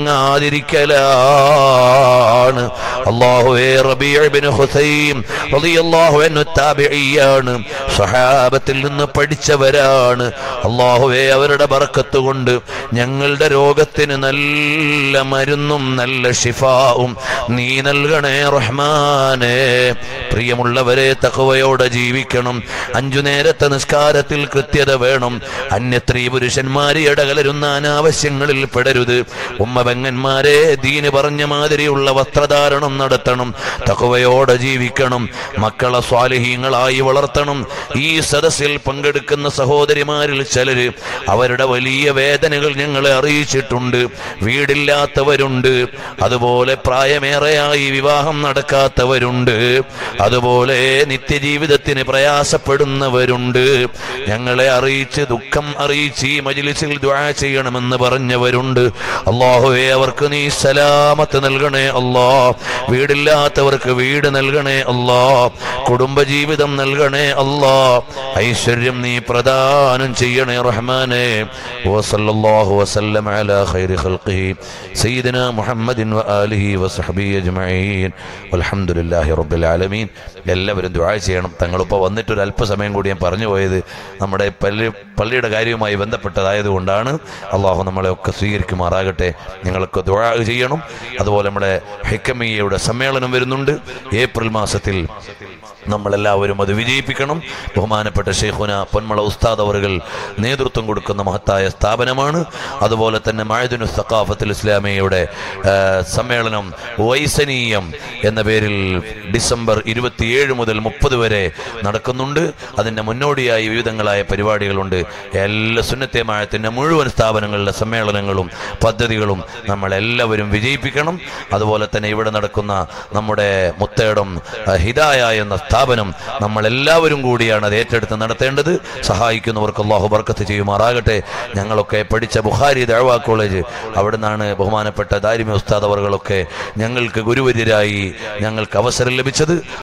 മടങ്ങാതിരിക്കലാണ് അള്ളാഹുവേ റബീഅ് ഹുസൈം റളിയല്ലാഹു അൻഹു താബിഈയാണ് സഹാബത്തിൽ നിന്ന് പഠിച്ചവരാണ് അള്ളാഹുവേ അവരുടെ ബർക്കത്ത് കൊണ്ട് ഞങ്ങളുടെ രോഗത്തിന് നല്ല മരുന്നും നല്ല ഷിഫാവും നീ നൽകണേ റഹ്മാനെ പ്രിയമുള്ളവരെ തഖവയോടെ ജീവിക്കണം അഞ്ചു നേരത്തെ നിസ്കാരത്തിൽ കൃത്യത വേണം അന്യത്രീ പുരുഷന്മാരെ ഇടകലരുന്ന അനാവശ്യങ്ങളിൽ പെടരുത് ഉമ്മ പെങ്ങന്മാരെ ദീന് പറഞ്ഞ മാതിരിയുള്ള വസ്ത്രധാരണം നടത്തണം തഖവയോടെ ജീവിക്കണം മക്കളെ സ്വാലിഹീങ്ങളായി വളർത്തണം ഈ സദസ്സിൽ പങ്കെടുക്കുന്ന സഹോദരിമാരിൽ ചിലര് അവരുടെ വലിയ വേദനകൾ ഞങ്ങളെ അറിയിച്ചിട്ടുണ്ട് വീടില്ലാത്തവരുണ്ട് അതുപോലെ പ്രായമേറെയായി വിവാഹം നടക്കാത്തവരുണ്ട് അതുപോലെ നിത്യജീവിതത്തിന് പ്രയാസപ്പെടുന്നവരുണ്ട് ഞങ്ങളെ അറിയിച്ച് ദുഃഖം അറിയിച്ച് ഈ മജിലിസിൽ ദ്വാ ചെയ്യണമെന്ന് പറഞ്ഞവരുണ്ട് അള്ളാഹുവെ അവർക്ക് നീ സലാമത്ത് നൽകണേ അല്ലാ വീടില്ലാത്തവർക്ക് വീട് നൽകണേ അല്ലാ കുടുംബജീവിതം നൽകണേ അല്ലാ ഐശ്വര്യം നീ പ്രദാനം ചെയ്യണേ റഹ്മാനെ വസല്ലല്ലാഹു വസല്ലം അലാ ഖൈരി ഖൽഖിഹി സയ്യിദന മുഹമ്മദിൻ വആലിഹി വസഹബിഹി അജ്മഈൻ വൽഹംദുലില്ലാഹി റബ്ബിൽ ആലമീൻ എല്ലാവരും ദുആ ചെയ്യണം തങ്ങളിപ്പോൾ വന്നിട്ട് ഒരു അല്പസമയം കൂടി ഞാൻ പറഞ്ഞു പോയത് നമ്മുടെ പള്ളി പള്ളിയുടെ കാര്യവുമായി ബന്ധപ്പെട്ടതായതുകൊണ്ടാണ് അള്ളാഹു നമ്മളെ ഒക്കെ സ്വീകരിക്കുമാറാകട്ടെ ഞങ്ങൾക്ക് ദുആ ചെയ്യണം അതുപോലെ നമ്മുടെ ഹിക്കമിയയുടെ സമ്മേളനം വരുന്നുണ്ട് ഏപ്രിൽ മാസത്തിൽ നമ്മളെല്ലാവരും അത് വിജയിപ്പിക്കണം ബഹുമാനപ്പെട്ട ഷെയ്ഖുന പൊന്മള ഉസ്താദ് അവറുകൾ നേതൃത്വം കൊടുക്കുന്ന മഹത്തായ സ്ഥാപനമാണ് അതുപോലെ തന്നെ മഴദിനു സഖാഫത്തുൽ ഇസ്ലാമിയയുടെ ആ, സമ്മേളനം വൈസനീയം എന്ന പേരിൽ ഡിസംബർ ഇരുപത്തിയേഴ് മുതൽ മുപ്പത് വരെ നടക്കുന്നുണ്ട് അതിൻ്റെ മുന്നോടിയായി വിവിധങ്ങളായ പരിപാടികളുണ്ട് എല്ലാ സുന്നത്തേമായത്തിൻ്റെ മുഴുവൻ സ്ഥാപനങ്ങളിലെ സമ്മേളനങ്ങളും പദ്ധതികളും നമ്മളെല്ലാവരും വിജയിപ്പിക്കണം അതുപോലെ തന്നെ ഇവിടെ നടക്കുന്ന നമ്മുടെ മുത്തേടം ആ, ഹിദായ എന്ന സ്ഥാപനം നമ്മളെല്ലാവരും കൂടിയാണ് അത് ഏറ്റെടുത്ത് നടത്തേണ്ടത് സഹായിക്കുന്നവർക്ക് അള്ളാഹു ബർക്കത്ത് ചെയ്യുമാറാകട്ടെ ഞങ്ങളൊക്കെ പഠിച്ച ബുഖാരി ദഴവ കോളേജ് അവിടെ നിന്നാണ് ബഹുമാനപ്പെട്ട ദാരിമി ഉസ്താദ് അവർകളൊക്കെ ഞങ്ങൾക്ക് ഗുരുവര്യരായി ഞങ്ങൾക്ക് അവസരം ലഭിച്ചത്